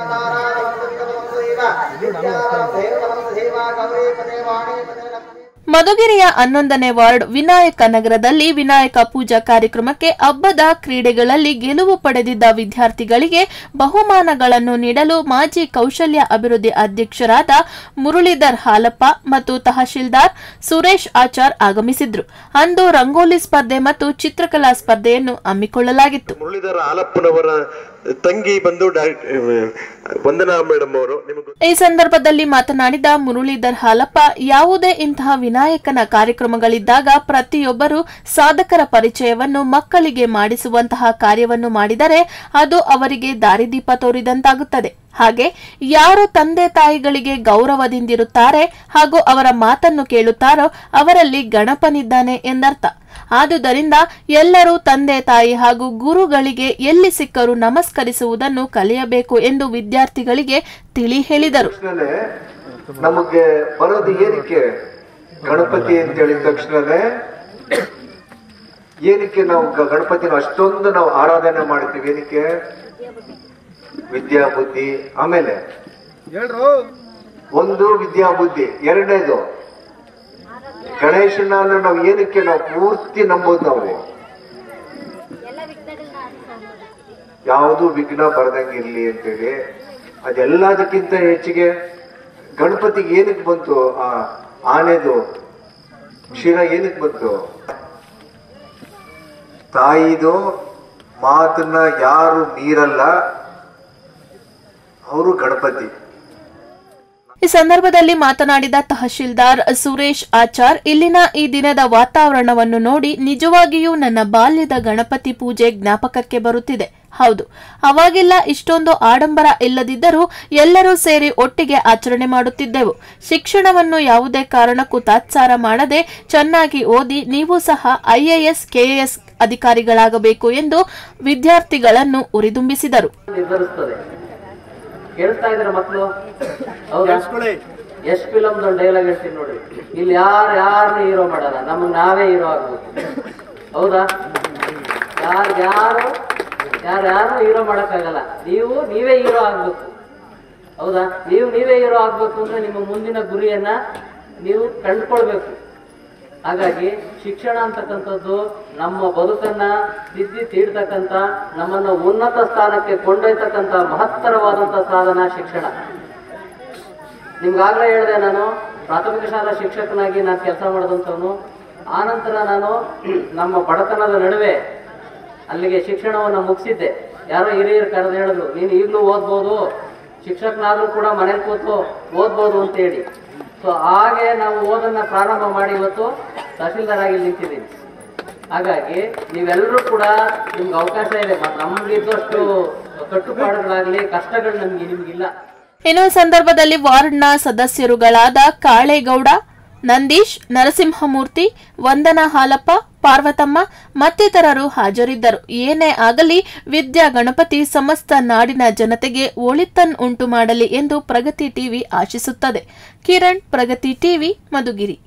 ಮಧುಗಿರಿಯ ಹನ್ನೊಂದನೇ ವಾರ್ಡ್ ವಿನಾಯಕ ನಗರದಲ್ಲಿ ವಿನಾಯಕ ಪೂಜಾ ಕಾರ್ಯಕ್ರಮಕ್ಕೆ ಹಬ್ಬದ ಕ್ರೀಡೆಗಳಲ್ಲಿ ಗೆಲುವು ಪಡೆದಿದ್ದ ವಿದ್ಯಾರ್ಥಿಗಳಿಗೆ ಬಹುಮಾನಗಳನ್ನು ನೀಡಲು ಮಾಜಿ ಕೌಶಲ್ಯ ಅಭಿವೃದ್ಧಿ ಅಧ್ಯಕ್ಷರಾದ ಮುರಳೀಧರ್ ಹಾಲಪ್ಪ ಮತ್ತು ತಹಶೀಲ್ದಾರ್ ಸುರೇಶ್ ಆಚಾರ್ ಆಗಮಿಸಿದ್ರು ಅಂದು ರಂಗೋಲಿ ಸ್ಪರ್ಧೆ ಮತ್ತು ಚಿತ್ರಕಲಾ ಸ್ಪರ್ಧೆಯನ್ನು ಹಮ್ಮಿಕೊಳ್ಳಲಾಗಿತ್ತು ಮುರಳೀಧರ ಆಲಪ್ಪನವರ ತಂಗಿ ಬಂದು ಡಾಕ್ಟ್- ವಂದನಾ ಮೇಡಮ್ ಅವರು ನಿಮಗೆ ಈ ಸಂದರ್ಭದಲ್ಲಿ ಮಾತನಾಡಿದ ಮುರಳೀಧರ್ ಹಾಲಪ್ಪ ಯಾವುದೇ ಇಂತಹ ವಿನಾಯಕನ ಕಾರ್ಯಕ್ರಮಗಳಿದ್ದಾಗ ಪ್ರತಿಯೊಬ್ಬರು ಸಾಧಕರ ಪರಿಚಯವನ್ನು ಮಕ್ಕಳಿಗೆ ಮಾಡಿಸುವಂತಹ ಕಾರ್ಯವನ್ನು ಮಾಡಿದರೆ ಅದು ಅವರಿಗೆ ದಾರಿದೀಪ ತೋರಿದಂತಾಗುತ್ತದೆ ಹಾಗೆ ಯಾರು ತಂದೆ ತಾಯಿಗಳಿಗೆ ಗೌರವದಿಂದಿರುತ್ತಾರೆ ಹಾಗೂ ಅವರ ಮಾತನ್ನು ಕೇಳುತ್ತಾರೋ ಅವರಲ್ಲಿ ಗಣಪನಿದ್ದಾನೆ ಎಂದರ್ಥ ಆದುದರಿಂದ ಎಲ್ಲರೂ ತಂದೆ ತಾಯಿ ಹಾಗೂ ಗುರುಗಳಿಗೆ ಎಲ್ಲಿ ಸಿಕ್ಕರೂ ನಮಸ್ಕರಿಸುವುದನ್ನು ಕಲಿಯಬೇಕು ಎಂದು ವಿದ್ಯಾರ್ಥಿಗಳಿಗೆ ತಿಳಿ ಹೇಳಿದರು ತಕ್ಷಣನೇ ನಮಗೆ ಬರೋದು ಏನಕ್ಕೆ ಗಣಪತಿ ಅಂತ ಹೇಳಿದ ತಕ್ಷಣನೇ ಏನಕ್ಕೆ ನಾವು ಗ- ಗಣಪತಿನ ಅಷ್ಟೊಂದು ನಾವು ಆರಾಧನೆ ಮಾಡ್ತೀವಿ ಏನಕ್ಕೆ ವಿದ್ಯಾ ಬುದ್ಧಿ ಆಮೇಲೆ ಒಂದು ವಿದ್ಯಾ ಬುದ್ಧಿ ಎರಡನೇದು ಗಣೇಶನ ಅಂದ್ರೆ ನಾವು ಏನಕ್ಕೆ ನಾವು ಪೂರ್ತಿ ನಂಬೋದು ನಾವು ಯಾವುದು ವಿಘ್ನ ಬರದಂಗಿರ್ಲಿ ಅಂತೇಳಿ ಅದೆಲ್ಲದಕ್ಕಿಂತ ಹೆಚ್ಚಿಗೆ ಗಣಪತಿಗೆ ಏನಕ್ಕೆ ಬಂತು ಆ ಆನೆದು ಕ್ಷೀರ ಏನಕ್ಕೆ ಬಂತು ತಾಯಿದು ಮಾತನ್ನ ಯಾರು ಮೀರಲ್ಲ ಅವರು ಗಣಪತಿ ಈ ಸಂದರ್ಭದಲ್ಲಿ ಮಾತನಾಡಿದ ತಹಶೀಲ್ದಾರ್ ಸುರೇಶ್ ಆಚಾರ್ ಇಲ್ಲಿನ ಈ ದಿನದ ವಾತಾವರಣವನ್ನು ನೋಡಿ ನಿಜವಾಗಿಯೂ ನನ್ನ ಬಾಲ್ಯದ ಗಣಪತಿ ಪೂಜೆ ಜ್ಞಾಪಕಕ್ಕೆ ಬರುತ್ತಿದೆ ಹೌದು ಅವಾಗೆಲ್ಲ ಇಷ್ಟೊಂದು ಆಡಂಬರ ಇಲ್ಲದಿದ್ದರೂ ಎಲ್ಲರೂ ಸೇರಿ ಒಟ್ಟಿಗೆ ಆಚರಣೆ ಮಾಡುತ್ತಿದ್ದೆವು ಶಿಕ್ಷಣವನ್ನು ಯಾವುದೇ ಕಾರಣಕ್ಕೂ ತಾತ್ಸಾರ ಮಾಡದೆ ಚೆನ್ನಾಗಿ ಓದಿ ನೀವು ಸಹ ಐಎಎಸ್ ಕೆಎಎಸ್ ಅಧಿಕಾರಿಗಳಾಗಬೇಕು ಎಂದು ವಿದ್ಯಾರ್ಥಿಗಳನ್ನು ಉರಿದುಂಬಿಸಿದರು ನಿರ್ಧರಿಸ್ತದೆ ಕೇಳಿಸ್ತಾ ಇದ್ರ ಮಕ್ಕಳು ಹೌದಾ ಎಷ್ಟ್ ಫಿಲಮ್ದು ಒಂದು ಡೈಲಾಗ್ ಹೇಳ್ತೀನಿ ನೋಡಿ ಇಲ್ಲಿ ಯಾರು ಯಾರನ್ನ ಹೀರೋ ಮಾಡಲ್ಲ ನಮಗ್ ನಾವೇ ಹೀರೋ ಆಗ್ಬೇಕು ಹೌದಾ ಯಾರು ಯಾರು ಯಾರು ಯಾರು ಹೀರೋ ಮಾಡಕ್ಕಾಗಲ್ಲ ನೀವು ನೀವೇ ಹೀರೋ ಆಗ್ಬೇಕು ಹೌದಾ ನೀವು ನೀವೇ ಹೀರೋ ಆಗ್ಬೇಕು ಅಂದ್ರೆ ನಿಮ್ಮ ಮುಂದಿನ ಗುರಿಯನ್ನ ನೀವು ಕಂಡುಕೊಳ್ಬೇಕು ಹಾಗಾಗಿ ಶಿಕ್ಷಣ ಅಂತಕ್ಕಂಥದ್ದು ನಮ್ಮ ಬದುಕನ್ನ ತಿದ್ದಿ ತೀಡ್ತಕ್ಕಂಥ ನಮ್ಮನ್ನ ಉನ್ನತ ಸ್ಥಾನಕ್ಕೆ ಕೊಂಡೊಯ್ತಕ್ಕಂಥ ಮಹತ್ತರವಾದಂಥ ಸಾಧನ ಶಿಕ್ಷಣ ನಿಮ್ಗಾಗಲೇ ಹೇಳಿದೆ ನಾನು ಪ್ರಾಥಮಿಕ ಶಾಲಾ ಶಿಕ್ಷಕನಾಗಿ ನಾನು ಕೆಲಸ ಮಾಡಿದಂಥವನು ಆನಂತರ ನಾನು ನಮ್ಮ ಬಡತನದ ನಡುವೆ ಅಲ್ಲಿಗೆ ಶಿಕ್ಷಣವನ್ನು ಮುಗಿಸಿದ್ದೆ ಯಾರೋ ಹಿರಿಯರು ಕರೆದು ಹೇಳಿದ್ರು ನೀನು ಈಗಲೂ ಓದ್ಬೋದು ಶಿಕ್ಷಕನಾದ್ರೂ ಕೂಡ ಮನೇಲಿ ಕೂತು ಓದ್ಬೋದು ಅಂತೇಳಿ ಸೊ ಹಾಗೆ ನಾವು ಓದನ್ನ ಪ್ರಾರಂಭ ಮಾಡಿ ಇವತ್ತು ತಹಶೀಲ್ದಾರ್ ಆಗಿ ನಿಂತಿದ್ದೀನಿ ಹಾಗಾಗಿ ನೀವೆಲ್ಲರೂ ಕೂಡ ನಿಮ್ಗೆ ಅವಕಾಶ ಇದೆ ಮತ್ತು ನಮ್ಗೆ ಇದ್ದಷ್ಟು ಕಟ್ಟುಪಾಡುಗಳಾಗಲಿ ಕಷ್ಟಗಳು ನಮ್ಗೆ ನಿಮ್ಗಿಲ್ಲ ಇನ್ನು ಈ ಸಂದರ್ಭದಲ್ಲಿ ವಾರ್ಡ್ನ ಸದಸ್ಯರುಗಳಾದ ಕಾಳೇಗೌಡ ನಂದೀಶ್ ನರಸಿಂಹಮೂರ್ತಿ ವಂದನಾ ಹಾಲಪ್ಪ ಪಾರ್ವತಮ್ಮ ಮತ್ತಿತರರು ಹಾಜರಿದ್ದರು ಏನೇ ಆಗಲಿ ವಿದ್ಯಾ ಗಣಪತಿ ಸಮಸ್ತ ನಾಡಿನ ಜನತೆಗೆ ಒಳಿತನ್ ಉಂಟು ಮಾಡಲಿ ಎಂದು ಪ್ರಗತಿ ಟಿವಿ ಆಶಿಸುತ್ತದೆ ಕಿರಣ್ ಪ್ರಗತಿ ಟಿವಿ ಮಧುಗಿರಿ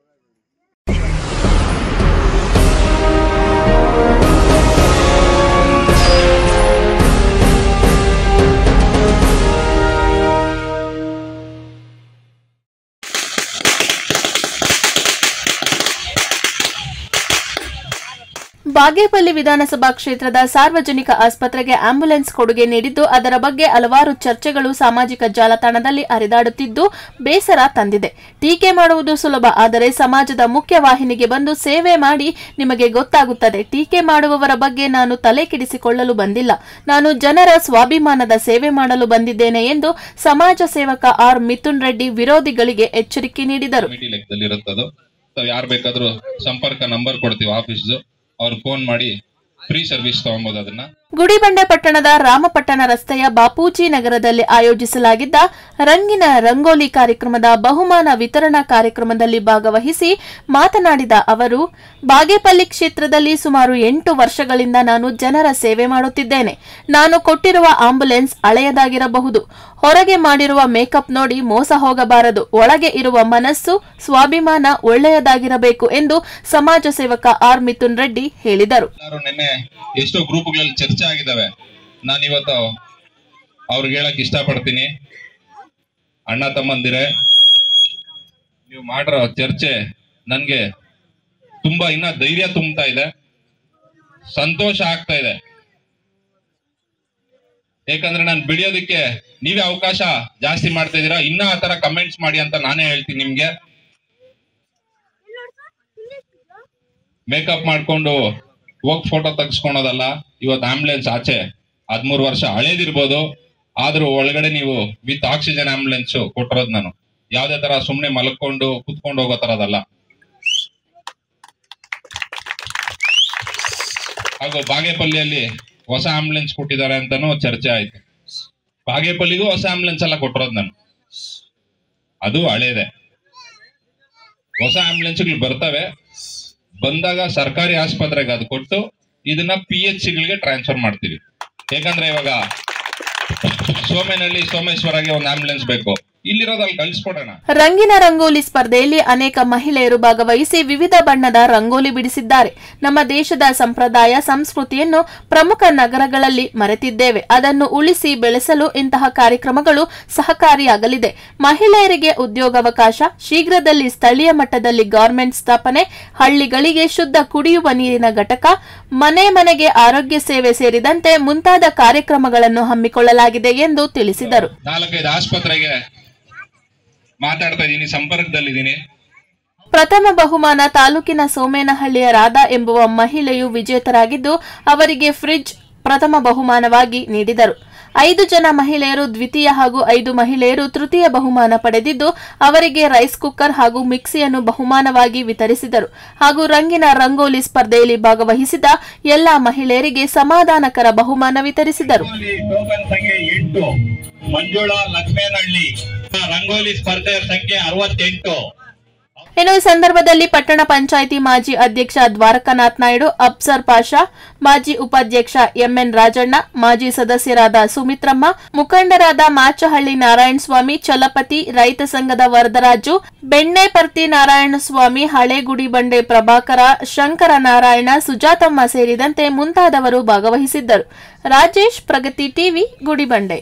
ಬಾಗೇಪಲ್ಲಿ ವಿಧಾನಸಭಾ ಕ್ಷೇತ್ರದ ಸಾರ್ವಜನಿಕ ಆಸ್ಪತ್ರೆಗೆ ಆಂಬ್ಯುಲೆನ್ಸ್ ಕೊಡುಗೆ ನೀಡಿದ್ದು ಅದರ ಬಗ್ಗೆ ಹಲವಾರು ಚರ್ಚೆಗಳು ಸಾಮಾಜಿಕ ಜಾಲತಾಣದಲ್ಲಿ ಹರಿದಾಡುತ್ತಿದ್ದು ಬೇಸರ ತಂದಿದೆ ಟೀಕೆ ಮಾಡುವುದು ಸುಲಭ ಆದರೆ ಸಮಾಜದ ಮುಖ್ಯ ವಾಹಿನಿಗೆ ಬಂದು ಸೇವೆ ಮಾಡಿ ನಿಮಗೆ ಗೊತ್ತಾಗುತ್ತದೆ ಟೀಕೆ ಮಾಡುವವರ ಬಗ್ಗೆ ನಾನು ತಲೆ ಕೆಡಿಸಿಕೊಳ್ಳಲು ಬಂದಿಲ್ಲ ನಾನು ಜನರ ಸ್ವಾಭಿಮಾನದ ಸೇವೆ ಮಾಡಲು ಬಂದಿದ್ದೇನೆ ಎಂದು ಸಮಾಜ ಸೇವಕ ಆರ್ ಮಿಥುನ್ ರೆಡ್ಡಿ ವಿರೋಧಿಗಳಿಗೆ ಎಚ್ಚರಿಕೆ ನೀಡಿದರು ಕಮಿಟಿ ಲೆಕ್ಕದಲ್ಲಿ ಇರುತ್ತದು ಸೊ ಯಾರು ಬೇಕಾದ್ರೂ ಸಂಪರ್ಕ ನಂಬರ್ ಕೊಡ್ತೀವಿ ಆಫೀಸ್ದು ಅವ್ರು ಫೋನ್ ಮಾಡಿ ಫ್ರೀ ಸರ್ವಿಸ್ ತಗೊಬೋದು ಅದನ್ನ ಗುಡಿಬಂಡೆ ಪಟ್ಟಣದ ರಾಮಪಟ್ಟಣ ರಸ್ತೆಯ ಬಾಪೂಜಿ ನಗರದಲ್ಲಿ ಆಯೋಜಿಸಲಾಗಿದ್ದ ರಂಗಿನ ರಂಗೋಲಿ ಕಾರ್ಯಕ್ರಮದ ಬಹುಮಾನ ವಿತರಣಾ ಕಾರ್ಯಕ್ರಮದಲ್ಲಿ ಭಾಗವಹಿಸಿ ಮಾತನಾಡಿದ ಅವರು ಬಾಗೇಪಲ್ಲಿ ಕ್ಷೇತ್ರದಲ್ಲಿ ಸುಮಾರು ಎಂಟು ವರ್ಷಗಳಿಂದ ನಾನು ಜನರ ಸೇವೆ ಮಾಡುತ್ತಿದ್ದೇನೆ ನಾನು ಕೊಟ್ಟಿರುವ ಆಂಬುಲೆನ್ಸ್ ಹಳೆಯದಾಗಿರಬಹುದು ಹೊರಗೆ ಮಾಡಿರುವ ಮೇಕಪ್ ನೋಡಿ ಮೋಸ ಹೋಗಬಾರದು ಒಳಗೆ ಇರುವ ಮನಸ್ಸು ಸ್ವಾಭಿಮಾನ ಒಳ್ಳೆಯದಾಗಿರಬೇಕು ಎಂದು ಸಮಾಜ ಸೇವಕ ಆರ್ ಮಿಥುನ್ ರೆಡ್ಡಿ ಹೇಳಿದರು ಎಲ್ಲರೂ ನಿನ್ನೆ ಎಷ್ಟೋ ಗ್ರೂಪ್ಗಳಲ್ಲಿ ಚರ್ಚೆ ಆಗಿದ್ದಾವೆ ನಾನು ಇವತ್ತು ಅವ್ರಿಗೆ ಹೇಳಕ್ ಇಷ್ಟಪಡ್ತೀನಿ ಅಣ್ಣ ತಮ್ಮಂದಿರೇ ನೀವು ಮಾಡಿರೋ ಚರ್ಚೆ ನನ್ಗೆ ತುಂಬಾ ಇನ್ನ ಧೈರ್ಯ ತುಂಬ್ತಾ ಇದೆ ಸಂತೋಷ ಆಗ್ತಾ ಇದೆ ಯಾಕಂದ್ರೆ ನಾನು ಬಿಡಿಯೋದಕ್ಕೆ ನೀವೇ ಅವಕಾಶ ಜಾಸ್ತಿ ಮಾಡ್ತಾ ಇದೀರಾ ಇನ್ನ ಆ ತರ ಕಮೆಂಟ್ಸ್ ಮಾಡಿ ಅಂತ ನಾನೇ ಹೇಳ್ತೀನಿ ನಿಮ್ಗೆ ಮೇಕಪ್ ಮಾಡ್ಕೊಂಡು ಹೋಗ್ ಫೋಟೋ ತೆಗೆಸ್ಕೊಳೋದಲ್ಲ ಇವತ್ತು ಆಂಬುಲೆನ್ಸ್ ಆಚೆ ಹದ್ಮೂರು ವರ್ಷ ಹಳೇದಿರ್ಬೋದು ಆದ್ರೂ ಒಳಗಡೆ ನೀವು ವಿತ್ ಆಕ್ಸಿಜನ್ ಆಂಬುಲೆನ್ಸ್ ಕೊಟ್ಟಿರೋದು ನಾನು ಯಾವ್ದೇ ತರ ಸುಮ್ನೆ ಮಲ್ಕೊಂಡು ಕುತ್ಕೊಂಡು ಹೋಗೋ ತರದಲ್ಲ ಹಾಗೂ ಬಾಗೇಪಲ್ಲಿಯಲ್ಲಿ ಹೊಸ ಆಂಬುಲೆನ್ಸ್ ಕೊಟ್ಟಿದ್ದಾರೆ ಅಂತಾನು ಚರ್ಚೆ ಆಯ್ತು ಬಾಗೇಪಲ್ಲಿಗೂ ಹೊಸ ಆಂಬುಲೆನ್ಸ್ ಎಲ್ಲ ಕೊಟ್ಟಿರೋದು ನಾನು ಅದು ಹಳೇದೆ ಹೊಸ ಆಂಬುಲೆನ್ಸ್ಗಳು ಬರ್ತವೆ ಬಂದಾಗ ಸರ್ಕಾರಿ ಆಸ್ಪತ್ರೆಗೆ ಅದು ಕೊಟ್ಟು ಇದನ್ನ ಪಿ ಎಚ್ ಸಿಗಳಿಗೆ ಟ್ರಾನ್ಸ್ಫರ್ ಮಾಡ್ತೀವಿ ಯಾಕಂದ್ರೆ ಇವಾಗ ಸೋಮೇನಹಳ್ಳಿ ಸೋಮೇಶ್ವರಗೆ ಒಂದು ಆಂಬುಲೆನ್ಸ್ ಬೇಕು ಇಲ್ಲಿರೋದಲ್ಲಿ ಕಳ್ಸ್ಕೊಡೋಣ ರಂಗಿನ ರಂಗೋಲಿ ಸ್ಪರ್ಧೆಯಲ್ಲಿ ಅನೇಕ ಮಹಿಳೆಯರು ಭಾಗವಹಿಸಿ ವಿವಿಧ ಬಣ್ಣದ ರಂಗೋಲಿ ಬಿಡಿಸಿದ್ದಾರೆ ನಮ್ಮ ದೇಶದ ಸಂಪ್ರದಾಯ ಸಂಸ್ಕೃತಿಯನ್ನು ಪ್ರಮುಖ ನಗರಗಳಲ್ಲಿ ಮರೆತಿದ್ದೇವೆ ಅದನ್ನು ಉಳಿಸಿ ಬೆಳೆಸಲು ಇಂತಹ ಕಾರ್ಯಕ್ರಮಗಳು ಸಹಕಾರಿಯಾಗಲಿದೆ ಮಹಿಳೆಯರಿಗೆ ಉದ್ಯೋಗಾವಕಾಶ ಶೀಘ್ರದಲ್ಲಿ ಸ್ಥಳೀಯ ಮಟ್ಟದಲ್ಲಿ ಗಾರ್ಮೆಂಟ್ ಸ್ಥಾಪನೆ ಹಳ್ಳಿಗಳಿಗೆ ಶುದ್ಧ ಕುಡಿಯುವ ನೀರಿನ ಘಟಕ ಮನೆ ಮನೆಗೆ ಆರೋಗ್ಯ ಸೇವೆ ಸೇರಿದಂತೆ ಮುಂತಾದ ಕಾರ್ಯಕ್ರಮಗಳನ್ನು ಹಮ್ಮಿಕೊಳ್ಳಲಾಗಿದೆ ಎಂದು ತಿಳಿಸಿದರು ನಾಲ್ಕೈದು ಆಸ್ಪತ್ರೆಗೆ ಮಾತಾಡ್ತಾ ಇದ್ದೀನಿ ಸಂಪರ್ಕದಲ್ಲಿದ್ದೀನಿ ಪ್ರಥಮ ಬಹುಮಾನ ತಾಲೂಕಿನ ಸೋಮೇನಹಳ್ಳಿಯ ರಾಧಾ ಎಂಬುವ ಮಹಿಳೆಯು ವಿಜೇತರಾಗಿದ್ದು ಅವರಿಗೆ ಫ್ರಿಡ್ಜ್ ಪ್ರಥಮ ಬಹುಮಾನವಾಗಿ ನೀಡಿದರು ಐದು ಜನ ಮಹಿಳೆಯರು ದ್ವಿತೀಯ ಹಾಗೂ ಐದು ಮಹಿಳೆಯರು ತೃತೀಯ ಬಹುಮಾನ ಪಡೆದಿದ್ದು ಅವರಿಗೆ ರೈಸ್ ಕುಕ್ಕರ್ ಹಾಗೂ ಮಿಕ್ಸಿಯನ್ನು ಬಹುಮಾನವಾಗಿ ವಿತರಿಸಿದರು ಹಾಗೂ ರಂಗಿನ ರಂಗೋಲಿ ಸ್ಪರ್ಧೆಯಲ್ಲಿ ಭಾಗವಹಿಸಿದ ಎಲ್ಲಾ ಮಹಿಳೆಯರಿಗೆ ಸಮಾಧಾನಕರ ಬಹುಮಾನ ವಿತರಿಸಿದರು ರಂಗೋಲಿ ಟೋಕನ್ ಸಂಖ್ಯೆ ಎಂಟು ಮಂಜುಳಾ ಲಕ್ಷ್ಮೇನಹಳ್ಳಿ ರಂಗೋಲಿ ಸ್ಪರ್ಧೆ ಸಂಖ್ಯೆ ಅರವತ್ತೆಂಟು ಇನ್ನು ಈ ಸಂದರ್ಭದಲ್ಲಿ ಪಟ್ಟಣ ಪಂಚಾಯಿತಿ ಮಾಜಿ ಅಧ್ಯಕ್ಷ ದ್ವಾರಕನಾಥ್ ನಾಯ್ಡು ಅಬ್ಸರ್ ಪಾಷಾ ಮಾಜಿ ಉಪಾಧ್ಯಕ್ಷ ಎಂಎನ್ ರಾಜಣ್ಣ ಮಾಜಿ ಸದಸ್ಯರಾದ ಸುಮಿತ್ರಮ್ಮ ಮುಖಂಡರಾದ ಮಾಚಹಳ್ಳಿ ನಾರಾಯಣಸ್ವಾಮಿ ಚಲಪತಿ ರೈತ ಸಂಘದ ವರದರಾಜು ಬೆಣ್ಣೆಪರ್ತಿ ನಾರಾಯಣಸ್ವಾಮಿ ಹಳೆಗುಡಿ ಬಂಡೆ ಪ್ರಭಾಕರ ಶಂಕರ ನಾರಾಯಣ ಸುಜಾತಮ್ಮ ಸೇರಿದಂತೆ ಮುಂತಾದವರು ಭಾಗವಹಿಸಿದ್ದರು ರಾಜೇಶ್ ಪ್ರಗತಿ ಟಿವಿ ಗುಡಿಬಂಡೆ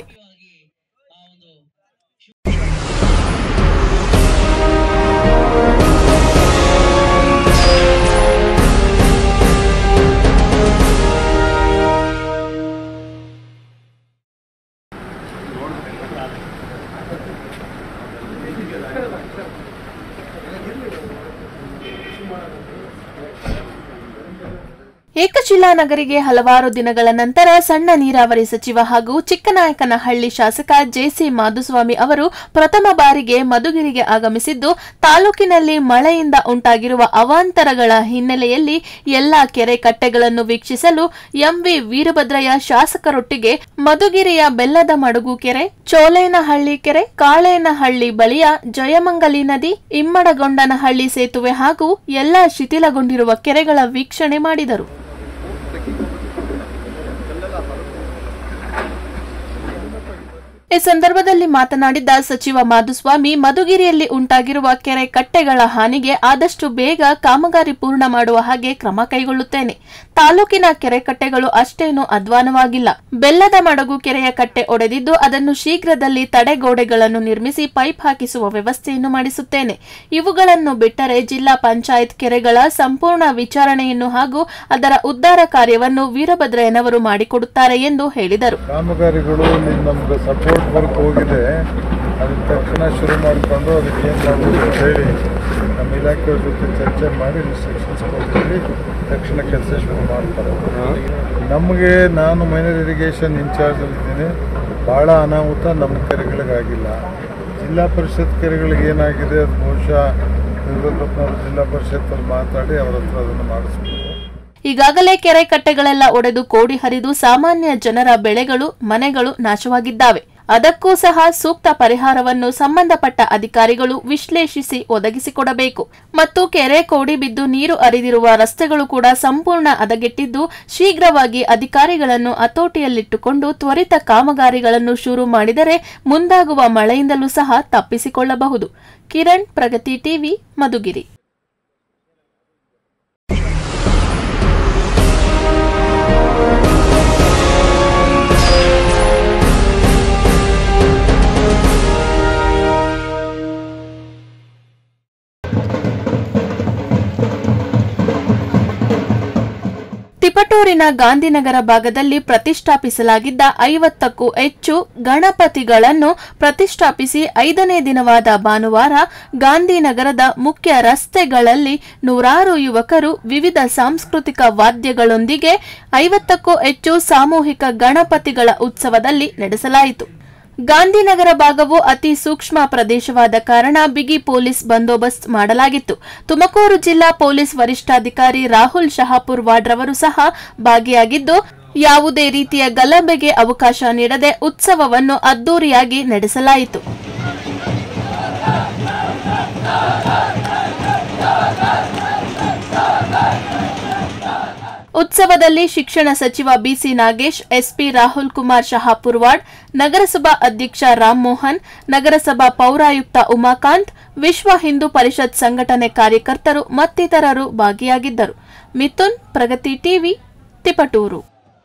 ಏಕಶಿಲಾ ನಗರಿಗೆ ಹಲವಾರು ದಿನಗಳ ನಂತರ ಸಣ್ಣ ನೀರಾವರಿ ಸಚಿವ ಹಾಗೂ ಚಿಕ್ಕನಾಯಕನಹಳ್ಳಿ ಶಾಸಕ ಜೆಸಿ ಮಾಧುಸ್ವಾಮಿ ಅವರು ಪ್ರಥಮ ಬಾರಿಗೆ ಮಧುಗಿರಿಗೆ ಆಗಮಿಸಿದ್ದು ತಾಲೂಕಿನಲ್ಲಿ ಮಳೆಯಿಂದ ಉಂಟಾಗಿರುವ ಅವಾಂತರಗಳ ಹಿನ್ನೆಲೆಯಲ್ಲಿ ಎಲ್ಲಾ ಕೆರೆ ಕಟ್ಟೆಗಳನ್ನು ವೀಕ್ಷಿಸಲು ಎಂವಿ ವೀರಭದ್ರಯ್ಯ ಶಾಸಕರೊಟ್ಟಿಗೆ ಮಧುಗಿರಿಯ ಬೆಲ್ಲದ ಮಡುಗು ಕೆರೆ ಚೋಲೇನಹಳ್ಳಿ ಕೆರೆ ಕಾಳೇನಹಳ್ಳಿ ಬಳಿಯ ಜಯಮಂಗಲಿ ನದಿ ಇಮ್ಮಡಗೊಂಡನಹಳ್ಳಿ ಸೇತುವೆ ಹಾಗೂ ಎಲ್ಲಾ ಶಿಥಿಲಗೊಂಡಿರುವ ಕೆರೆಗಳ ವೀಕ್ಷಣೆ ಮಾಡಿದರು ಈ ಸಂದರ್ಭದಲ್ಲಿ ಮಾತನಾಡಿದ ಸಚಿವ ಮಾಧುಸ್ವಾಮಿ ಮಧುಗಿರಿಯಲ್ಲಿ ಉಂಟಾಗಿರುವ ಕೆರೆ ಕಟ್ಟೆಗಳ ಹಾನಿಗೆ ಆದಷ್ಟು ಬೇಗ ಕಾಮಗಾರಿ ಪೂರ್ಣ ಮಾಡುವ ಹಾಗೆ ಕ್ರಮ ಕೈಗೊಳ್ಳುತ್ತೇನೆ ತಾಲೂಕಿನ ಕೆರೆ ಕಟ್ಟೆಗಳು ಅಷ್ಟೇನೂ ಅಧ್ವಾನವಾಗಿಲ್ಲ ಬೆಲ್ಲದ ಮಡಗು ಕೆರೆಯ ಕಟ್ಟೆ ಒಡೆದಿದ್ದು ಅದನ್ನು ಶೀಘ್ರದಲ್ಲಿ ತಡೆಗೋಡೆಗಳನ್ನು ನಿರ್ಮಿಸಿ ಪೈಪ್ ಹಾಕಿಸುವ ವ್ಯವಸ್ಥೆಯನ್ನು ಮಾಡಿಸುತ್ತೇನೆ ಇವುಗಳನ್ನು ಬಿಟ್ಟರೆ ಜಿಲ್ಲಾ ಪಂಚಾಯತ್ ಕೆರೆಗಳ ಸಂಪೂರ್ಣ ವಿಚಾರಣೆಯನ್ನು ಹಾಗೂ ಅದರ ಉದ್ಧಾರ ಕಾರ್ಯವನ್ನು ವೀರಭದ್ರಯ್ಯನವರು ಮಾಡಿಕೊಡುತ್ತಾರೆ ಎಂದು ಹೇಳಿದರು ಕಾಮಗಾರಿಗಳು ಇಲ್ಲಿ ನಮ್ಗೆ ಸಪೋರ್ಟ್ ವರ್ಕ್ ಹೋಗಿದೆ ಅದನ್ನ ತಕ್ಷಣ ಶುರು ಮಾಡಿಕೊಂಡು ಅದಕ್ಕೆ ಏನು ಮಾಡಬೇಕು ಅಂತ ಹೇಳಿ ನಮ್ಮ ಇಲಾಖೆಯವ್ರ ಜೊತೆ ಚರ್ಚೆ ಮಾಡಿ ಇನ್ಸ್ಟ್ರಕ್ಷನ್ಸ್ ಕೊಡ್ತೀವಿ ತಕ್ಷಣ ಕೆಲಸ ಶುರು ಮಾಡ್ತಾರೆ ನಮಗೆ ನಾನು ಮೈನರ್ ಇರಿಗೇಷನ್ ಇನ್ಚಾರ್ಜಲ್ಲಿದ್ದೀನಿ ಭಾಳ ಅನಾಹುತ ನಮ್ಮ ಕೆರೆಗಳಿಗಾಗಿಲ್ಲ ಜಿಲ್ಲಾ ಪರಿಷತ್ ಕೆರೆಗಳಿಗೆ ಏನಾಗಿದೆ ಅದು ಬಹುಶಃ ವೀರಭದ್ರಪ್ಪನವರು ಜಿಲ್ಲಾ ಪರಿಷತ್ತಲ್ಲಿ ಮಾತಾಡಿ ಅವರ ಹತ್ರ ಅದನ್ನು ಮಾಡಿಸ್ಬೇಕು ಈಗಾಗಲೇ ಕೆರೆ ಕಟ್ಟೆಗಳೆಲ್ಲ ಒಡೆದು ಕೋಡಿ ಹರಿದು ಸಾಮಾನ್ಯ ಜನರ ಬೆಳೆಗಳು ಮನೆಗಳು ನಾಶವಾಗಿದ್ದಾವೆ ಅದಕ್ಕೂ ಸಹ ಸೂಕ್ತ ಪರಿಹಾರವನ್ನು ಸಂಬಂಧಪಟ್ಟ ಅಧಿಕಾರಿಗಳು ವಿಶ್ಲೇಷಿಸಿ ಒದಗಿಸಿಕೊಡಬೇಕು ಮತ್ತು ಕೆರೆ ಕೋಡಿ ಬಿದ್ದು ನೀರು ಹರಿದಿರುವ ರಸ್ತೆಗಳು ಕೂಡ ಸಂಪೂರ್ಣ ಹದಗೆಟ್ಟಿದ್ದು ಶೀಘ್ರವಾಗಿ ಅಧಿಕಾರಿಗಳನ್ನು ಹತೋಟಿಯಲ್ಲಿಟ್ಟುಕೊಂಡು ತ್ವರಿತ ಕಾಮಗಾರಿಗಳನ್ನು ಶುರು ಮಾಡಿದರೆ ಮುಂದಾಗುವ ಮಳೆಯಿಂದಲೂ ಸಹ ತಪ್ಪಿಸಿಕೊಳ್ಳಬಹುದು ಕಿರಣ್ ಪ್ರಗತಿ ಟಿವಿ ಮಧುಗಿರಿ ತಿಪಟೂರಿನ ಗಾಂಧಿನಗರ ಭಾಗದಲ್ಲಿ ಪ್ರತಿಷ್ಠಾಪಿಸಲಾಗಿದ್ದ ಐವತ್ತಕ್ಕೂ ಹೆಚ್ಚು ಗಣಪತಿಗಳನ್ನು ಪ್ರತಿಷ್ಠಾಪಿಸಿ ಐದನೇ ದಿನವಾದ ಭಾನುವಾರ ಗಾಂಧಿನಗರದ ಮುಖ್ಯ ರಸ್ತೆಗಳಲ್ಲಿ ನೂರಾರು ಯುವಕರು ವಿವಿಧ ಸಾಂಸ್ಕೃತಿಕ ವಾದ್ಯಗಳೊಂದಿಗೆ ಐವತ್ತಕ್ಕೂ ಹೆಚ್ಚು ಸಾಮೂಹಿಕ ಗಣಪತಿಗಳ ಉತ್ಸವದಲ್ಲಿ ನಡೆಸಲಾಯಿತು ಗಾಂಧಿನಗರ ಭಾಗವು ಅತಿ ಸೂಕ್ಷ್ಮ ಪ್ರದೇಶವಾದ ಕಾರಣ ಬಿಗಿ ಪೊಲೀಸ್ ಬಂದೋಬಸ್ತ್ ಮಾಡಲಾಗಿತ್ತು ತುಮಕೂರು ಜಿಲ್ಲಾ ಪೊಲೀಸ್ ವರಿಷ್ಠಾಧಿಕಾರಿ ರಾಹುಲ್ ಶಹಾಪುರ್ ವಾಡ್ರವರು ಸಹ ಭಾಗಿಯಾಗಿದ್ದು ಯಾವುದೇ ರೀತಿಯ ಗಲಭೆಗೆ ಅವಕಾಶ ನೀಡದೆ ಉತ್ಸವವನ್ನು ಅದ್ದೂರಿಯಾಗಿ ನಡೆಸಲಾಯಿತು ಉತ್ಸವದಲ್ಲಿ ಶಿಕ್ಷಣ ಸಚಿವ ಬಿಸಿ ನಾಗೇಶ್ ಎಸ್ಪಿ ರಾಹುಲ್ ಕುಮಾರ್ ಶಹಾಪುರ್ವಾಡ್ ನಗರಸಭಾ ಅಧ್ಯಕ್ಷ ರಾಮ್ ಮೋಹನ್ ನಗರಸಭಾ ಪೌರಾಯುಕ್ತ ಉಮಾಕಾಂತ್ ವಿಶ್ವ ಹಿಂದೂ ಪರಿಷತ್ ಸಂಘಟನೆ ಕಾರ್ಯಕರ್ತರು ಮತ್ತಿತರರು ಭಾಗಿಯಾಗಿದ್ದರು ಮಿಥುನ್ ಪ್ರಗತಿ ಟಿವಿ ತಿಪಟೂರು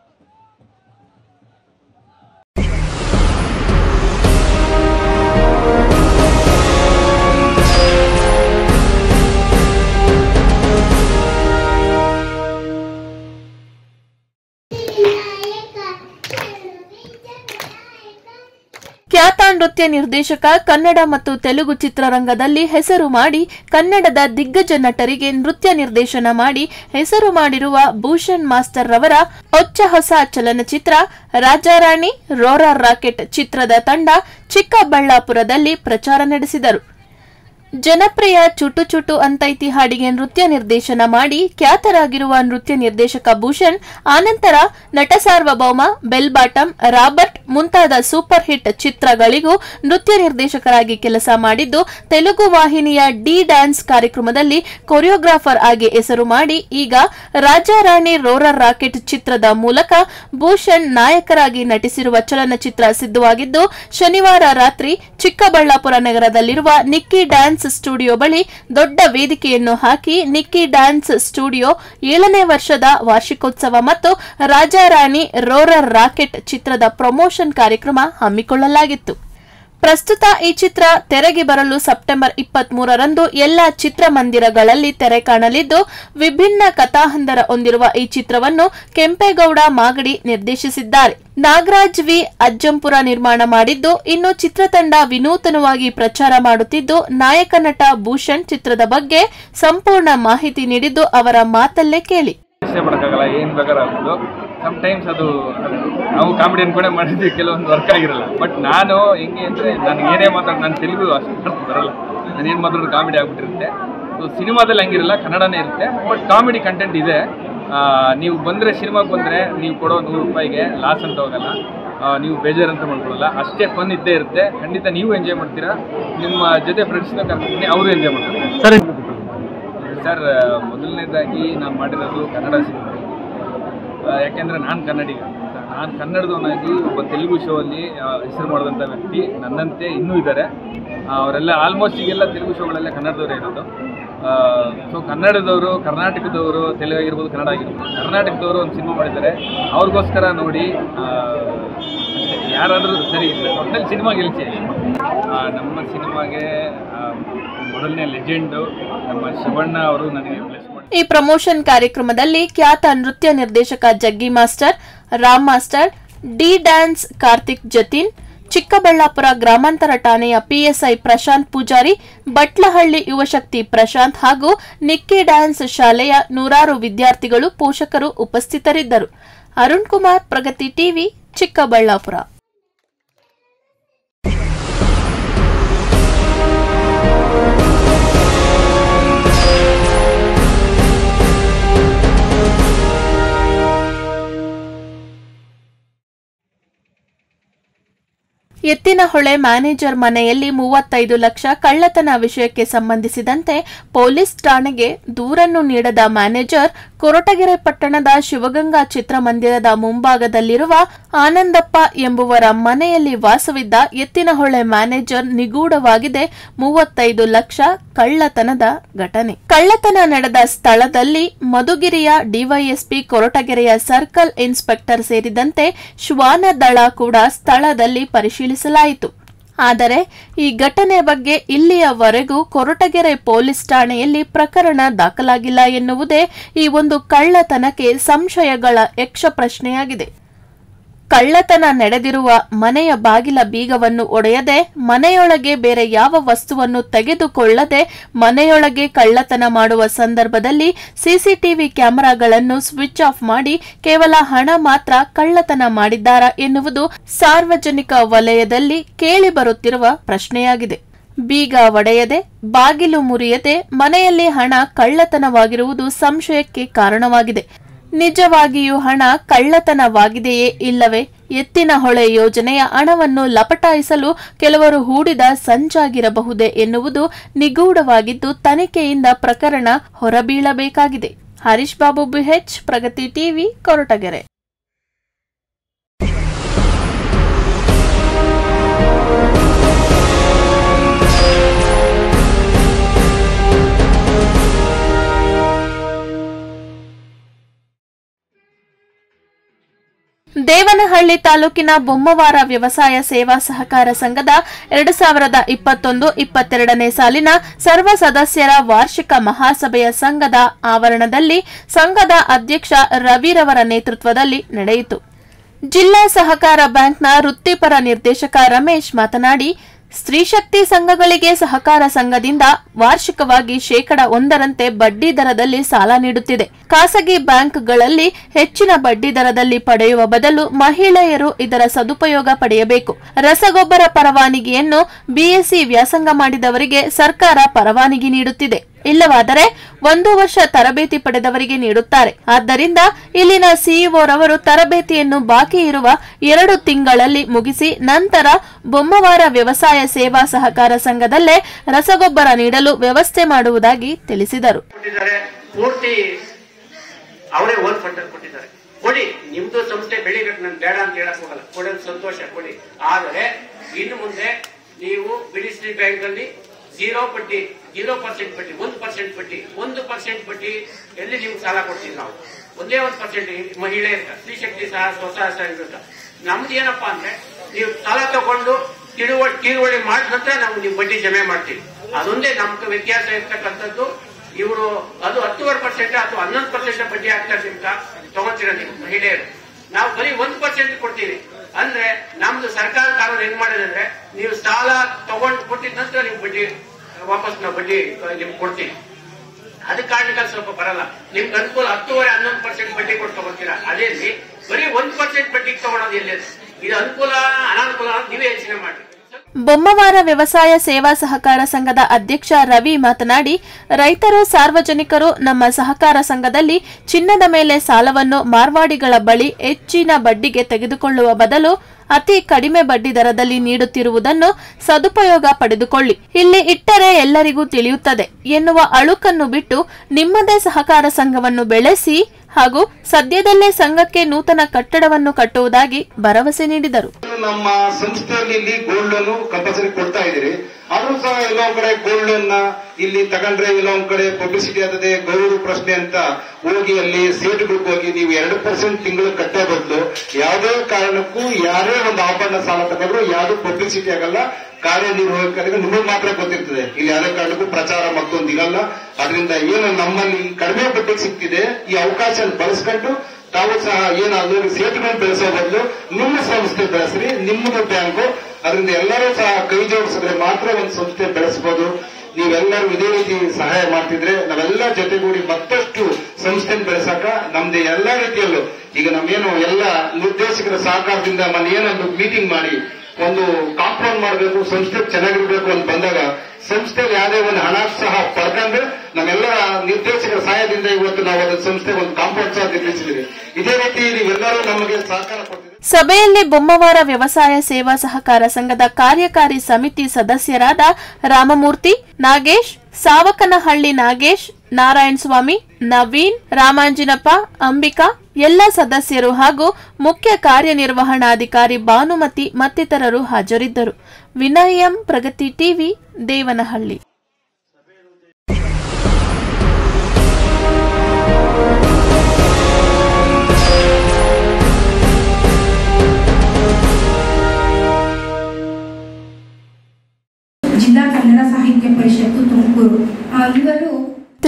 ಖ್ಯಾತ ನೃತ್ಯ ನಿರ್ದೇಶಕ ಕನ್ನಡ ಮತ್ತು ತೆಲುಗು ಚಿತ್ರರಂಗದಲ್ಲಿ ಹೆಸರು ಮಾಡಿ ಕನ್ನಡದ ದಿಗ್ಗಜ ನಟರಿಗೆ ನೃತ್ಯ ನಿರ್ದೇಶನ ಮಾಡಿ ಹೆಸರು ಮಾಡಿರುವ ಭೂಷಣ್ ಮಾಸ್ಟರ್ ರವರ ಹೊಚ್ಚ ಹೊಸ ಚಲನಚಿತ್ರ ರಾಜಾರಾಣಿ ರೋರರ್ ರಾಕೆಟ್ ಚಿತ್ರದ ತಂಡ ಚಿಕ್ಕಬಳ್ಳಾಪುರದಲ್ಲಿ ಪ್ರಚಾರ ನಡೆಸಿದರು ಜನಪ್ರಿಯ ಚುಟು ಚುಟು ಅಂತೈತಿ ಹಾಡಿಗೆ ನೃತ್ಯ ನಿರ್ದೇಶನ ಮಾಡಿ ಖ್ಯಾತರಾಗಿರುವ ನೃತ್ಯ ನಿರ್ದೇಶಕ ಭೂಷಣ್ ಆನಂತರ Natasaarvabhowma Bell Bottom Robert ಮುಂತಾದ ಸೂಪರ್ ಹಿಟ್ ಚಿತ್ರಗಳಿಗೂ ನೃತ್ಯ ನಿರ್ದೇಶಕರಾಗಿ ಕೆಲಸ ಮಾಡಿದ್ದು ತೆಲುಗು ವಾಹಿನಿಯ ಡಿ ಡ್ಯಾನ್ಸ್ ಕಾರ್ಯಕ್ರಮದಲ್ಲಿ ಕೊರಿಯೋಗ್ರಾಫರ್ ಆಗಿ ಹೆಸರು ಮಾಡಿ ಈಗ ರಾಜಾರಾಣಿ ರೋರರ್ ರಾಕೆಟ್ ಚಿತ್ರದ ಮೂಲಕ ಭೂಷಣ್ ನಾಯಕರಾಗಿ ನಟಿಸಿರುವ ಚಲನಚಿತ್ರ ಸಿದ್ಧವಾಗಿದ್ದು ಶನಿವಾರ ರಾತ್ರಿ ಚಿಕ್ಕಬಳ್ಳಾಪುರ ನಗರದಲ್ಲಿರುವ ನಿಕ್ಕಿ ಡ್ಯಾನ್ಸ್ ಸ್ಟುಡಿಯೋ ಬಳಿ ದೊಡ್ಡ ವೇದಿಕೆಯನ್ನು ಹಾಕಿ ನಿಕ್ಕಿ ಡ್ಯಾನ್ಸ್ ಸ್ಟುಡಿಯೋ ಏಳನೇ ವರ್ಷದ ವಾರ್ಷಿಕೋತ್ಸವ ಮತ್ತು ರಾಜಾರಾಣಿ ರೋರರ್ ರಾಕೆಟ್ ಚಿತ್ರದ ಪ್ರಮೋಷನ್ ಕಾರ್ಯಕ್ರಮ ಹಮ್ಮಿಕೊಳ್ಳಲಾಗಿತ್ತು ಪ್ರಸ್ತುತ ಈ ಚಿತ್ರ ತೆರೆಗೆ ಬರಲು ಸೆಪ್ಟೆಂಬರ್ ಇಪ್ಪತ್ತ್ ಮೂರರಂದು ಎಲ್ಲ ಚಿತ್ರಮಂದಿರಗಳಲ್ಲಿ ತೆರೆ ಕಾಣಲಿದ್ದು ವಿಭಿನ್ನ ಕಥಾಹಂದರ ಹೊಂದಿರುವ ಈ ಚಿತ್ರವನ್ನು ಕೆಂಪೇಗೌಡ ಮಾಗಡಿ ನಿರ್ದೇಶಿಸಿದ್ದಾರೆ ನಾಗರಾಜ್ ವಿ ಅಜ್ಜಂಪುರ ನಿರ್ಮಾಣ ಮಾಡಿದ್ದು ಇನ್ನು ಚಿತ್ರತಂಡ ವಿನೂತನವಾಗಿ ಪ್ರಚಾರ ಮಾಡುತ್ತಿದ್ದು ನಾಯಕ ನಟ ಭೂಷಣ್ ಚಿತ್ರದ ಬಗ್ಗೆ ಸಂಪೂರ್ಣ ಮಾಹಿತಿ ನೀಡಿದ್ದು ಅವರ ಮಾತಲ್ಲೇ ಕೇಳಿ ಇಷ್ಟ ಪಡೋಕ್ಕಾಗಲ್ಲ ಏನು ಬೇಕಾದ್ರೂ ಆಗ್ಬೋದು ಟೈಮ್ಸ್ ಅದು ನಾವು ಕಾಮಿಡಿ ಅನ್ಕೊಂಡೆ ಮಾಡಿದ್ವಿ ಕೆಲವೊಂದು ವರ್ಕ್ ಆಗಿರಲ್ಲ ಬಟ್ ನಾನು ಹೆಂಗೆ ಅಂದರೆ ನನಗೆ ಏನೇ ಮಾತಾಡ್ ನಾನು ತೆಲುಗು ಅಷ್ಟು ಬರಲ್ಲ ನಾನು ಏನು ಮಾತಾಡೋದು ಕಾಮಿಡಿ ಆಗ್ಬಿಟ್ಟಿರುತ್ತೆ ಸೊ ಸಿನಿಮಾದಲ್ಲಿ ಹಂಗಿರಲ್ಲ ಕನ್ನಡನೇ ಇರುತ್ತೆ ಬಟ್ ಕಾಮಿಡಿ ಕಂಟೆಂಟ್ ಇದೆ ಆ, ನೀವು ಬಂದರೆ ಸಿನಿಮಾಗೆ ಬಂದರೆ ನೀವು ಕೊಡೋ ನೂರು ರೂಪಾಯಿಗೆ ಲಾಸ್ ಅಂತ ಹೋಗಲ್ಲ ಆ, ನೀವು ಬೇಜಾರು ಅಂತ ಮಾಡ್ಕೊಳ್ಳಲ್ಲ ಅಷ್ಟೇ ಫನ್ ಇದ್ದೇ ಇರುತ್ತೆ ಖಂಡಿತ ನೀವು ಎಂಜಾಯ್ ಮಾಡ್ತೀರಾ ನಿಮ್ಮ ಜೊತೆ ಫ್ರೆಂಡ್ಸ್ನ ಕರ್ಕೊಂಡು ಅವರು ಎಂಜಾಯ್ ಮಾಡ್ತಾರೆ ಸರ್ ಸರ್ ಮೊದಲನೇದಾಗಿ ನಾನು ಮಾಡಿರೋದು ಕನ್ನಡ ಸಿನಿಮಾ ಆ, ಯಾಕೆಂದರೆ ನಾನು ಕನ್ನಡಿಗ ನಾನು ಕನ್ನಡದವನಾಗಿ ಒಬ್ಬ ತೆಲುಗು ಶೋ ಅಲ್ಲಿ ಆ, ಹೆಸರು ಮಾಡಿದಂಥ ವ್ಯಕ್ತಿ ನನ್ನಂತೆ ಇನ್ನೂ ಇದ್ದಾರೆ ಆ, ಅವರೆಲ್ಲ ಆಲ್ಮೋಸ್ಟ್ ಈಗೆಲ್ಲ ತೆಲುಗು ಶೋಗಳೆಲ್ಲ ಕನ್ನಡದವರೇ ಇರೋದು ಸೊ ಕನ್ನಡದವರು ಕರ್ನಾಟಕದವರು ತೆಲುಗು ಆಗಿರ್ಬೋದು ಕನ್ನಡ ಆಗಿರ್ಬೋದು ಕರ್ನಾಟಕದವರು ಒಂದು ಸಿನಿಮಾ ಮಾಡಿದ್ದಾರೆ ಅವ್ರಿಗೋಸ್ಕರ ನೋಡಿ ಆ, ಅಷ್ಟೇ. ಯಾರಾದರೂ ಸರಿ ಇಲ್ಲ ಒಟ್ಟಲ್ಲಿ ಸಿನಿಮಾ ಗೆಲ್ಸಿ ಆ, ನಮ್ಮ ಸಿನಿಮಾಗೆ ಆ, ಮೊದಲನೇ ಲೆಜೆಂಡು ನಮ್ಮ ಶಿವಣ್ಣ ಅವರು ನನಗೆ ಬ್ಲೆಸ್ ಮಾಡಿ ಈ ಪ್ರಮೋಷನ್ ಕಾರ್ಯಕ್ರಮದಲ್ಲಿ ಖ್ಯಾತ ನೃತ್ಯ ನಿರ್ದೇಶಕ Jaggi master Ram master D dance Karthik Jatin Chikkaballapura ಗ್ರಾಮಾಂತರ ಠಾಣೆಯ ಪಿಎಸ್ಐ ಪ್ರಶಾಂತ್ ಪೂಜಾರಿ ಬಟ್ಲಹಳ್ಳಿ ಯುವಶಕ್ತಿ ಪ್ರಶಾಂತ್ ಹಾಗೂ ನಿಕ್ಕಿ ಡ್ಯಾನ್ಸ್ ಶಾಲೆಯ ನೂರಾರು ವಿದ್ಯಾರ್ಥಿಗಳು ಪೋಷಕರು ಉಪಸ್ಥಿತರಿದ್ದರು ಅರುಣ್ ಕುಮಾರ್ ಪ್ರಗತಿ ಟಿವಿ ಚಿಕ್ಕಬಳ್ಳಾಪುರ ಎತ್ತಿನಹೊಳೆ ಮ್ಯಾನೇಜರ್ ಮನೆಯಲ್ಲಿ ಮೂವತ್ತೈದು ಲಕ್ಷ ಕಳ್ಳತನ ವಿಷಯಕ್ಕೆ ಸಂಬಂಧಿಸಿದಂತೆ ಪೊಲೀಸ್ ಠಾಣೆಗೆ ದೂರನ್ನು ನೀಡದ ಮ್ಯಾನೇಜರ್ ಕೊರಟಗೆರೆ ಪಟ್ಟಣದ ಶಿವಗಂಗಾ ಚಿತ್ರಮಂದಿರದ ಮುಂಭಾಗದಲ್ಲಿರುವ ಆನಂದಪ್ಪ ಎಂಬುವರ ಮನೆಯಲ್ಲಿ ವಾಸವಿದ್ದ ಎತ್ತಿನಹೊಳೆ ಮ್ಯಾನೇಜರ್ ನಿಗೂಢವಾಗಿದೆ ಮೂವತ್ತೈದು ಲಕ್ಷ ಕಳ್ಳತನದ ಘಟನೆ ಕಳ್ಳತನ ನಡೆದ ಸ್ಥಳದಲ್ಲಿ ಮಧುಗಿರಿಯ ಡಿವೈಎಸ್ಪಿ ಕೊರಟಗೆರೆಯ ಸರ್ಕಲ್ ಇನ್ಸ್ಪೆಕ್ಟರ್ ಸೇರಿದಂತೆ ಶ್ವಾನ ದಳ ಕೂಡ ಸ್ಥಳದಲ್ಲಿ ಪರಿಶೀಲಿಸಲಾಯಿತು ಆದರೆ ಈ ಘಟನೆ ಬಗ್ಗೆ ಇಲ್ಲಿಯವರೆಗೂ ಕೊರಟಗೆರೆ ಪೊಲೀಸ್ ಠಾಣೆಯಲ್ಲಿ ಪ್ರಕರಣ ದಾಖಲಾಗಿಲ್ಲ ಎನ್ನುವುದೇ ಈ ಒಂದು ಕಳ್ಳತನಕ್ಕೆ ಸಂಶಯಗಳ ಯಕ್ಷ ಪ್ರಶ್ನೆಯಾಗಿದೆ ಕಳ್ಳತನ ನಡೆದಿರುವ ಮನೆಯ ಬಾಗಿಲ ಬೀಗವನ್ನು ಒಡೆಯದೆ ಮನೆಯೊಳಗೆ ಬೇರೆ ಯಾವ ವಸ್ತುವನ್ನು ತೆಗೆದುಕೊಳ್ಳದೆ ಮನೆಯೊಳಗೆ ಕಳ್ಳತನ ಮಾಡುವ ಸಂದರ್ಭದಲ್ಲಿ ಸಿಸಿಟಿವಿ ಕ್ಯಾಮೆರಾಗಳನ್ನು ಸ್ವಿಚ್ ಆಫ್ ಮಾಡಿ ಕೇವಲ ಹಣ ಮಾತ್ರ ಕಳ್ಳತನ ಮಾಡಿದ್ದಾರಾ ಎನ್ನುವುದು ಸಾರ್ವಜನಿಕ ವಲಯದಲ್ಲಿ ಕೇಳಿಬರುತ್ತಿರುವ ಪ್ರಶ್ನೆಯಾಗಿದೆ ಬೀಗ ಒಡೆಯದೆ ಬಾಗಿಲು ಮುರಿಯದೆ ಮನೆಯಲ್ಲಿ ಹಣ ಕಳ್ಳತನವಾಗಿರುವುದು ಸಂಶಯಕ್ಕೆ ಕಾರಣವಾಗಿದೆ ನಿಜವಾಗಿಯೂ ಹಣ ಕಳ್ಳತನವಾಗಿದೆಯೇ ಇಲ್ಲವೇ ಎತ್ತಿನ ಹೊಳೆ ಯೋಜನೆಯ ಹಣವನ್ನು ಲಪಟಾಯಿಸಲು ಕೆಲವರು ಹೂಡಿದ ಸಂಚಾಗಿರಬಹುದೇ ಎನ್ನುವುದು ನಿಗೂಢವಾಗಿದ್ದು ತನಿಖೆಯಿಂದ ಪ್ರಕರಣ ಹೊರಬೀಳಬೇಕಾಗಿದೆ ಹರೀಶ್ ಬಾಬು ಬಿಹೆಚ್ ಪ್ರಗತಿ ಟಿವಿ ಕೊರಟಗೆರೆ ದೇವನಹಳ್ಳಿ ತಾಲೂಕಿನ ಬೊಮ್ಮವಾರ ವ್ಯವಸಾಯ ಸೇವಾ ಸಹಕಾರ ಸಂಘದ ಎರಡು ಸಾವಿರದ ಇಪ್ಪತ್ತೊಂದು ಇಪ್ಪತ್ತೆರಡನೇ ಸಾಲಿನ ಸರ್ವ ಸದಸ್ಯರ ವಾರ್ಷಿಕ ಮಹಾಸಭೆಯ ಸಂಘದ ಆವರಣದಲ್ಲಿ ಸಂಘದ ಅಧ್ಯಕ್ಷ ರವಿರವರ ನೇತೃತ್ವದಲ್ಲಿ ನಡೆಯಿತು ಜಿಲ್ಲಾ ಸಹಕಾರ ಬ್ಯಾಂಕ್ನ ವೃತ್ತಿಪರ ನಿರ್ದೇಶಕ ರಮೇಶ್ ಮಾತನಾಡಿ ಸ್ತ್ರೀಶಕ್ತಿ ಸಂಘಗಳಿಗೆ ಸಹಕಾರ ಸಂಘದಿಂದ ವಾರ್ಷಿಕವಾಗಿ ಶೇಕಡ ಒಂದರಂತೆ ಬಡ್ಡಿ ದರದಲ್ಲಿ ಸಾಲ ನೀಡುತ್ತಿದೆ ಖಾಸಗಿ ಬ್ಯಾಂಕ್ಗಳಲ್ಲಿ ಹೆಚ್ಚಿನ ಬಡ್ಡಿ ದರದಲ್ಲಿ ಪಡೆಯುವ ಬದಲು ಮಹಿಳೆಯರು ಇದರ ಸದುಪಯೋಗ ಪಡೆಯಬೇಕು ರಸಗೊಬ್ಬರ ಪರವಾನಗಿಯನ್ನು ಬಿಎಸ್ಸಿ ವ್ಯಾಸಂಗ ಮಾಡಿದವರಿಗೆ ಸರ್ಕಾರ ಪರವಾನಗಿ ನೀಡುತ್ತಿದೆ ಇಲ್ಲವಾದರೆ ಒಂದು ವರ್ಷ ತರಬೇತಿ ಪಡೆದವರಿಗೆ ನೀಡುತ್ತಾರೆ ಆದ್ದರಿಂದ ಇಲ್ಲಿನ ಸಿಇಒರವರು ತರಬೇತಿಯನ್ನು ಬಾಕಿ ಇರುವ ಎರಡು ತಿಂಗಳಲ್ಲಿ ಮುಗಿಸಿ ನಂತರ ಬೊಮ್ಮವಾರ ವ್ಯವಸಾಯ ಸೇವಾ ಸಹಕಾರ ಸಂಘದಲ್ಲೇ ರಸಗೊಬ್ಬರ ನೀಡಲು ವ್ಯವಸ್ಥೆ ಮಾಡುವುದಾಗಿ ತಿಳಿಸಿದರು ಕೊಟ್ಟಿದ್ದಾರೆ ಪೂರ್ತಿ ಅವರೇ ಓನ್ ಫಂಡ್ ಅಲ್ಲಿ ಕೊಟ್ಟಿದ್ದಾರೆ ಕೊಡಿ ನಿಮ್ದು ಸಂಸ್ಥೆ ಬೆಳಿಬೇಕು ನನ್ ಬೇಡ ಅಂತ ಹೇಳಕ್ ಹೋಗಲ್ಲ ಕೊಡೋದು ಸಂತೋಷ ಕೊಡಿ ಆದರೆ ಇನ್ನು ಮುಂದೆ ನೀವು ಬಿಡಿಸಿ ಬ್ಯಾಂಕ್ ಅಲ್ಲಿ ಜೀರೋ ಬಡ್ಡಿ ಜೀರೋ ಪರ್ಸೆಂಟ್ ಬಡ್ಡಿ ಒಂದು ಪರ್ಸೆಂಟ್ ಬಡ್ಡಿ ಒಂದು ಪರ್ಸೆಂಟ್ ಬಡ್ಡಿ ಎಲ್ಲಿ ನಿಮ್ಗೆ ಸಾಲ ಕೊಡ್ತೀವಿ ನಾವು ಒಂದೇ ಒಂದು ಪರ್ಸೆಂಟ್ ಮಹಿಳೆಯರ ಸ್ತ್ರೀ ಶಕ್ತಿ ಸಹ ಸ್ವಸಹಾಯ ಸಂಘ ನಮ್ದು ಏನಪ್ಪಾ ಅಂದ್ರೆ ನೀವು ಸಾಲ ತಗೊಂಡು ತಿಳುವಳಿ ತಿಳುವಳಿ ಮಾಡಿದ ನಂತರ ನಾವು ನೀವು ಬಡ್ಡಿ ಜಮೆ ಮಾಡ್ತೀವಿ ಅದೊಂದೇ ನಮ್ಗೆ ವ್ಯತ್ಯಾಸ ಇರ್ತಕ್ಕಂಥದ್ದು ಇವರು ಅದು ಹತ್ತುವರೆ ಪರ್ಸೆಂಟ್ ಅಥವಾ ಹನ್ನೊಂದು ಪರ್ಸೆಂಟ್ ಬಡ್ಡಿ ಆಗ್ತಾ ನಿಮ್ಗ ತಗೊಂತೀರ ನೀವು ಮಹಿಳೆಯರು ನಾವು ಬರೀ ಒಂದ್ ಪರ್ಸೆಂಟ್ ಕೊಡ್ತೀವಿ ಅಂದ್ರೆ ನಮ್ದು ಸರ್ಕಾರ ಕಾನೂನು ಹೆಂಗ್ ಮಾಡಿದೆ ಅಂದ್ರೆ ನೀವು ಸಾಲ ತಗೊಂಡು ಕೊಟ್ಟಿದ ನಂತರ ನೀವು ಬಡ್ಡಿ ವಾಪಸ್ ನಾವು ಬಡ್ಡಿ ನಿಮ್ಗೆ ಕೊಡ್ತೀವಿ ಅದ ಕಾರಣಕ್ಕೆ ಸ್ವಲ್ಪ ಬರಲ್ಲ ನಿಮ್ಗೆ ಅನುಕೂಲ ಹತ್ತುವರೆ ಹನ್ನೊಂದು ಪರ್ಸೆಂಟ್ ಬಡ್ಡಿ ಕೊಟ್ಟು ತಗೋತೀರಾ ಅದೇ ಬರೀ ಒಂದ್ ಪರ್ಸೆಂಟ್ ಬಡ್ಡಿಗೆ ತಗೊಳೋದು ಎಲ್ಲಿ ಇದು ಅನುಕೂಲ ಅನಾನುಕೂಲ ಅಂತ ನೀವೇ ಯೋಚನೆ ಮಾಡಿ ಬೊಮ್ಮವಾರ ವ್ಯವಸಾಯ ಸೇವಾ ಸಹಕಾರ ಸಂಘದ ಅಧ್ಯಕ್ಷ ರವಿ ಮಾತನಾಡಿ ರೈತರು ಸಾರ್ವಜನಿಕರು ನಮ್ಮ ಸಹಕಾರ ಸಂಘದಲ್ಲಿ ಚಿನ್ನದ ಮೇಲೆ ಸಾಲವನ್ನು ಮಾರ್ವಾಡಿಗಳ ಬಳಿ ಹೆಚ್ಚಿನ ಬಡ್ಡಿಗೆ ತೆಗೆದುಕೊಳ್ಳುವ ಬದಲು ಅತಿ ಕಡಿಮೆ ಬಡ್ಡಿ ದರದಲ್ಲಿ ನೀಡುತ್ತಿರುವುದನ್ನು ಸದುಪಯೋಗ ಪಡೆದುಕೊಳ್ಳಿ ಇಲ್ಲಿ ಇಟ್ಟರೆ ಎಲ್ಲರಿಗೂ ತಿಳಿಯುತ್ತದೆ ಎನ್ನುವ ಅಳುಕನ್ನು ಬಿಟ್ಟು ನಿಮ್ಮದೇ ಸಹಕಾರ ಸಂಘವನ್ನು ಬೆಳೆಸಿ ಹಾಗೂ ಸದ್ಯದಲ್ಲೇ ಸಂಘಕ್ಕೆ ನೂತನ ಕಟ್ಟಡವನ್ನು ಕಟ್ಟುವುದಾಗಿ ಭರವಸೆ ನೀಡಿದರು ನಮ್ಮ ಸಂಸ್ಥೆಯಲ್ಲಿ ಇಲ್ಲಿ ಗೋಲ್ಡ್ ಲೋನ್ ಕಂಪಲ್ಸರಿ ಕೊಡ್ತಾ ಇದ್ದೀರಿ ಆದ್ರೂ ಸಹ ಎಲ್ಲ ಒಂದ್ ಕಡೆ ಗೋಲ್ಡ್ ಲೋನ್ ನ ಇಲ್ಲಿ ತಗೊಂಡ್ರೆ ಎಲ್ಲ ಒಂದ್ ಕಡೆ ಪಬ್ಲಿಸಿಟಿ ಆಗ್ತದೆ ಗೌರವ ಪ್ರಶ್ನೆ ಅಂತ ಹೋಗಿ ಅಲ್ಲಿ ಸೇಟುಗಳಿಗೆ ಹೋಗಿ ನೀವು ಎರಡು ಪರ್ಸೆಂಟ್ ತಿಂಗಳು ಕಟ್ಟೋ ಬದಲು ಯಾವುದೇ ಕಾರಣಕ್ಕೂ ಯಾರೇ ಒಂದು ಆಭರಣ ಸಾಲ ತಗೊಂಡ್ರು ಯಾವ್ದು ಪಬ್ಲಿಸಿಟಿ ಆಗಲ್ಲ ಕಾರ್ಯನಿರ್ವಾಹಕರಿಗೆ ನಿಮಗೆ ಮಾತ್ರ ಗೊತ್ತಿರ್ತದೆ ಇಲ್ಲಿ ಯಾವುದೇ ಕಾರಣಕ್ಕೂ ಪ್ರಚಾರ ಮತ್ತೊಂದು ಇರಲ್ಲ ಅದರಿಂದ ಏನು ನಮ್ಮಲ್ಲಿ ಕಡಿಮೆ ಬಡ್ಡಿಗೆ ಸಿಗ್ತಿದೆ ಈ ಅವಕಾಶ ಬಳಸ್ಕೊಂಡು ತಾವು ಸಹ ಏನಾದ್ರು ಸೇತುಗಳನ್ನು ಬೆಳೆಸೋ ಬದಲು ನಿಮ್ಮ ಸಂಸ್ಥೆ ಬೆಳೆಸ್ರಿ ನಿಮ್ಮದು ಬ್ಯಾಂಕು ಅದರಿಂದ ಎಲ್ಲರೂ ಸಹ ಕೈ ಜೋಡಿಸಿದ್ರೆ ಮಾತ್ರ ಒಂದು ಸಂಸ್ಥೆ ಬೆಳೆಸಬಹುದು ನೀವೆಲ್ಲರೂ ಇದೇ ರೀತಿ ಸಹಾಯ ಮಾಡ್ತಿದ್ರೆ ನಾವೆಲ್ಲ ಜೊತೆಗೂಡಿ ಮತ್ತಷ್ಟು ಸಂಸ್ಥೆ ಬೆಳೆಸಕ ನಮ್ದು ಎಲ್ಲಾ ರೀತಿಯಲ್ಲೂ ಈಗ ನಮ್ಮೇನು ಎಲ್ಲ ನಿರ್ದೇಶಕರ ಸಹಕಾರದಿಂದ ಮೊನ್ನೆ ಏನೊಂದು ಮೀಟಿಂಗ್ ಮಾಡಿ ಒಂದು ಕಾಂಪೌಂಡ್ ಮಾಡಬೇಕು ಸಂಸ್ಥೆ ಚೆನ್ನಾಗಿರ್ಬೇಕು ಅಂತ ಬಂದಾಗ ಸಂಸ್ಥೆಯಲ್ಲಿ ಯಾವುದೇ ಒಂದು ಹಣ ಸಹ ಪಡ್ಕೊಂಡು ನಮ್ಮೆಲ್ಲ ನಿರ್ದೇಶಕರ ಸಹಾಯದಿಂದ ಇವತ್ತು ನಾವು ಒಂದು ಸಂಸ್ಥೆ ಒಂದು ಕಾಂಪೌಂಡ್ ಸಹ ನಿರ್ಮಿಸಿದ್ದೀವಿ ಇದೇ ರೀತಿ ನೀವೆಲ್ಲರೂ ನಮಗೆ ಸಹಕಾರ ಕೊಟ್ಟಿದ್ದೀರಿ ಸಭೆಯಲ್ಲಿ ಬೊಮ್ಮವಾರ ವ್ಯವಸಾಯ ಸೇವಾ ಸಹಕಾರ ಸಂಘದ ಕಾರ್ಯಕಾರಿ ಸಮಿತಿ ಸದಸ್ಯರಾದ ರಾಮಮೂರ್ತಿ ನಾಗೇಶ್ ಸಾವಕನಹಳ್ಳಿ ನಾಗೇಶ್ ನಾರಾಯಣ ಸ್ವಾಮಿ ನವೀನ್ ರಾಮಾಂಜಿನಪ್ಪ ಅಂಬಿಕಾ ಎಲ್ಲ ಸದಸ್ಯರು ಹಾಗೂ ಮುಖ್ಯ ಕಾರ್ಯನಿರ್ವಹಣಾಧಿಕಾರಿ ಭಾನುಮತಿ ಮತ್ತಿತರರು ಹಾಜರಿದ್ದರು ವಿನಯ್ ಎಂ ಪ್ರಗತಿ ಟಿವಿ ದೇವನಹಳ್ಳಿ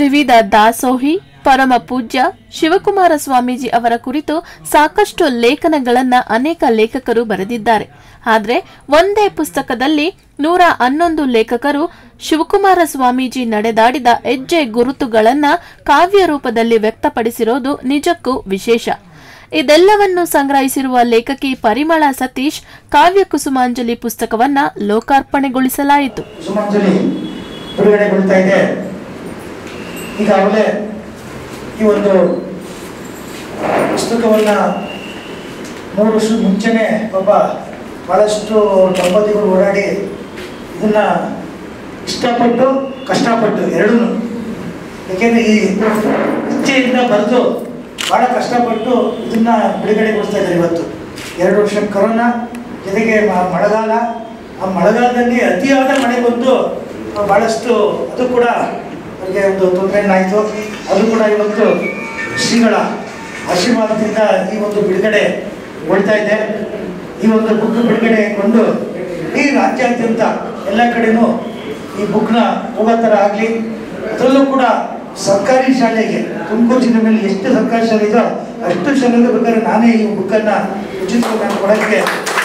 ವಿವಿಧ ದಾಸೋಹಿ ಪರಮ ಪೂಜ್ಯ ಶಿವಕುಮಾರ ಸ್ವಾಮೀಜಿ ಅವರ ಕುರಿತು ಸಾಕಷ್ಟು ಲೇಖನಗಳನ್ನ ಅನೇಕ ಲೇಖಕರು ಬರೆದಿದ್ದಾರೆ ಆದರೆ ಒಂದೇ ಪುಸ್ತಕದಲ್ಲಿ ನೂರ ಹನ್ನೊಂದು ಲೇಖಕರು ಶಿವಕುಮಾರ ಸ್ವಾಮೀಜಿ ನಡೆದಾಡಿದ ಹೆಜ್ಜೆ ಗುರುತುಗಳನ್ನ ಕಾವ್ಯ ರೂಪದಲ್ಲಿ ವ್ಯಕ್ತಪಡಿಸಿರೋದು ನಿಜಕ್ಕೂ ವಿಶೇಷ ಇದೆಲ್ಲವನ್ನು ಸಂಗ್ರಹಿಸಿರುವ ಲೇಖಕಿ ಪರಿಮಳ ಸತೀಶ್ ಕಾವ್ಯ ಕುಸುಮಾಂಜಲಿ ಪುಸ್ತಕವನ್ನ ಲೋಕಾರ್ಪಣೆಗೊಳಿಸಲಾಯಿತು ಕುಸುಮಾಂಜಲಿ ಬಿಡುಗಡೆಗೊಳ್ತಾ ಇದೆ ಈಗಾಗಲೇ ಈ ಒಂದು ಪುಸ್ತಕವನ್ನ ಮೂರು ವರ್ಷದ ಮುಂಚೆನೆ ಪಾಪ ಬಹಳಷ್ಟು ದಂಪತಿಗಳು ಓಡಾಡಿ ಇದನ್ನ ಇಷ್ಟಪಟ್ಟು ಕಷ್ಟಪಟ್ಟು ಎರಡೂ ಯಾಕೆಂದ್ರೆ ಈ ಇಚ್ಛೆಯಿಂದ ಬರೆದು ಬಹಳ ಕಷ್ಟಪಟ್ಟು ಇದನ್ನ ಬಿಡುಗಡೆಗೊಳಿಸ್ತಾ ಇದ್ದಾರೆ ಇವತ್ತು ಎರಡು ವರ್ಷ ಕರೋನಾ ಜೊತೆಗೆ ಮ- ಮಳೆಗಾಲ ಆ ಮಳೆಗಾಲದಲ್ಲಿ ಅತಿಯಾದ ಮಳೆ ಬಂದು ಆ, ಬಹಳಷ್ಟು ಅದು ಕೂಡ ಅವರಿಗೆ ಒಂದು ತೊಂದರೆನಾಯಿತು ಅದು ಕೂಡ ಇವತ್ತು ಶ್ರೀಗಳ ಆಶೀರ್ವಾದದಿಂದ ಈ ಒಂದು ಬಿಡುಗಡೆ ಒಳ್ತಾ ಇದೆ ಈ ಒಂದು ಬುಕ್ ಬಿಡುಗಡೆಗೊಂಡು ಈ ರಾಜ್ಯಾದ್ಯಂತ ಎಲ್ಲ ಕಡೆನೂ ಈ ಬುಕ್ನ ಹೋಗೋ ಥರ ಆಗಲಿ ಅದರಲ್ಲೂ ಕೂಡ ಸರ್ಕಾರಿ ಶಾಲೆಗೆ ತುಮಕೂರು ಜಿಲ್ಲೆ ಮೇಲೆ ಎಷ್ಟು ಸರ್ಕಾರಿ ಶಾಲೆ ಇದೋ ಅಷ್ಟು ಶಾಲೆಗೆ ಬೇಕಾದ್ರೆ ನಾನೇ ಈ ಬುಕ್ಕನ್ನು ಉಚಿತವಾಗಿ ನಾನು ಕೊಡೋಕ್ಕೆ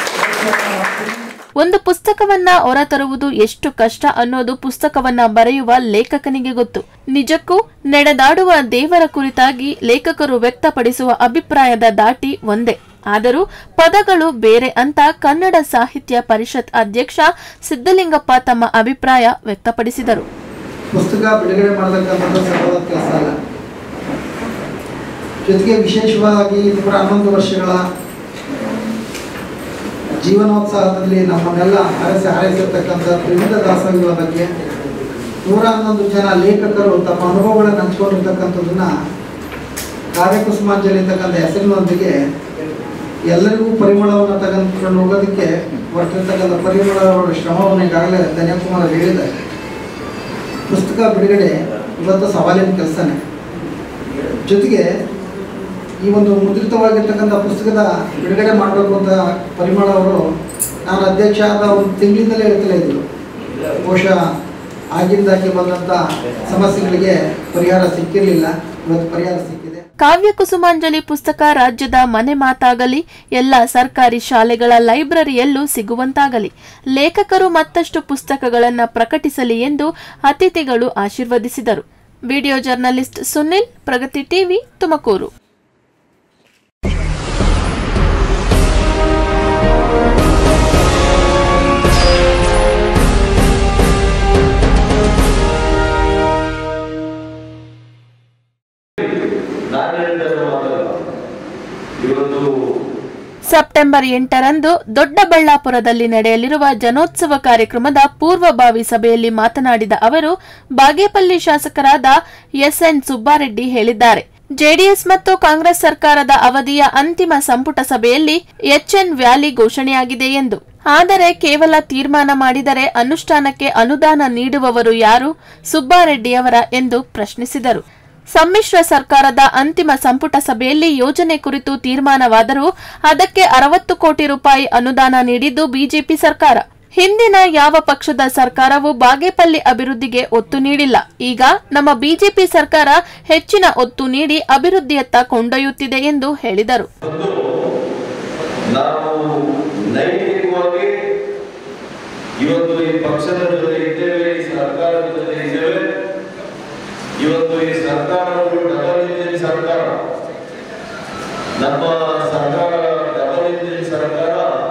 ಒಂದು ಪುಸ್ತಕವನ್ನ ಹೊರತರುವುದು ಎಷ್ಟು ಕಷ್ಟ ಅನ್ನೋದು ಪುಸ್ತಕವನ್ನ ಬರೆಯುವ ಲೇಖಕನಿಗೆ ಗೊತ್ತು ನಿಜಕ್ಕೂ ನಡೆದಾಡುವ ದೇವರ ಕುರಿತಾಗಿ ಲೇಖಕರು ವ್ಯಕ್ತಪಡಿಸುವ ಅಭಿಪ್ರಾಯದ ದಾಟಿ ಒಂದೇ ಆದರೂ ಪದಗಳು ಬೇರೆ ಅಂತ ಕನ್ನಡ ಸಾಹಿತ್ಯ ಪರಿಷತ್ ಅಧ್ಯಕ್ಷ ಸಿದ್ದಲಿಂಗಪ್ಪ ತಮ್ಮ ಅಭಿಪ್ರಾಯ ವ್ಯಕ್ತಪಡಿಸಿದರು ಪುಸ್ತಕ ಬಿಡುಗಡೆ ಮಾಡತಕ್ಕಂಥದ್ದು ಸರಳವಾದ ಕೆಲಸ ಅಲ್ಲ ಜೊತೆಗೆ ವಿಶೇಷವಾಗಿ ನೂರ ಹನ್ನೊಂದು ವರ್ಷಗಳ ಜೀವನೋತ್ಸಾಹದಲ್ಲಿ ನಮ್ಮನ್ನೆಲ್ಲ ಹರಸಿ ಹಾರೈಸಿರ್ತಕ್ಕಂಥ ತ್ರಿವಿಧ ದಾಸೋಹಿಗಳ ಬಗ್ಗೆ ನೂರ ಹನ್ನೊಂದು ಜನ ಲೇಖಕರು ತಮ್ಮ ಅನುಭವಗಳನ್ನು ಹಂಚ್ಕೊಂಡಿರ್ತಕ್ಕಂಥದ್ದನ್ನ ಕಾವ್ಯ ಕುಸುಮಾಂಜಲಿ ಅಂತಕ್ಕಂಥ ಹೆಸರಿನೊಂದಿಗೆ ಎಲ್ಲರಿಗೂ ಪರಿಮಳವನ್ನು ತಗೊಂಡ್ಕೊಂಡು ಹೋಗೋದಕ್ಕೆ ಹೊರಟಿರ್ತಕ್ಕಂಥ ಪರಿಮಳ ಅವರ ಶ್ರಮವನ್ನು ಈಗಾಗಲೇ ಧನ್ಯಕುಮಾರ್ ಹೇಳಿದ್ದಾರೆ ಪುಸ್ತಕ ಬಿಡುಗಡೆ ಇವತ್ತು ಸವಾಲಿನ ಕೆಲಸನೇ ಜೊತೆಗೆ ಈ ಒಂದು ಮುದ್ರಿತವಾಗಿರ್ತಕ್ಕಂಥ ಪುಸ್ತಕದ ಬಿಡುಗಡೆ ಮಾಡಬೇಕು ಅಂತ ಪರಿಮಳ ಅವರು ನಾನು ಅಧ್ಯಕ್ಷ ಆದ ಒಂದು ತಿಂಗಳಿಂದಲೇ ಹೇಳ್ತಲೇ ಇದ್ರು ಬಹುಶಃ ಆಗಿಂದಾಗಿ ಬಂದಂಥ ಸಮಸ್ಯೆಗಳಿಗೆ ಪರಿಹಾರ ಸಿಕ್ಕಿರಲಿಲ್ಲ ಇವತ್ತು ಪರಿಹಾರ ಸಿಕ್ಕಿದೆ ಕಾವ್ಯ ಕುಸುಮಾಂಜಲಿ ಪುಸ್ತಕ ರಾಜ್ಯದ ಮನೆ ಮಾತಾಗಲಿ ಎಲ್ಲ ಸರ್ಕಾರಿ ಶಾಲೆಗಳ ಲೈಬ್ರರಿಯಲ್ಲೂ ಸಿಗುವಂತಾಗಲಿ ಲೇಖಕರು ಮತ್ತಷ್ಟು ಪುಸ್ತಕಗಳನ್ನು ಪ್ರಕಟಿಸಲಿ ಎಂದು ಅತಿಥಿಗಳು ಆಶೀರ್ವದಿಸಿದರು video journalist Sunil Pragati TV Tumakuru September ಎಂಟರಂದು ದೊಡ್ಡಬಳ್ಳಾಪುರದಲ್ಲಿ ನಡೆಯಲಿರುವ ಜನೋತ್ಸವ ಕಾರ್ಯಕ್ರಮದ ಪೂರ್ವಭಾವಿ ಸಭೆಯಲ್ಲಿ ಮಾತನಾಡಿದ ಅವರು ಬಾಗೇಪಲ್ಲಿ ಶಾಸಕರಾದ ಎಸ್ಎನ್ ಸುಬ್ಬಾರೆಡ್ಡಿ ಹೇಳಿದ್ದಾರೆ ಜೆಡಿಎಸ್ ಮತ್ತು ಕಾಂಗ್ರೆಸ್ ಸರ್ಕಾರದ ಅವಧಿಯ ಅಂತಿಮ ಸಂಪುಟ ಸಭೆಯಲ್ಲಿ ಎಚ್ಎನ್ ವ್ಯಾಲಿ ಘೋಷಣೆಯಾಗಿದೆ ಎಂದು ಆದರೆ ಕೇವಲ ತೀರ್ಮಾನ ಮಾಡಿದರೆ ಅನುಷ್ಠಾನಕ್ಕೆ ಅನುದಾನ ನೀಡುವವರು ಯಾರು ಸುಬ್ಬಾರೆಡ್ಡಿಯವರ ಎಂದು ಪ್ರಶ್ನಿಸಿದರು ಸಮ್ಮಿಶ್ರ ಸರ್ಕಾರದ ಅಂತಿಮ ಸಂಪುಟ ಸಭೆಯಲ್ಲಿ ಯೋಜನೆ ಕುರಿತು ತೀರ್ಮಾನವಾದರೂ ಅದಕ್ಕೆ ಅರವತ್ತು ಕೋಟಿ ರೂಪಾಯಿ ಅನುದಾನ ನೀಡಿದ್ದು ಬಿಜೆಪಿ ಸರ್ಕಾರ ಹಿಂದಿನ ಯಾವ ಪಕ್ಷದ ಸರ್ಕಾರವೂ ಬಾಗೇಪಲ್ಲಿ ಅಭಿವೃದ್ಧಿಗೆ ಒತ್ತು ನೀಡಿಲ್ಲ ಈಗ ನಮ್ಮ ಬಿಜೆಪಿ ಸರ್ಕಾರ ಹೆಚ್ಚಿನ ಒತ್ತು ನೀಡಿ ಅಭಿವೃದ್ಧಿಯತ್ತ ಕೊಂಡೊಯ್ಯುತ್ತಿದೆ ಎಂದು ಹೇಳಿದರು ನಾವು ನೈತಿಕವಾಗಿ ಇವತ್ತು ಈ ಪಕ್ಷದ ಜೊತೆ ಇದ್ದೇವೆ ಈ ಸರ್ಕಾರದ ಜೊತೆ ಇದ್ದೇವೆ ಇವತ್ತು ಈ ಸರ್ಕಾರವು ಡಬಲ್ ಇಂಜಿನ್ ಸರ್ಕಾರ ನಮ್ಮ ಸರ್ಕಾರ ಡಬಲ್ ಇಂಜಿನ್ ಸರ್ಕಾರ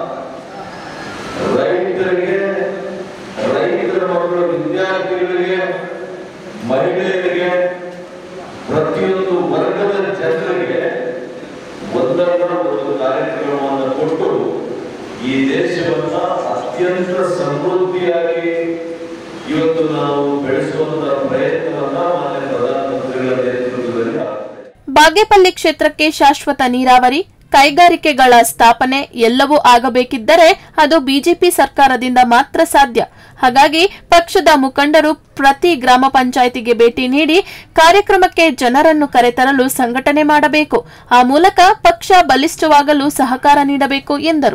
ರೈತರಿಗೆ ರೈತರ ಮಕ್ಕಳು ವಿದ್ಯಾರ್ಥಿಗಳಿಗೆ ಮಹಿಳೆಯರಿಗೆ ಪ್ರತಿಯೊಂದು ವರ್ಗದ ಜನರಿಗೆ ಒಂದರ ಒಂದು ಕಾರ್ಯಕ್ರಮವನ್ನು ಕೊಟ್ಟು ಈ ದೇಶವನ್ನ ಅತ್ಯಂತ ಸಮೃದ್ಧಿಯಾಗಿ ಇವತ್ತು ನಾವು ಬೆಳೆಸುವಂತ ಪ್ರಯತ್ನವನ್ನ ಮಾನ್ಯ ಪ್ರಧಾನಮಂತ್ರಿಗಳ ನೇತೃತ್ವದಲ್ಲಿ ಆಗ್ತದೆ ಬಾಗೇಪಲ್ಲಿ ಕ್ಷೇತ್ರಕ್ಕೆ ಶಾಶ್ವತ ನೀರಾವರಿ ಕೈಗಾರಿಕೆಗಳ ಸ್ಥಾಪನೆ ಎಲ್ಲವೂ ಆಗಬೇಕಿದ್ದರೆ ಅದು ಬಿಜೆಪಿ ಸರ್ಕಾರದಿಂದ ಮಾತ್ರ ಸಾಧ್ಯ ಹಾಗಾಗಿ ಪಕ್ಷದ ಮುಖಂಡರು ಪ್ರತಿ ಗ್ರಾಮ ಪಂಚಾಯಿತಿಗೆ ಭೇಟಿ ನೀಡಿ ಕಾರ್ಯಕ್ರಮಕ್ಕೆ ಜನರನ್ನು ಕರೆತರಲು ಸಂಘಟನೆ ಮಾಡಬೇಕು ಆ ಮೂಲಕ ಪಕ್ಷ ಬಲಿಷ್ಠವಾಗಲು ಸಹಕಾರ ನೀಡಬೇಕು ಎಂದರು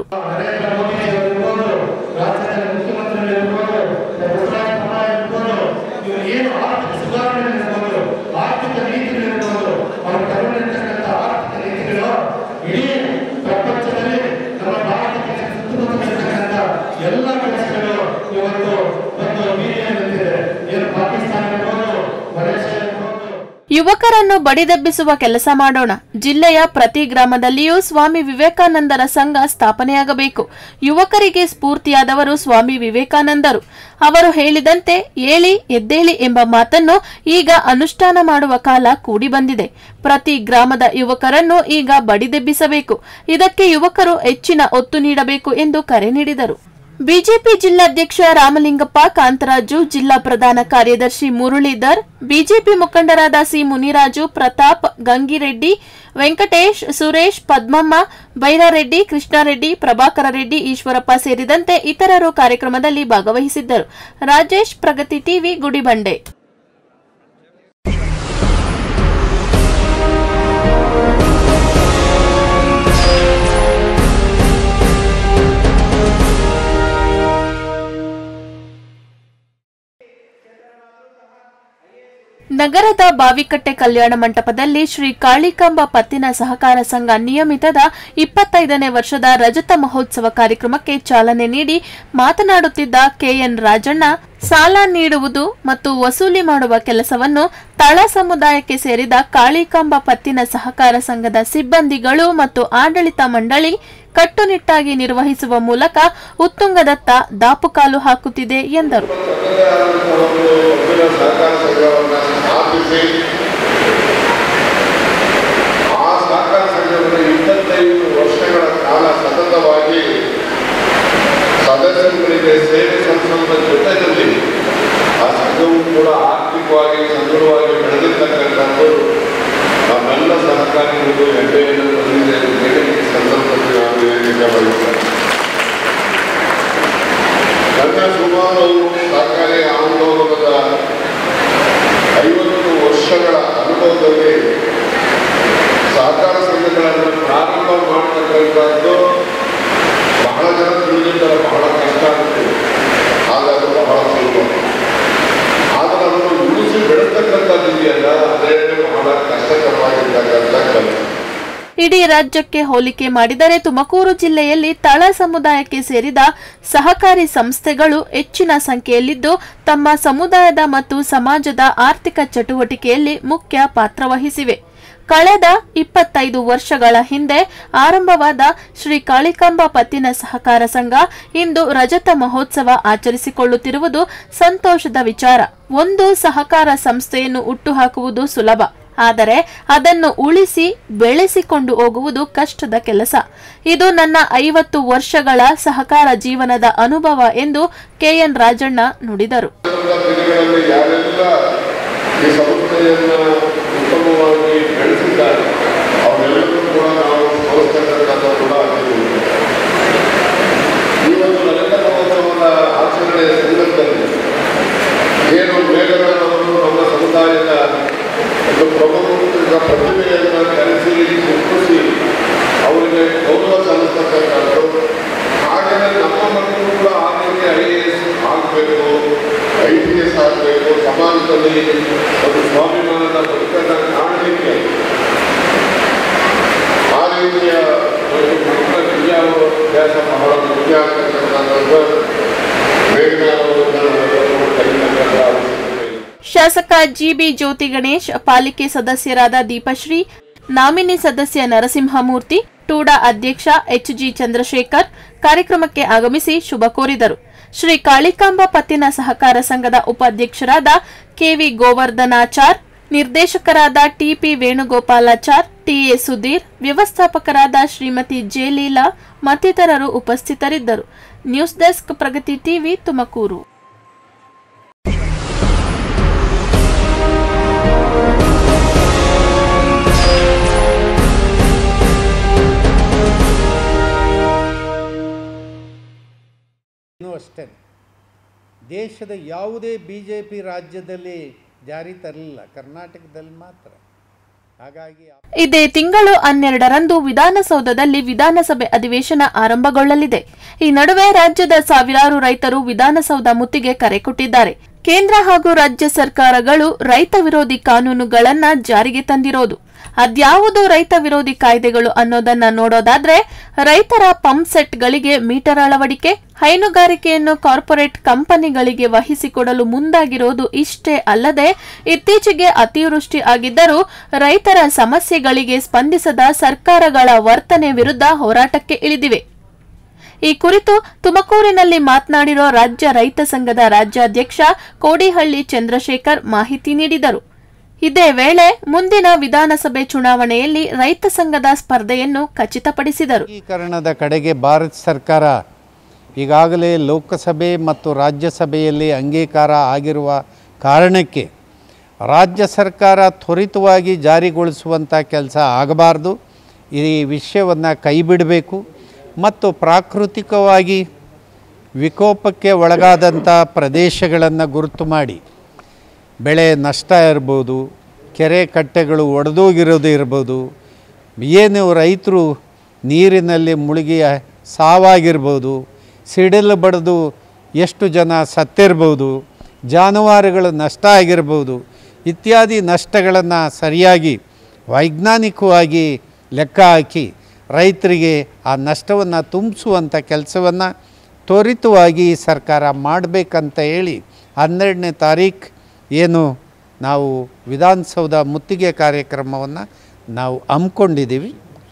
ಏನು ಆರ್ಥಿಕ ಸುಧಾರಣೆ ಇರ್ಬೋದು ಕೆಲಸಗಳು ಇವತ್ತು ಒಂದು ಬೀದಿಯಲ್ಲಿದೆ ಏನು ಪಾಕಿಸ್ತಾನ ಇರ್ಬೋದು ಮಲೇಷ್ಯಾ ಇರ್ಬೋದು ಯುವಕರನ್ನು ಬಡಿದೆಬ್ಬಿಸುವ ಕೆಲಸ ಮಾಡೋಣ ಜಿಲ್ಲೆಯ ಪ್ರತಿ ಗ್ರಾಮದಲ್ಲಿಯೂ ಸ್ವಾಮಿ ವಿವೇಕಾನಂದರ ಸಂಘ ಸ್ಥಾಪನೆಯಾಗಬೇಕು ಯುವಕರಿಗೆ ಸ್ಫೂರ್ತಿಯಾದವರು ಸ್ವಾಮಿ ವಿವೇಕಾನಂದರು ಅವರು ಹೇಳಿದಂತೆ ಏಳಿ ಎದ್ದೇಳಿ ಎಂಬ ಮಾತನ್ನು ಈಗ ಅನುಷ್ಠಾನ ಮಾಡುವ ಕಾಲ ಕೂಡಿ ಬಂದಿದೆ ಪ್ರತಿ ಗ್ರಾಮದ ಯುವಕರನ್ನು ಈಗ ಬಡಿದೆಬ್ಬಿಸಬೇಕು ಇದಕ್ಕೆ ಯುವಕರು ಹೆಚ್ಚಿನ ಒತ್ತು ನೀಡಬೇಕು ಎಂದು ಕರೆ ನೀಡಿದರು ಬಿಜೆಪಿ ಜಿಲ್ಲಾಧ್ಯಕ್ಷ ರಾಮಲಿಂಗಪ್ಪ ಕಾಂತರಾಜು ಜಿಲ್ಲಾ ಪ್ರಧಾನ ಕಾರ್ಯದರ್ಶಿ ಮುರಳೀಧರ್ ಬಿಜೆಪಿ ಮುಖಂಡರಾದ ಸಿ ಮುನಿರಾಜು ಪ್ರತಾಪ್ ಗಂಗಿರೆಡ್ಡಿ ವೆಂಕಟೇಶ್ ಸುರೇಶ್ ಪದ್ಮಮ್ಮ ಬೈರಾರೆಡ್ಡಿ ಕೃಷ್ಣಾರೆಡ್ಡಿ ಪ್ರಭಾಕರ ರೆಡ್ಡಿ ಈಶ್ವರಪ್ಪ ಸೇರಿದಂತೆ ಇತರರು ಕಾರ್ಯಕ್ರಮದಲ್ಲಿ ಭಾಗವಹಿಸಿದ್ದರು ರಾಜೇಶ್ ಪ್ರಗತಿ ಟಿವಿ ಗುಡಿಬಂಡೆ ನಗರದ ಬಾವಿಕಟ್ಟೆ ಕಲ್ಯಾಣ ಮಂಟಪದಲ್ಲಿ ಶ್ರೀ ಕಾಳಿಕಾಂಬ ಪತ್ತಿನ ಸಹಕಾರ ಸಂಘ ನಿಯಮಿತದ ಇಪ್ಪತ್ತೈದನೇ ವರ್ಷದ ರಜತ ಮಹೋತ್ಸವ ಕಾರ್ಯಕ್ರಮಕ್ಕೆ ಚಾಲನೆ ನೀಡಿ ಮಾತನಾಡುತ್ತಿದ್ದ ಕೆಎನ್ ರಾಜಣ್ಣ ಸಾಲ ನೀಡುವುದು ಮತ್ತು ವಸೂಲಿ ಮಾಡುವ ಕೆಲಸವನ್ನು ತಳ ಸಮುದಾಯಕ್ಕೆ ಸೇರಿದ ಕಾಳಿಕಾಂಬ ಪತ್ತಿನ ಸಹಕಾರ ಸಂಘದ ಸಿಬ್ಬಂದಿಗಳು ಮತ್ತು ಆಡಳಿತ ಮಂಡಳಿ ಕಟ್ಟುನಿಟ್ಟಾಗಿ ನಿರ್ವಹಿಸುವ ಮೂಲಕ ಉತ್ತುಂಗದತ್ತ ದಾಪುಕಾಲು ಹಾಕುತ್ತಿದೆ ಎಂದರು ಒಬ್ಬಿನ ಸಹಕಾರ ಸಂಘವನ್ನು ಸ್ಥಾಪಿಸಿ ಆ ಸಹಕಾರ ಸಂಘವನ್ನು ಇಪ್ಪತ್ತೈದು ವರ್ಷಗಳ ಕಾಲ ಸತತವಾಗಿ ಸದಸ್ಯರುಗಳಿಗೆ ಸೇವೆ ಸಲ್ಲಿಸುವುದರ ಜೊತೆಯಲ್ಲಿ ಆ ಸಂಘವು ಕೂಡ ಆರ್ಥಿಕವಾಗಿ ಸದೃಢವಾಗಿ ಬೆಳೆದಿರ್ತಕ್ಕಂಥದ್ದು ನಮ್ಮೆಲ್ಲ ಸಹಕಾರಿಗಳಿಗೂ ಹೆಮ್ಮೆಯನ್ನು ತಂದಿದೆ ಅಂತ ಹೇಳಿ ಈ ಸಂದರ್ಭದಲ್ಲಿ ನಾನು ಹೇಳಲಿಕ್ಕೆ ಬಯಸ್ತೇನೆ ನನ್ನ ಸುಮಾರು ಸಹಕಾರಿ ಆಂದೋಲನದ ಐವತ್ತು ವರ್ಷಗಳ ಅನುಭವದಲ್ಲಿ ಸಹಕಾರ ಸಂಘಗಳನ್ನು ಪ್ರಾರಂಭ ಮಾಡತಕ್ಕಂಥದ್ದು ಬಹಳ ಜನ ತಿಳಿದಿದ್ದಾರೆ ಬಹಳ ಕಷ್ಟ ಆಗುತ್ತೆ ಆದರೆ ಅದು ಬಹಳ ಸುಲಭ ಆದರೆ ಅದನ್ನು ಉಳಿಸಿ ಬೆಳೆಸ್ತಕ್ಕಂಥದ್ದು ಇದೆಯಲ್ಲ ಅದೇ ಬಹಳ ಕಷ್ಟಕರವಾಗಿರ್ತಕ್ಕಂಥ ಕೆಲಸ ಇಡೀ ರಾಜ್ಯಕ್ಕೆ ಹೋಲಿಕೆ ಮಾಡಿದರೆ ತುಮಕೂರು ಜಿಲ್ಲೆಯಲ್ಲಿ ತಳ ಸಮುದಾಯಕ್ಕೆ ಸೇರಿದ ಸಹಕಾರಿ ಸಂಸ್ಥೆಗಳು ಹೆಚ್ಚಿನ ಸಂಖ್ಯೆಯಲ್ಲಿದ್ದು ತಮ್ಮ ಸಮುದಾಯದ ಮತ್ತು ಸಮಾಜದ ಆರ್ಥಿಕ ಚಟುವಟಿಕೆಯಲ್ಲಿ ಮುಖ್ಯ ಪಾತ್ರ ವಹಿಸಿವೆ ಕಳೆದ ಇಪ್ಪತ್ತೈದು ವರ್ಷಗಳ ಹಿಂದೆ ಆರಂಭವಾದ ಶ್ರೀ ಕಾಳಿಕಾಂಬ ಪತ್ತಿನ ಸಹಕಾರ ಸಂಘ ಇಂದು ರಜತ ಮಹೋತ್ಸವ ಆಚರಿಸಿಕೊಳ್ಳುತ್ತಿರುವುದು ಸಂತೋಷದ ವಿಚಾರ ಒಂದು ಸಹಕಾರ ಸಂಸ್ಥೆಯನ್ನು ಹುಟ್ಟುಹಾಕುವುದು ಸುಲಭ ಆದರೆ ಅದನ್ನು ಉಳಿಸಿ ಬೆಳೆಸಿಕೊಂಡು ಹೋಗುವುದು ಕಷ್ಟದ ಕೆಲಸ ಇದು ನನ್ನ ಐವತ್ತು ವರ್ಷಗಳ ಸಹಕಾರ ಜೀವನದ ಅನುಭವ ಎಂದು ಕೆಎನ್ ರಾಜಣ್ಣ ನುಡಿದರು ದಿನಗಳಲ್ಲಿ ಯಾರೆಲ್ಲ ಈ ಸಂಸ್ಥೆಯನ್ನು ಉತ್ತಮವಾಗಿ ಬೆಳೆಸಿದ್ದಾರೆ ಅವರೆಲ್ಲರೂ ಕೂಡ ನಾವು ತೋರಿಸ್ತಕ್ಕಂಥದ್ದು ಕೂಡ ಆಗಿರುವುದು ಈ ಒಂದು ಲಲಿತ ಮಹೋತ್ಸವದ ಆಚರಣೆಯ ಸಂದರ್ಭದಲ್ಲಿ ಏನು ಮೇಘಗಳವರು ನಮ್ಮ ಸಮುದಾಯದ ಒಂದು ಪ್ರಮುಖ ಪ್ರತಿಭೆಯನ್ನು ಕರೆಸಿ ಗುರುತಿಸಿ ಅವರಿಗೆ ಗೌರವ ಸಲ್ಲಿಸ್ತಕ್ಕಂಥದ್ದು ಹಾಗೆಯೇ ನಮ್ಮ ಮಕ್ಕಳು ಕೂಡ ಆ ರೀತಿ ಐ ಎ ಎಸ್ ಆಗಬೇಕು ಐ ಪಿ ಎಸ್ ಆಗಬೇಕು ಸಮಾಜದಲ್ಲಿ ಒಂದು ಸ್ವಾಭಿಮಾನದ ಬದುಕನ್ನು ಕಾಣಲಿಕ್ಕೆ ಆ ರೀತಿಯ ಒಂದು ಮಕ್ಕಳ ವಿದ್ಯಾಭ್ಯಾಸ ಬಹಳ ಮುಖ್ಯ ಆಗ್ತಕ್ಕಂಥದ್ದು ಮೇಘನವರು ಕಲಿತಕ್ಕಂಥ ಅವಶ್ಯಕತೆ ಇದೆ. ಶಾಸಕ ಜಿಬಿ ಜ್ಯೋತಿ ಗಣೇಶ್ ಪಾಲಿಕೆ ಸದಸ್ಯರಾದ ದೀಪಶ್ರೀ ನಾಮಿನಿ ಸದಸ್ಯ ನರಸಿಂಹಮೂರ್ತಿ ಟೂಡಾ ಅಧ್ಯಕ್ಷ ಎಚ್ಜಿ ಚಂದ್ರಶೇಖರ್ ಕಾರ್ಯಕ್ರಮಕ್ಕೆ ಆಗಮಿಸಿ ಶುಭ ಕೋರಿದರು ಶ್ರೀ ಕಾಳಿಕಾಂಬ ಪತ್ತಿನ ಸಹಕಾರ ಸಂಘದ ಉಪಾಧ್ಯಕ್ಷರಾದ ಕೆವಿ ಗೋವರ್ಧನಾಚಾರ್ ನಿರ್ದೇಶಕರಾದ ಟಿಪಿ ವೇಣುಗೋಪಾಲಾಚಾರ್ ಟಿಎ ಸುಧೀರ್ ವ್ಯವಸ್ಥಾಪಕರಾದ ಶ್ರೀಮತಿ ಜೆ ಲೀಲಾ ಮತ್ತಿತರರು ಉಪಸ್ಥಿತರಿದ್ದರು news desk Pragati TV Tumakuru ಇನ್ನೂ ಅಷ್ಟೇ ದೇಶದ ಯಾವುದೇ ಬಿ ಜೆ ಪಿ ರಾಜ್ಯದಲ್ಲಿ ಜಾರಿ ತರಲಿಲ್ಲ ಕರ್ನಾಟಕದಲ್ಲಿ ಮಾತ್ರ ಹಾಗಾಗಿ ಇದೇ ತಿಂಗಳು ಹನ್ನೆರಡರಂದು ವಿಧಾನಸೌಧದಲ್ಲಿ ವಿಧಾನಸಭೆ ಅಧಿವೇಶನ ಆರಂಭಗೊಳ್ಳಲಿದೆ ಈ ನಡುವೆ ರಾಜ್ಯದ ಸಾವಿರಾರು ರೈತರು ವಿಧಾನಸೌಧ ಮುತ್ತಿಗೆ ಕರೆ ಕೊಟ್ಟಿದ್ದಾರೆ ಕೇಂದ್ರ ಹಾಗೂ ರಾಜ್ಯ ಸರ್ಕಾರಗಳು ರೈತ ವಿರೋಧಿ ಕಾನೂನುಗಳನ್ನ ಜಾರಿಗೆ ತಂದಿರೋದು ಅದ್ಯಾವುದು ರೈತ ವಿರೋಧಿ ಕಾಯ್ದೆಗಳು ಅನ್ನೋದನ್ನ ನೋಡೋದಾದ್ರೆ ರೈತರ ಪಂಪ್ ಸೆಟ್ಗಳಿಗೆ ಮೀಟರ್ ಅಳವಡಿಕೆ ಹೈನುಗಾರಿಕೆಯನ್ನು ಕಾರ್ಪೊರೇಟ್ ಕಂಪನಿಗಳಿಗೆ ವಹಿಸಿಕೊಡಲು ಮುಂದಾಗಿರೋದು ಇಷ್ಟೇ ಅಲ್ಲದೆ ಇತ್ತೀಚೆಗೆ ಅತಿವೃಷ್ಟಿ ಆಗಿದ್ದರೂ ರೈತರ ಸಮಸ್ಯೆಗಳಿಗೆ ಸ್ಪಂದಿಸದ ಸರ್ಕಾರಗಳ ವರ್ತನೆ ವಿರುದ್ಧ ಹೋರಾಟಕ್ಕೆ ಇಳಿದಿವೆ ಈ ಕುರಿತು ತುಮಕೂರಿನಲ್ಲಿ ಮಾತನಾಡಿರೋ ರಾಜ್ಯ ರೈತ ಸಂಘದ ರಾಜ್ಯಾಧ್ಯಕ್ಷ ಕೋಡಿಹಳ್ಳಿ ಚಂದ್ರಶೇಖರ್ ಮಾಹಿತಿ ನೀಡಿದರು ಇದೇ ವೇಳೆ ಮುಂದಿನ ವಿಧಾನಸಭೆ ಚುನಾವಣೆಯಲ್ಲಿ ರೈತ ಸಂಘದ ಸ್ಪರ್ಧೆಯನ್ನು ಖಚಿತಪಡಿಸಿದರು ಏಕೀಕರಣದ ಕಡೆಗೆ ಭಾರತ ಸರ್ಕಾರ ಈಗಾಗಲೇ ಲೋಕಸಭೆ ಮತ್ತು ರಾಜ್ಯಸಭೆಯಲ್ಲಿ ಅಂಗೀಕಾರ ಆಗಿರುವ ಕಾರಣಕ್ಕೆ ರಾಜ್ಯ ಸರ್ಕಾರ ತ್ವರಿತವಾಗಿ ಜಾರಿಗೊಳಿಸುವಂಥ ಕೆಲಸ ಆಗಬಾರ್ದು ಈ ವಿಷಯವನ್ನು ಕೈಬಿಡಬೇಕು ಮತ್ತು ಪ್ರಾಕೃತಿಕವಾಗಿ ವಿಕೋಪಕ್ಕೆ ಒಳಗಾದಂಥ ಪ್ರದೇಶಗಳನ್ನು ಗುರುತು ಮಾಡಿ ಬೆಳೆ ನಷ್ಟ ಇರ್ಬೋದು ಕೆರೆ ಕಟ್ಟೆಗಳು ಒಡೆದೋಗಿರೋದು ಇರ್ಬೋದು ಏನು ರೈತರು ನೀರಿನಲ್ಲಿ ಮುಳುಗಿ ಸಾವಾಗಿರ್ಬೋದು ಸಿಡಿಲು ಬಡಿದು ಎಷ್ಟು ಜನ ಸತ್ತಿರ್ಬೋದು ಜಾನುವಾರುಗಳು ನಷ್ಟ ಆಗಿರ್ಬೋದು ಇತ್ಯಾದಿ ನಷ್ಟಗಳನ್ನು ಸರಿಯಾಗಿ ವೈಜ್ಞಾನಿಕವಾಗಿ ಲೆಕ್ಕ ಹಾಕಿ ರೈತರಿಗೆ ಆ ನಷ್ಟವನ್ನು ತುಂಬಿಸುವಂಥ ಕೆಲಸವನ್ನು ತ್ವರಿತವಾಗಿ ಸರ್ಕಾರ ಮಾಡಬೇಕಂತ ಹೇಳಿ ಹನ್ನೆರಡನೇ ತಾರೀಕು ಏನು ನಾವು ವಿಧಾನಸೌಧ ಮುತ್ತಿಗೆ ಕಾರ್ಯಕ್ರಮವನ್ನು ನಾವು ಹಮ್ಮಿಕೊಂಡಿದ್ದೀವಿ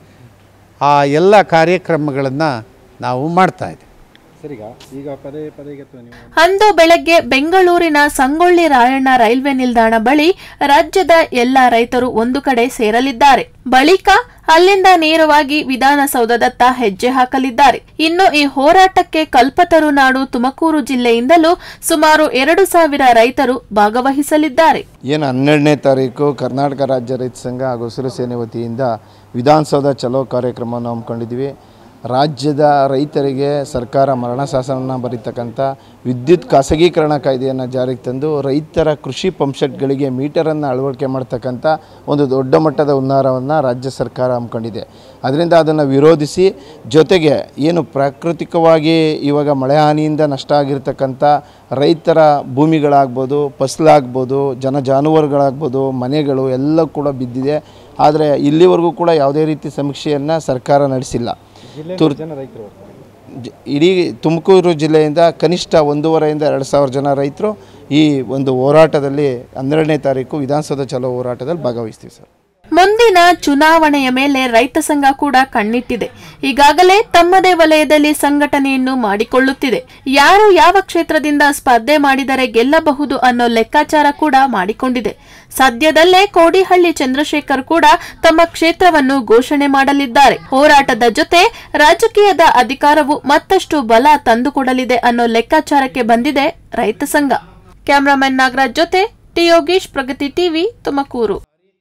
ಆ ಎಲ್ಲ ಕಾರ್ಯಕ್ರಮಗಳನ್ನು ನಾವು ಮಾಡ್ತಾಯಿದ್ದೀವಿ ಸರಿಗ ಈಗ ಪದೇ ಪದೇಗೆ ನೀವು ಅಂದು ಬೆಳಗ್ಗೆ ಬೆಂಗಳೂರಿನ ಸಂಗೊಳ್ಳಿ ರಾಯಣ್ಣ ರೈಲ್ವೆ ನಿಲ್ದಾಣ ಬಳಿ ರಾಜ್ಯದ ಎಲ್ಲ ರೈತರು ಒಂದು ಕಡೆ ಸೇರಲಿದ್ದಾರೆ ಬಳಿಕ ಅಲ್ಲಿಂದ ನೇರವಾಗಿ ವಿಧಾನಸೌಧದತ್ತ ಹೆಜ್ಜೆ ಹಾಕಲಿದ್ದಾರೆ ಇನ್ನು ಈ ಹೋರಾಟಕ್ಕೆ ಕಲ್ಪತರು ನಾಡು ತುಮಕೂರು ಜಿಲ್ಲೆಯಿಂದಲೂ ಸುಮಾರು ಎರಡು ಸಾವಿರ ರೈತರು ಭಾಗವಹಿಸಲಿದ್ದಾರೆ ಏನು ಹನ್ನೆರಡನೇ ತಾರೀಕು ಕರ್ನಾಟಕ ರಾಜ್ಯ ರೈತ ಸಂಘ ಹಾಗೂ ಹಸಿರು ಸೇನೆ ವತಿಯಿಂದ ವಿಧಾನಸೌಧ ಚಲೋ ಕಾರ್ಯಕ್ರಮವನ್ನು ಹಮ್ಮಿಕೊಂಡಿದ್ದೀವಿ ರಾಜ್ಯದ ರೈತರಿಗೆ ಸರ್ಕಾರ ಮರಣ ಶಾಸನವನ್ನು ಬರೀತಕ್ಕಂಥ ವಿದ್ಯುತ್ ಖಾಸಗೀಕರಣ ಕಾಯ್ದೆಯನ್ನು ಜಾರಿಗೆ ತಂದು ರೈತರ ಕೃಷಿ ಪಂಪ್ಸೆಟ್ಗಳಿಗೆ ಮೀಟರನ್ನು ಅಳವಡಿಕೆ ಮಾಡ್ತಕ್ಕಂಥ ಒಂದು ದೊಡ್ಡ ಮಟ್ಟದ ಹುನ್ನಾರವನ್ನು ರಾಜ್ಯ ಸರ್ಕಾರ ಹಮ್ಮಿಕೊಂಡಿದೆ ಅದರಿಂದ ಅದನ್ನು ವಿರೋಧಿಸಿ ಜೊತೆಗೆ ಏನು ಪ್ರಾಕೃತಿಕವಾಗಿ ಇವಾಗ ಮಳೆ ಹಾನಿಯಿಂದ ನಷ್ಟ ಆಗಿರ್ತಕ್ಕಂಥ ರೈತರ ಭೂಮಿಗಳಾಗ್ಬೋದು ಫಸಲಾಗ್ಬೋದು ಜನ ಜಾನುವಾರುಗಳಾಗ್ಬೋದು ಮನೆಗಳು ಎಲ್ಲ ಕೂಡ ಬಿದ್ದಿದೆ ಆದರೆ ಇಲ್ಲಿವರೆಗೂ ಕೂಡ ಯಾವುದೇ ರೀತಿ ಸಮೀಕ್ಷೆಯನ್ನು ಸರ್ಕಾರ ನಡೆಸಿಲ್ಲ ತುರ್ ಜನ ರೈತರು ಜ- ಇಡೀ ತುಮಕೂರು ಜಿಲ್ಲೆಯಿಂದ ಕನಿಷ್ಠ ಒಂದೂವರೆಯಿಂದ ಎರಡು ಸಾವಿರ ಜನ ರೈತರು ಈ ಒಂದು ಹೋರಾಟದಲ್ಲಿ ಹನ್ನೆರಡನೇ ತಾರೀಕು ವಿಧಾನಸೌಧ ಚಲೋ ಹೋರಾಟದಲ್ಲಿ ಭಾಗವಹಿಸ್ತೀವಿ ಸರ್ ಮುಂದಿನ ಚುನಾವಣೆಯ ಮೇಲೆ ರೈತ ಸಂಘ ಕೂಡ ಕಣ್ಣಿಟ್ಟಿದೆ ಈಗಾಗಲೇ ತಮ್ಮದೇ ವಲಯದಲ್ಲಿ ಸಂಘಟನೆಯನ್ನು ಮಾಡಿಕೊಳ್ಳುತ್ತಿದೆ ಯಾರು ಯಾವ ಕ್ಷೇತ್ರದಿಂದ ಸ್ಪರ್ಧೆ ಮಾಡಿದರೆ ಗೆಲ್ಲಬಹುದು ಅನ್ನೋ ಲೆಕ್ಕಾಚಾರ ಕೂಡ ಮಾಡಿಕೊಂಡಿದೆ ಸದ್ಯದಲ್ಲೇ ಕೋಡಿಹಳ್ಳಿ ಚಂದ್ರಶೇಖರ್ ಕೂಡ ತಮ್ಮ ಕ್ಷೇತ್ರವನ್ನು ಘೋಷಣೆ ಮಾಡಲಿದ್ದಾರೆ ಹೋರಾಟದ ಜೊತೆ ರಾಜಕೀಯದ ಅಧಿಕಾರವು ಮತ್ತಷ್ಟು ಬಲ ತಂದುಕೊಡಲಿದೆ ಅನ್ನೋ ಲೆಕ್ಕಾಚಾರಕ್ಕೆ ಬಂದಿದೆ ರೈತ ಸಂಘ ಕ್ಯಾಮರಾಮನ್ ನಾಗರಾಜ್ ಜೊತೆ ಟಿ ಯೋಗೀಶ್ ಪ್ರಗತಿ ಟಿವಿ ತುಮಕೂರು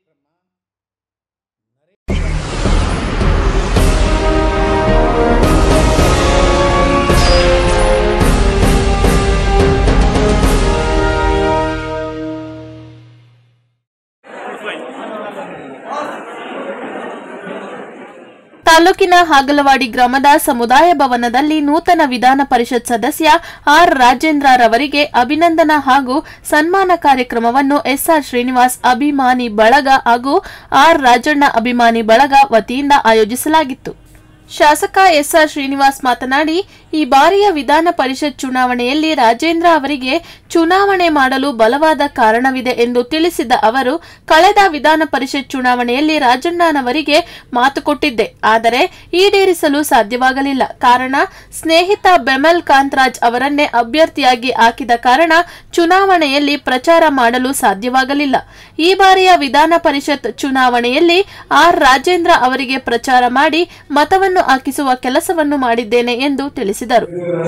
ತಾಲೂಕಿನ ಹಾಗಲವಾಡಿ ಗ್ರಾಮದ ಸಮುದಾಯ ಭವನದಲ್ಲಿ ನೂತನ ವಿಧಾನ ಪರಿಷತ್ ಸದಸ್ಯ ಆರ್ ರಾಜೇಂದ್ರ ರವರಿಗೆ ಅಭಿನಂದನಾ ಹಾಗೂ ಸನ್ಮಾನ ಕಾರ್ಯಕ್ರಮವನ್ನು ಎಸ್ಆರ್ ಶ್ರೀನಿವಾಸ್ ಅಭಿಮಾನಿ ಬಳಗ ಹಾಗೂ ಆರ್ ರಾಜಣ್ಣ ಅಭಿಮಾನಿ ಬಳಗ ವತಿಯಿಂದ ಆಯೋಜಿಸಲಾಗಿತ್ತು ಶಾಸಕ ಎಸ್ಆರ್ ಶ್ರೀನಿವಾಸ್ ಮಾತನಾಡಿ ಈ ಬಾರಿಯ ವಿಧಾನ ಪರಿಷತ್ ಚುನಾವಣೆಯಲ್ಲಿ ರಾಜೇಂದ್ರ ಅವರಿಗೆ ಚುನಾವಣೆ ಮಾಡಲು ಬಲವಾದ ಕಾರಣವಿದೆ ಎಂದು ತಿಳಿಸಿದ ಅವರು ಕಳೆದ ವಿಧಾನ ಪರಿಷತ್ ಚುನಾವಣೆಯಲ್ಲಿ ರಾಜಣ್ಣನವರಿಗೆ ಮಾತು ಕೊಟ್ಟಿದ್ದೆ ಆದರೆ ಈಡೇರಿಸಲು ಸಾಧ್ಯವಾಗಲಿಲ್ಲ ಕಾರಣ ಸ್ನೇಹಿತ ಬೆಮಲ್ ಕಾಂತರಾಜ್ ಅವರನ್ನೇ ಅಭ್ಯರ್ಥಿಯಾಗಿ ಹಾಕಿದ ಕಾರಣ ಚುನಾವಣೆಯಲ್ಲಿ ಪ್ರಚಾರ ಮಾಡಲು ಸಾಧ್ಯವಾಗಲಿಲ್ಲ ಈ ಬಾರಿಯ ವಿಧಾನ ಪರಿಷತ್ ಚುನಾವಣೆಯಲ್ಲಿ ಆರ್ ರಾಜೇಂದ್ರ ಅವರಿಗೆ ಪ್ರಚಾರ ಮಾಡಿ ಮತವನ್ನು ಹಾಕಿಸುವ ಕೆಲಸವನ್ನು ಮಾಡಿದ್ದೇನೆ ಎಂದು ತಿಳಿಸಿದರು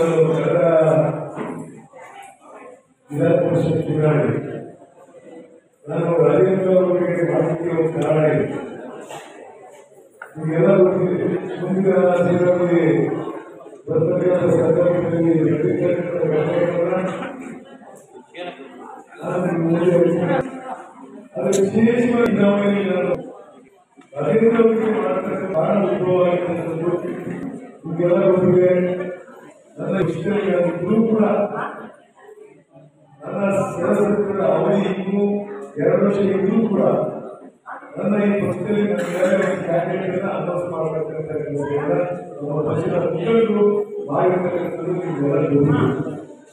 ವಿಧಾನ ಪರಿಷತ್ ಚುನಾವಣೆ ನಾನು ರಾಜೇಂದ್ರ ಅವರಿಗೆ ಮಾಹಿತಿ ಒಂದು ಕಾರಣ ಇದೆ ನಿಮಗೆಲ್ಲ ಗೊತ್ತಿದೆ ಮುಂದಿನ ದಿನಗಳಲ್ಲಿ ಬರ್ತಕ್ಕಂಥ ಸಂದರ್ಭದಲ್ಲಿ ನಡೀತಕ್ಕಂಥ ಘಟನೆಗಳನ್ನ ನಾನು ಮುಂದೆ ಹೇಳ್ತೀನಿ. ಅದಕ್ಕೆ ವಿಶೇಷವಾಗಿ ಚುನಾವಣೆಯಲ್ಲಿ ನಾನು ರಾಜೇಂದ್ರ ಅವರಿಗೆ ಮಾಡತಕ್ಕ ಬಹಳ ಉದ್ಭವವಾಗಿರ್ತಕ್ಕಂಥದ್ದು ನಿಮಗೆಲ್ಲ ಗೊತ್ತಿದೆ ನನ್ನ ಇಷ್ಟಗಳಿಗೂ ಕೂಡ ನನ್ನ ಸದಸ್ಯರ ಅವಧಿ ಇನ್ನೂ ಎರಡು ವರ್ಷ ಇದ್ರೂ ಕೂಡ ನನ್ನ ಈ ಪಕ್ಷದಲ್ಲಿ ಕ್ಯಾಂಡಿಡೇಟ್ ಅನೌನ್ಸ್ ಮಾಡಬೇಕಂತ ಇರೋದ್ರಿಂದ ನಮ್ಮ ಪಕ್ಷದ ಮುಖಂಡರು ಮಾಡಿರ್ತಕ್ಕಂಥದ್ದು ನಿಮ್ಗೆಲ್ಲ ಗೊತ್ತಿದೆ.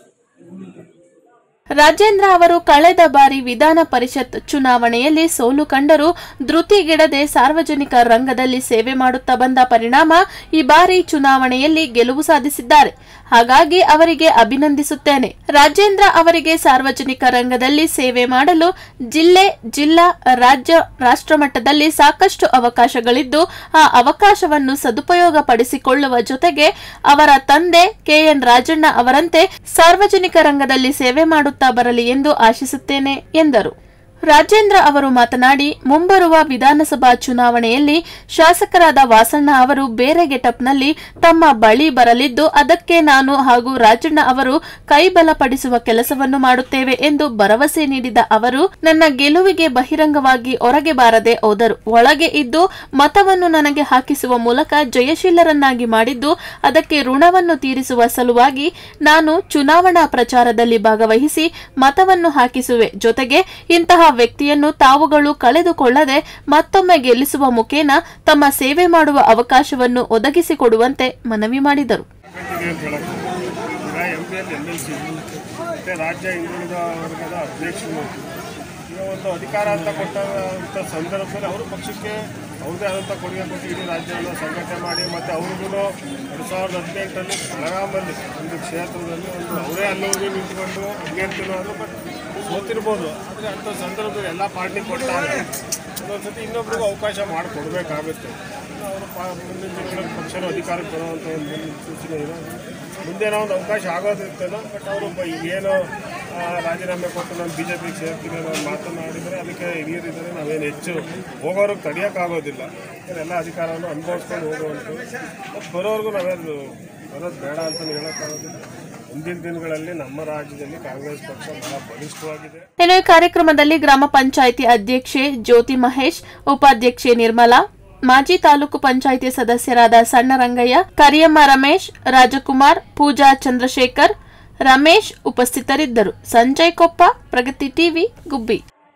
ರಾಜೇಂದ್ರ ಅವರು ಕಳೆದ ಬಾರಿ ವಿಧಾನ ಪರಿಷತ್ ಚುನಾವಣೆಯಲ್ಲಿ ಸೋಲು ಕಂಡರೂ ಧೃತಿಗೆಡದೆ ಸಾರ್ವಜನಿಕ ರಂಗದಲ್ಲಿ ಸೇವೆ ಮಾಡುತ್ತಾ ಬಂದ ಪರಿಣಾಮ ಈ ಬಾರಿ ಚುನಾವಣೆಯಲ್ಲಿ ಗೆಲುವು ಸಾಧಿಸಿದ್ದಾರೆ ಹಾಗಾಗಿ ಅವರಿಗೆ ಅಭಿನಂದಿಸುತ್ತೇನೆ ರಾಜೇಂದ್ರ ಅವರಿಗೆ ಸಾರ್ವಜನಿಕ ರಂಗದಲ್ಲಿ ಸೇವೆ ಮಾಡಲು ಜಿಲ್ಲೆ ಜಿಲ್ಲಾ ರಾಜ್ಯ ರಾಷ್ಟ್ರ ಮಟ್ಟದಲ್ಲಿ ಸಾಕಷ್ಟು ಅವಕಾಶಗಳಿದ್ದು ಆ ಅವಕಾಶವನ್ನು ಸದುಪಯೋಗ ಪಡಿಸಿಕೊಳ್ಳುವ ಜೊತೆಗೆ ಅವರ ತಂದೆ ಕೆಎನ್ ರಾಜಣ್ಣ ಅವರಂತೆ ಸಾರ್ವಜನಿಕ ರಂಗದಲ್ಲಿ ಸೇವೆ ಮಾಡುತ್ತಾ ಬರಲಿ ಎಂದು ಆಶಿಸುತ್ತೇನೆ ಎಂದರು ರಾಜೇಂದ್ರ ಅವರು ಮಾತನಾಡಿ ಮುಂಬರುವ ವಿಧಾನಸಭಾ ಚುನಾವಣೆಯಲ್ಲಿ ಶಾಸಕರಾದ ವಾಸಣ್ಣ ಅವರು ಬೇರೆ ಗೆಟಪ್ನಲ್ಲಿ ತಮ್ಮ ಬಳಿ ಬರಲಿದ್ದು ಅದಕ್ಕೆ ನಾನು ಹಾಗೂ ರಾಜಣ್ಣ ಅವರು ಕೈಬಲಪಡಿಸುವ ಕೆಲಸವನ್ನು ಮಾಡುತ್ತೇವೆ ಎಂದು ಭರವಸೆ ನೀಡಿದ ಅವರು ನನ್ನ ಗೆಲುವಿಗೆ ಬಹಿರಂಗವಾಗಿ ಹೊರಗೆ ಬಾರದೆ ಹೋದರು ಒಳಗೆ ಇದ್ದು ಮತವನ್ನು ನನಗೆ ಹಾಕಿಸುವ ಮೂಲಕ ಜಯಶೀಲರನ್ನಾಗಿ ಮಾಡಿದ್ದು ಅದಕ್ಕೆ ಋಣವನ್ನು ತೀರಿಸುವ ಸಲುವಾಗಿ ನಾನು ಚುನಾವಣಾ ಪ್ರಚಾರದಲ್ಲಿ ಭಾಗವಹಿಸಿ ಮತವನ್ನು ಹಾಕಿಸುವೆ ಜೊತೆಗೆ ಇಂತಹ ವ್ಯಕ್ತಿಯನ್ನು ತಾವುಗಳು ಕಳೆದುಕೊಳ್ಳದೆ ಮತ್ತೊಮ್ಮೆ ಗೆಲ್ಲಿಸುವ ಮುಖೇನ ತಮ್ಮ ಸೇವೆ ಮಾಡುವ ಅವಕಾಶವನ್ನು ಒದಗಿಸಿಕೊಡುವಂತೆ ಮನವಿ ಮಾಡಿದರು ಇದೆ ಅಂತ ಹೇಳಕ್ಕೆ ಈಗ M P L M L C ಮತ್ತು ರಾಜ್ಯ ಹಿಂದುಳಿದ ವರ್ಗದ ಅಧ್ಯಕ್ಷರು ಈಗ ಒಂದು ಅಧಿಕಾರ ಅಂತ ಕೊಟ್ಟಂಥ ಸಂದರ್ಭದಲ್ಲಿ ಅವರು ಪಕ್ಷಕ್ಕೆ ಅವ್ರದೇ ಆದಂಥ ಕೊಡುಗೆ ಕೊಟ್ಟು ಇಡೀ ರಾಜ್ಯವನ್ನು ಸಂಘಟನೆ ಮಾಡಿ ಮತ್ತು ಅವ್ರಿಗೂ ಎರಡು ಸಾವಿರದ ಹದಿನೆಂಟರಲ್ಲಿ ಬೆಳಗಾಮಲ್ಲಿ ಒಂದು ಕ್ಷೇತ್ರದಲ್ಲಿ ಒಂದು ಅವರೇ ಅಲ್ಲಿ ಹೋಗಿ ನಿಂತ್ಕೊಂಡು ಗೆಲ್ತಿರೋ ಅದು ಬಟ್ ಸೋತಿರ್ಬೋದು ಆದರೆ ಅಂಥ ಸಂದರ್ಭದಲ್ಲಿ ಎಲ್ಲ ಪಾರ್ಟಿ ಕೊಟ್ಟಾಗ ಒಂದೊಂದ್ಸತಿ ಇನ್ನೊಬ್ರಿಗೂ ಅವಕಾಶ ಮಾಡಿಕೊಡ್ಬೇಕಾಗುತ್ತೆ ಅವರು ಪಾ ಮುಂದಿನ ದಿನಗಳಲ್ಲಿ ಪಕ್ಷನ ಅಧಿಕಾರಕ್ಕೆ ಬರುವಂಥ ಒಂದು ಸೂಚನೆ ಇದೆ ಮುಂದೇನೋ ಒಂದು ಅವಕಾಶ ಆಗೋದಿರ್ತೇನೋ ಬಟ್ ಅವರು ಏನು ಆ, ರಾಜೀನಾಮೆ ಕೊಟ್ಟು ನಾನು ಬಿ ಜೆ ಪಿಗೆ ಸೇರ್ತೀನಿ ಅನ್ನೋ ಒಂದು ಮಾತನಾಡಿದರೆ ಅದಕ್ಕೆ ಹಿರಿಯರಿದ್ದಾರೆ ನಾವೇನು ಹೆಚ್ಚು ಹೋಗೋರಿಗೆ ತಡೆಯೋಕ್ಕಾಗೋದಿಲ್ಲ ಎಲ್ಲ ಅಧಿಕಾರವನ್ನು ಅನುಭವಿಸ್ಕೊಂಡು ಹೋಗುವಂಥದ್ದು ಮತ್ತು ಬರೋರ್ಗು ನಾವೇನು ಬರೋದು ಬೇಡ ಅಂತ ಹೇಳೋಕ್ಕಾಗೋದಿಲ್ಲ ಮುಂದಿನ ದಿನಗಳಲ್ಲಿ ನಮ್ಮ ರಾಜ್ಯದಲ್ಲಿ ಕಾಂಗ್ರೆಸ್ ಪಕ್ಷ ಬಹಳ ಬಲಿಷ್ಠವಾಗಿದೆ ಇನ್ನು ಈ ಕಾರ್ಯಕ್ರಮದಲ್ಲಿ ಗ್ರಾಮ ಪಂಚಾಯಿತಿ ಅಧ್ಯಕ್ಷೆ ಜ್ಯೋತಿ ಮಹೇಶ್ ಉಪಾಧ್ಯಕ್ಷೆ ನಿರ್ಮಲಾ ಮಾಜಿ ತಾಲೂಕು ಪಂಚಾಯಿತಿ ಸದಸ್ಯರಾದ ಸಣ್ಣ ರಂಗಯ್ಯ ಕರಿಯಮ್ಮ ರಮೇಶ್ ರಾಜಕುಮಾರ್ ಪೂಜಾ ಚಂದ್ರಶೇಖರ್ ರಮೇಶ್ ಉಪಸ್ಥಿತರಿದ್ದರು ಸಂಜಯ್ ಕೊಪ್ಪ ಪ್ರಗತಿ ಟಿವಿ ಗುಬ್ಬಿ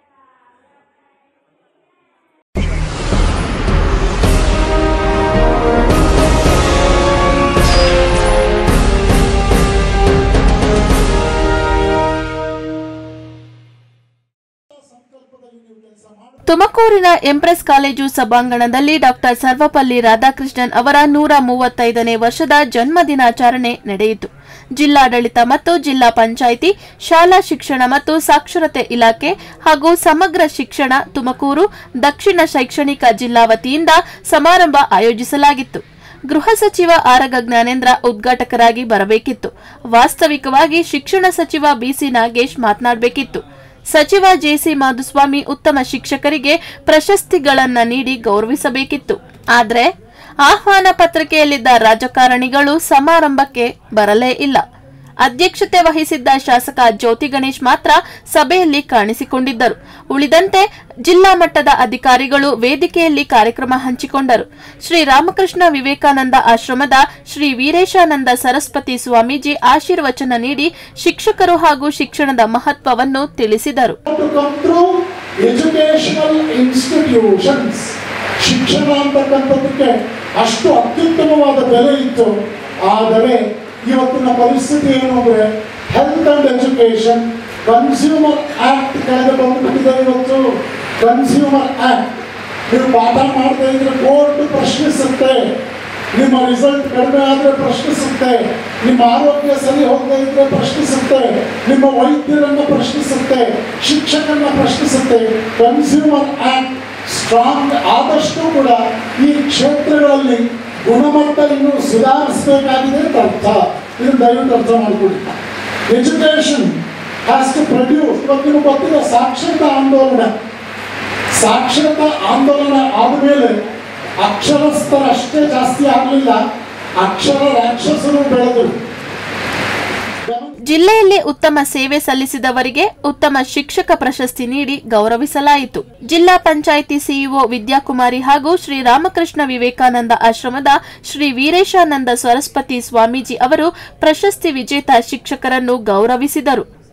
ತುಮಕೂರಿನ ಎಂಪ್ರೆಸ್ ಕಾಲೇಜು ಸಭಾಂಗಣದಲ್ಲಿ ಡಾಕ್ಟರ್ ಸರ್ವಪಲ್ಲಿ ರಾಧಾಕೃಷ್ಣನ್ ಅವರ ನೂರ ಮೂವತ್ತೈದನೇ ವರ್ಷದ ಜನ್ಮ ದಿನಾಚರಣೆ ನಡೆಯಿತು ಜಿಲ್ಲಾಡಳಿತ ಮತ್ತು ಜಿಲ್ಲಾ ಪಂಚಾಯಿತಿ ಶಾಲಾ ಶಿಕ್ಷಣ ಮತ್ತು ಸಾಕ್ಷರತೆ ಇಲಾಖೆ ಹಾಗೂ ಸಮಗ್ರ ಶಿಕ್ಷಣ ತುಮಕೂರು ದಕ್ಷಿಣ ಶೈಕ್ಷಣಿಕ ಜಿಲ್ಲಾ ವತಿಯಿಂದ ಸಮಾರಂಭ ಆಯೋಜಿಸಲಾಗಿತ್ತು ಗೃಹ ಸಚಿವ ಆರಗ ಜ್ಞಾನೇಂದ್ರ ಉದ್ಘಾಟಕರಾಗಿ ಬರಬೇಕಿತ್ತು ವಾಸ್ತವಿಕವಾಗಿ ಶಿಕ್ಷಣ ಸಚಿವ ಬಿಸಿ ನಾಗೇಶ್ ಮಾತನಾಡಬೇಕಿತ್ತು ಸಚಿವ ಜೆಸಿ ಮಾಧುಸ್ವಾಮಿ ಉತ್ತಮ ಶಿಕ್ಷಕರಿಗೆ ಪ್ರಶಸ್ತಿಗಳನ್ನ ನೀಡಿ ಗೌರವಿಸಬೇಕಿತ್ತು ಆದ್ರೆ ಆಹ್ವಾನ ಪತ್ರಿಕೆಯಲ್ಲಿದ್ದ ರಾಜಕಾರಣಿಗಳು ಸಮಾರಂಭಕ್ಕೆ ಬರಲೇ ಇಲ್ಲ ಅಧ್ಯಕ್ಷತೆ ವಹಿಸಿದ್ದ ಶಾಸಕ ಜ್ಯೋತಿ ಗಣೇಶ್ ಮಾತ್ರ ಸಭೆಯಲ್ಲಿ ಕಾಣಿಸಿಕೊಂಡಿದ್ದರು ಉಳಿದಂತೆ ಜಿಲ್ಲಾ ಮಟ್ಟದ ಅಧಿಕಾರಿಗಳು ವೇದಿಕೆಯಲ್ಲಿ ಕಾರ್ಯಕ್ರಮ ಹಂಚಿಕೊಂಡರು ಶ್ರೀ ರಾಮಕೃಷ್ಣ ವಿವೇಕಾನಂದ ಆಶ್ರಮದ ಶ್ರೀ ವೀರೇಶಾನಂದ ಸರಸ್ವತಿ ಸ್ವಾಮೀಜಿ ಆಶೀರ್ವಚನ ನೀಡಿ ಶಿಕ್ಷಕರು ಹಾಗೂ ಶಿಕ್ಷಣದ ಮಹತ್ವವನ್ನು ತಿಳಿಸಿದರು to come through educational institutions ಶಿಕ್ಷಣ ಅಂತಕ್ಕಂಥದ್ದಕ್ಕೆ ಅಷ್ಟು ಅತ್ಯುತ್ತಮವಾದ ಬೆಲೆ ಇತ್ತು ಆದರೆ ಇವತ್ತಿನ ಪರಿಸ್ಥಿತಿ ಏನು ಅಂದ್ರೆ health and education consumer act ಕೆಳಗೆ ಬಂದ್ಬಿಟ್ಟಿದೆ ಇವತ್ತು ಕನ್ಸ್ಯೂಮರ್ ಆಕ್ಟ್ ನೀವು ಪಾಠ ಮಾಡ್ತಾ ಇದ್ರೆ ಕೋರ್ಟ್ ಪ್ರಶ್ನಿಸುತ್ತೆ ನಿಮ್ಮ ರಿಸಲ್ಟ್ ಕಡಿಮೆ ಆದರೆ ಪ್ರಶ್ನಿಸುತ್ತೆ ನಿಮ್ಮ ಆರೋಗ್ಯ ಸರಿ ಹೋಗದೇ ಇದ್ರೆ ಪ್ರಶ್ನಿಸುತ್ತೆ ನಿಮ್ಮ ವೈದ್ಯರನ್ನು ಪ್ರಶ್ನಿಸುತ್ತೆ ಶಿಕ್ಷಕರನ್ನ ಪ್ರಶ್ನಿಸುತ್ತೆ ಕನ್ಸ್ಯೂಮರ್ ಆಕ್ಟ್ ಸ್ಟ್ರಾಂಗ್ ಆದಷ್ಟು ಕೂಡ ಈ ಕ್ಷೇತ್ರಗಳಲ್ಲಿ ಗುಣಮಟ್ಟ ಇನ್ನು ಸುಧಾರಿಸಬೇಕಾಗಿದೆ ಅಂತ ಅರ್ಥ ಇದನ್ನು ದಯವಿಟ್ಟು ಅರ್ಥ ಮಾಡಿಕೊಡಿ ಎಜುಕೇಶನ್ ಹ್ಯಾಸ್ ಟು ಪ್ರೊಡ್ಯೂಸ್ ಇವತ್ತು ನಿಮಗೆ ಗೊತ್ತಿದೆ ಸಾಕ್ಷರತಾ ಆಂದೋಲನ ಸಾಕ್ಷರತಾ ಆಂದೋಲನ ಆದಮೇಲೆ ಅಕ್ಷರಸ್ಥರಷ್ಟೇ ಜಾಸ್ತಿ ಆಗಲಿಲ್ಲ ಅಕ್ಷರ ರಾಕ್ಷಸರು ಬೆಳೆದರು ಜಿಲ್ಲೆಯಲ್ಲಿ ಉತ್ತಮ ಸೇವೆ ಸಲ್ಲಿಸಿದವರಿಗೆ ಉತ್ತಮ ಶಿಕ್ಷಕ ಪ್ರಶಸ್ತಿ ನೀಡಿ ಗೌರವಿಸಲಾಯಿತು ಜಿಲ್ಲಾ ಪಂಚಾಯಿತಿ ಸಿಇಒ ವಿದ್ಯಾಕುಮಾರಿ ಹಾಗೂ ಶ್ರೀ ರಾಮಕೃಷ್ಣ ವಿವೇಕಾನಂದ ಆಶ್ರಮದ ಶ್ರೀ ವೀರೇಶಾನಂದ ಸರಸ್ವತಿ ಸ್ವಾಮೀಜಿ ಅವರು ಪ್ರಶಸ್ತಿ ವಿಜೇತ ಶಿಕ್ಷಕರನ್ನು ಗೌರವಿಸಿದರು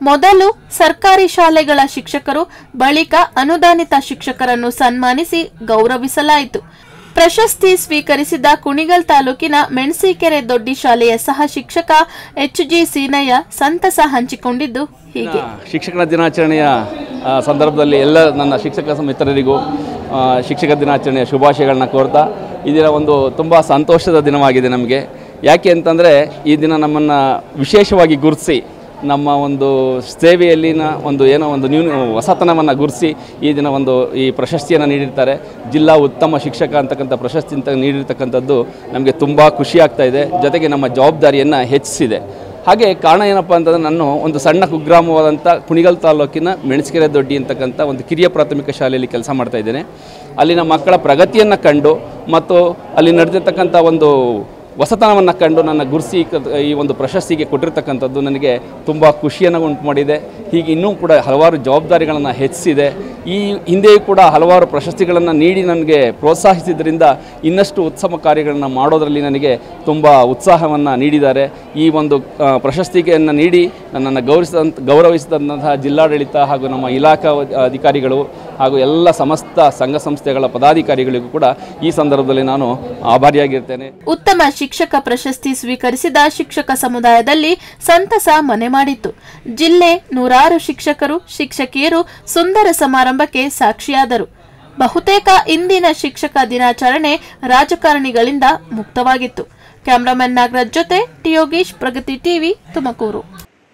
ಮೊದಲು ಸರ್ಕಾರಿ ಶಾಲೆಗಳ ಶಿಕ್ಷಕರು ಬಳಿಕ ಅನುದಾನಿತ ಶಿಕ್ಷಕರನ್ನು ಸನ್ಮಾನಿಸಿ ಗೌರವಿಸಲಾಯಿತು ಪ್ರಶಸ್ತಿ ಸ್ವೀಕರಿಸಿದ ಕುಣಿಗಲ್ ತಾಲೂಕಿನ ಮೆಣಸಿಕೆರೆ ದೊಡ್ಡಿ ಶಾಲೆಯ ಸಹ ಶಿಕ್ಷಕ ಎಚ್ ಜಿ ಸೀನಯ್ಯ ಸಂತಸ ಹಂಚಿಕೊಂಡಿದ್ದು ಹೀಗೆ ಶಿಕ್ಷಕರ ದಿನಾಚರಣೆಯ ಆ, ಸಂದರ್ಭದಲ್ಲಿ ಎಲ್ಲ ನನ್ನ ಶಿಕ್ಷಕ ಮಿತ್ರರಿಗೂ ಆ, ಶಿಕ್ಷಕ ದಿನಾಚರಣೆಯ ಶುಭಾಶಯಗಳನ್ನ ಕೋರ್ತಾ ಈ ದಿನ ಒಂದು ತುಂಬ ಸಂತೋಷದ ದಿನವಾಗಿದೆ ನಮಗೆ ಯಾಕೆ ಅಂತಂದರೆ ಈ ದಿನ ನಮ್ಮನ್ನು ವಿಶೇಷವಾಗಿ ಗುರುತಿಸಿ ನಮ್ಮ ಒಂದು ಸೇವೆಯಲ್ಲಿನ ಒಂದು ಏನೋ ಒಂದು ನ್ಯೂನ ಹೊಸತನವನ್ನು ಗುರುತಿಸಿ ಈ ದಿನ ಒಂದು ಈ ಪ್ರಶಸ್ತಿಯನ್ನು ನೀಡಿರ್ತಾರೆ ಜಿಲ್ಲಾ ಉತ್ತಮ ಶಿಕ್ಷಕ ಅಂತಕ್ಕಂಥ ಪ್ರಶಸ್ತಿ ಅಂತ ನೀಡಿರ್ತಕ್ಕಂಥದ್ದು ನಮಗೆ ತುಂಬ ಖುಷಿ ಆಗ್ತಾ ಇದೆ ಜೊತೆಗೆ ನಮ್ಮ ಜವಾಬ್ದಾರಿಯನ್ನು ಹೆಚ್ಚಿಸಿದೆ ಹಾಗೆ ಕಾರಣ ಏನಪ್ಪ ಅಂತಂದರೆ ನಾನು ಒಂದು ಸಣ್ಣ ಕುಗ್ರಾಮವಾದಂಥ ಕುಣಿಗಲ್ ತಾಲೂಕಿನ ಮೆಣಸಿಕೆರೆ ದೊಡ್ಡಿ ಅಂತಕ್ಕಂಥ ಒಂದು ಕಿರಿಯ ಪ್ರಾಥಮಿಕ ಶಾಲೆಯಲ್ಲಿ ಕೆಲಸ ಮಾಡ್ತಾ ಇದ್ದೇನೆ ಅಲ್ಲಿನ ಮಕ್ಕಳ ಪ್ರಗತಿಯನ್ನು ಕಂಡು ಮತ್ತು ಅಲ್ಲಿ ನಡೆದಿರ್ತಕ್ಕಂಥ ಒಂದು ಹೊಸತನವನ್ನು ಕಂಡು ನನ್ನ ಗುರುಸಿ ಈ ಒಂದು ಪ್ರಶಸ್ತಿಗೆ ಕೊಟ್ಟಿರ್ತಕ್ಕಂಥದ್ದು ನನಗೆ ತುಂಬ ಖುಷಿಯನ್ನು ಉಂಟು ಮಾಡಿದೆ ಹೀಗೆ ಇನ್ನೂ ಕೂಡ ಹಲವಾರು ಜವಾಬ್ದಾರಿಗಳನ್ನು ಹೆಚ್ಚಿಸಿದೆ ಈ ಹಿಂದೆಯೂ ಕೂಡ ಹಲವಾರು ಪ್ರಶಸ್ತಿಗಳನ್ನು ನೀಡಿ ನನಗೆ ಪ್ರೋತ್ಸಾಹಿಸಿದ್ರಿಂದ ಇನ್ನಷ್ಟು ಉತ್ತಮ ಕಾರ್ಯಗಳನ್ನು ಮಾಡೋದರಲ್ಲಿ ನನಗೆ ತುಂಬ ಉತ್ಸಾಹವನ್ನು ನೀಡಿದ್ದಾರೆ ಈ ಒಂದು ಆ, ಪ್ರಶಸ್ತಿಯನ್ನು ನೀಡಿ ನನ್ನನ್ನು ಗೌರವಿಸಿದಂಥ ಗೌರವಿಸಿದಂತಹ ಜಿಲ್ಲಾಡಳಿತ ಹಾಗೂ ನಮ್ಮ ಇಲಾಖಾ ಅಧಿಕಾರಿಗಳು ಹಾಗೂ ಎಲ್ಲ ಸಮಸ್ತ ಸಂಘ ಸಂಸ್ಥೆಗಳ ಪದಾಧಿಕಾರಿಗಳಿಗೂ ಕೂಡ ಈ ಸಂದರ್ಭದಲ್ಲಿ ನಾನು ಆಭಾರಿಯಾಗಿರ್ತೇನೆ ಉತ್ತಮ ಶಿಕ್ಷಕ ಪ್ರಶಸ್ತಿ ಸ್ವೀಕರಿಸಿದ ಶಿಕ್ಷಕ ಸಮುದಾಯದಲ್ಲಿ ಸಂತಸ ಮನೆ ಮಾಡಿತ್ತು ಜಿಲ್ಲೆ ನೂರಾರು ಶಿಕ್ಷಕರು ಶಿಕ್ಷಕಿಯರು ಸುಂದರ ಸಮಾರಂಭಕ್ಕೆ ಸಾಕ್ಷಿಯಾದರು ಬಹುತೇಕ ಇಂದಿನ ಶಿಕ್ಷಕ ದಿನಾಚರಣೆ ರಾಜಕಾರಣಿಗಳಿಂದ ಮುಕ್ತವಾಗಿತ್ತು ಕ್ಯಾಮರಾಮನ್ ನಾಗರಾಜ್ ಜೊತೆ ಟಿಯೋಗೀಶ್ ಪ್ರಗತಿ ಟಿವಿ ತುಮಕೂರು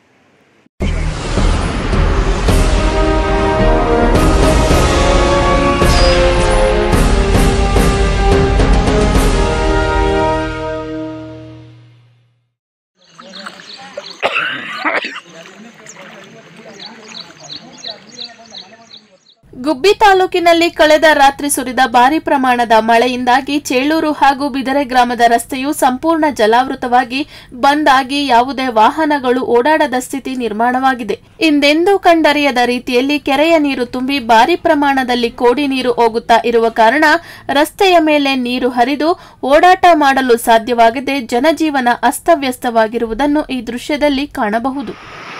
ಗುಬ್ಬಿ ತಾಲೂಕಿನಲ್ಲಿ ಕಳೆದ ರಾತ್ರಿ ಸುರಿದ ಭಾರಿ ಪ್ರಮಾಣದ ಮಳೆಯಿಂದಾಗಿ ಚೇಳೂರು ಹಾಗೂ ಬಿದರೆ ಗ್ರಾಮದ ರಸ್ತೆಯು ಸಂಪೂರ್ಣ ಜಲಾವೃತವಾಗಿ ಬಂದ್ ಆಗಿ ಯಾವುದೇ ವಾಹನಗಳು ಓಡಾಡದ ಸ್ಥಿತಿ ನಿರ್ಮಾಣವಾಗಿದೆ ಇಂದೆಂದೂ ಕಂಡರಿಯದ ರೀತಿಯಲ್ಲಿ ಕೆರೆಯ ನೀರು ತುಂಬಿ ಭಾರಿ ಪ್ರಮಾಣದಲ್ಲಿ ಕೋಡಿ ನೀರು ಹೋಗುತ್ತಾ ಇರುವ ಕಾರಣ ರಸ್ತೆಯ ಮೇಲೆ ನೀರು ಹರಿದು ಓಡಾಟ ಮಾಡಲು ಸಾಧ್ಯವಾಗದೆ ಜನಜೀವನ ಅಸ್ತವ್ಯಸ್ತವಾಗಿರುವುದನ್ನು ಈ ದೃಶ್ಯದಲ್ಲಿ ಕಾಣಬಹುದು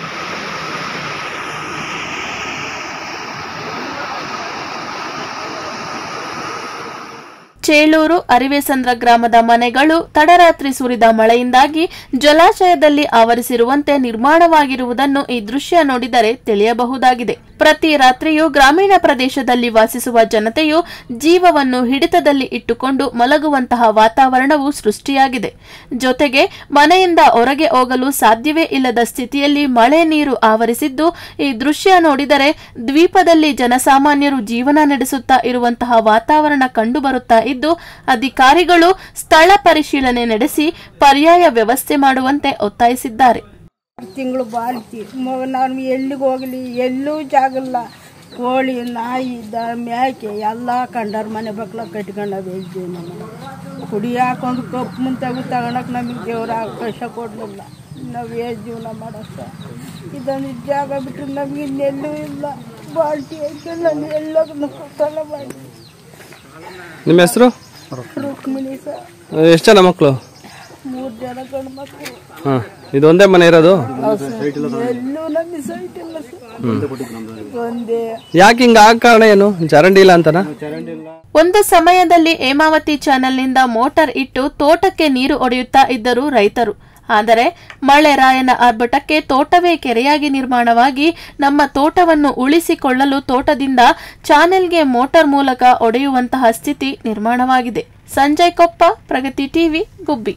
ಚೇಳೂರು ಅರಿವೆಸಂದ್ರ ಗ್ರಾಮದ ಮನೆಗಳು ತಡರಾತ್ರಿ ಸುರಿದ ಮಳೆಯಿಂದಾಗಿ ಜಲಾಶಯದಲ್ಲಿ ಆವರಿಸಿರುವಂತೆ ನಿರ್ಮಾಣವಾಗಿರುವುದನ್ನು ಈ ದೃಶ್ಯ ನೋಡಿದರೆ ತಿಳಿಯಬಹುದಾಗಿದೆ ಪ್ರತಿ ರಾತ್ರಿಯೂ ಗ್ರಾಮೀಣ ಪ್ರದೇಶದಲ್ಲಿ ವಾಸಿಸುವ ಜನತೆಯು ಜೀವವನ್ನು ಹಿಡಿತದಲ್ಲಿ ಇಟ್ಟುಕೊಂಡು ಮಲಗುವಂತಹ ವಾತಾವರಣವು ಸೃಷ್ಟಿಯಾಗಿದೆ ಜೊತೆಗೆ ಮನೆಯಿಂದ ಹೊರಗೆ ಹೋಗಲು ಸಾಧ್ಯವೇ ಇಲ್ಲದ ಸ್ಥಿತಿಯಲ್ಲಿ ಮಳೆ ನೀರು ಆವರಿಸಿದ್ದು ಈ ದೃಶ್ಯ ನೋಡಿದರೆ ದ್ವೀಪದಲ್ಲಿ ಜನಸಾಮಾನ್ಯರು ಜೀವನ ನಡೆಸುತ್ತಾ ಇರುವಂತಹ ವಾತಾವರಣ ಕಂಡುಬರುತ್ತಾ ಇದ್ದು ಅಧಿಕಾರಿಗಳು ಸ್ಥಳ ಪರಿಶೀಲನೆ ನಡೆಸಿ ಪರ್ಯಾಯ ವ್ಯವಸ್ಥೆ ಮಾಡುವಂತೆ ಒತ್ತಾಯಿಸಿದ್ದಾರೆ ತಿಂಗಳು ಬಾಳ್ತಿ ಮ- ನಾನು ಎಲ್ಲಿಗೆ ಹೋಗಲಿ ಎಲ್ಲೂ ಜಾಗಲ್ಲ ಕೋಳಿ ನಾಯಿ ದ ಮೇಕೆ ಎಲ್ಲ ಕಂಡರ ಮನೆ ಬಕ್ಲ ಕಟ್ಕೊಂಡ ಬೆಳ್ದೀವಿ ನಾವು ಕುಡಿಯಾಕ ಒಂದು ಕಪ್ಪು ಮುಂತಾಗ ತಗೊಳಕ್ ನಮಗೆ ದೇವ್ರ ಅವಕಾಶ ಕೊಡಲಿಲ್ಲ ನಾವು ಏ ಜೀವನ ಮಾಡಕ್ಕ ಇದೊಂದು ಜಾಗ ಬಿಟ್ಟರೆ ನಮಗೆ ಇನ್ನೆಲ್ಲೂ ಇಲ್ಲ ಬಾಲ್ಟಿ ಐತೆ ನಾನು ಎಲ್ಲದನ್ನು ಕೊಟ್ಟಲ್ಲ ಮಾಡಿ ನಿಮ್ಮ ಹೆಸರು ರುಕ್ಮಿಣಿ ಸರ್ ಎಷ್ಟು ಜನ ಮಕ್ಕಳು ಮೂರು ಜನ ಗಂಡು ಮಕ್ಕಳು ಹಾಂ ಇದು ಒಂದೇ ಮನೆ ಇರೋದು ಎಲ್ಲೂ ನಮಗೆ ಸೈಟ್ ಇಲ್ಲ ಸರ್ ಒಂದೇ ಯಾಕೆ ಹಿಂಗೆ ಆಗ ಕಾರಣ ಏನು ಚರಂಡಿ ಇಲ್ಲ ಅಂತನಾ ಒಂದು ಸಮಯದಲ್ಲಿ ಹೇಮಾವತಿ ಚಾನೆಲ್ನಿಂದ ಮೋಟಾರ್ ಇಟ್ಟು ತೋಟಕ್ಕೆ ನೀರು ಒಡೆಯುತ್ತಾ ಇದ್ದರು ರೈತರು ಆದರೆ ಮಳೆ ರಾಯನ ಆರ್ಭಟಕ್ಕೆ ತೋಟವೇ ಕೆರೆಯಾಗಿ ನಿರ್ಮಾಣವಾಗಿ ನಮ್ಮ ತೋಟವನ್ನು ಉಳಿಸಿಕೊಳ್ಳಲು ತೋಟದಿಂದ ಚಾನೆಲ್ಗೆ ಮೋಟಾರ್ ಮೂಲಕ ಒಡೆಯುವಂತಹ ಸ್ಥಿತಿ ನಿರ್ಮಾಣವಾಗಿದೆ ಸಂಜಯ್ ಕೊಪ್ಪ ಪ್ರಗತಿ ಟಿವಿ ಗುಬ್ಬಿ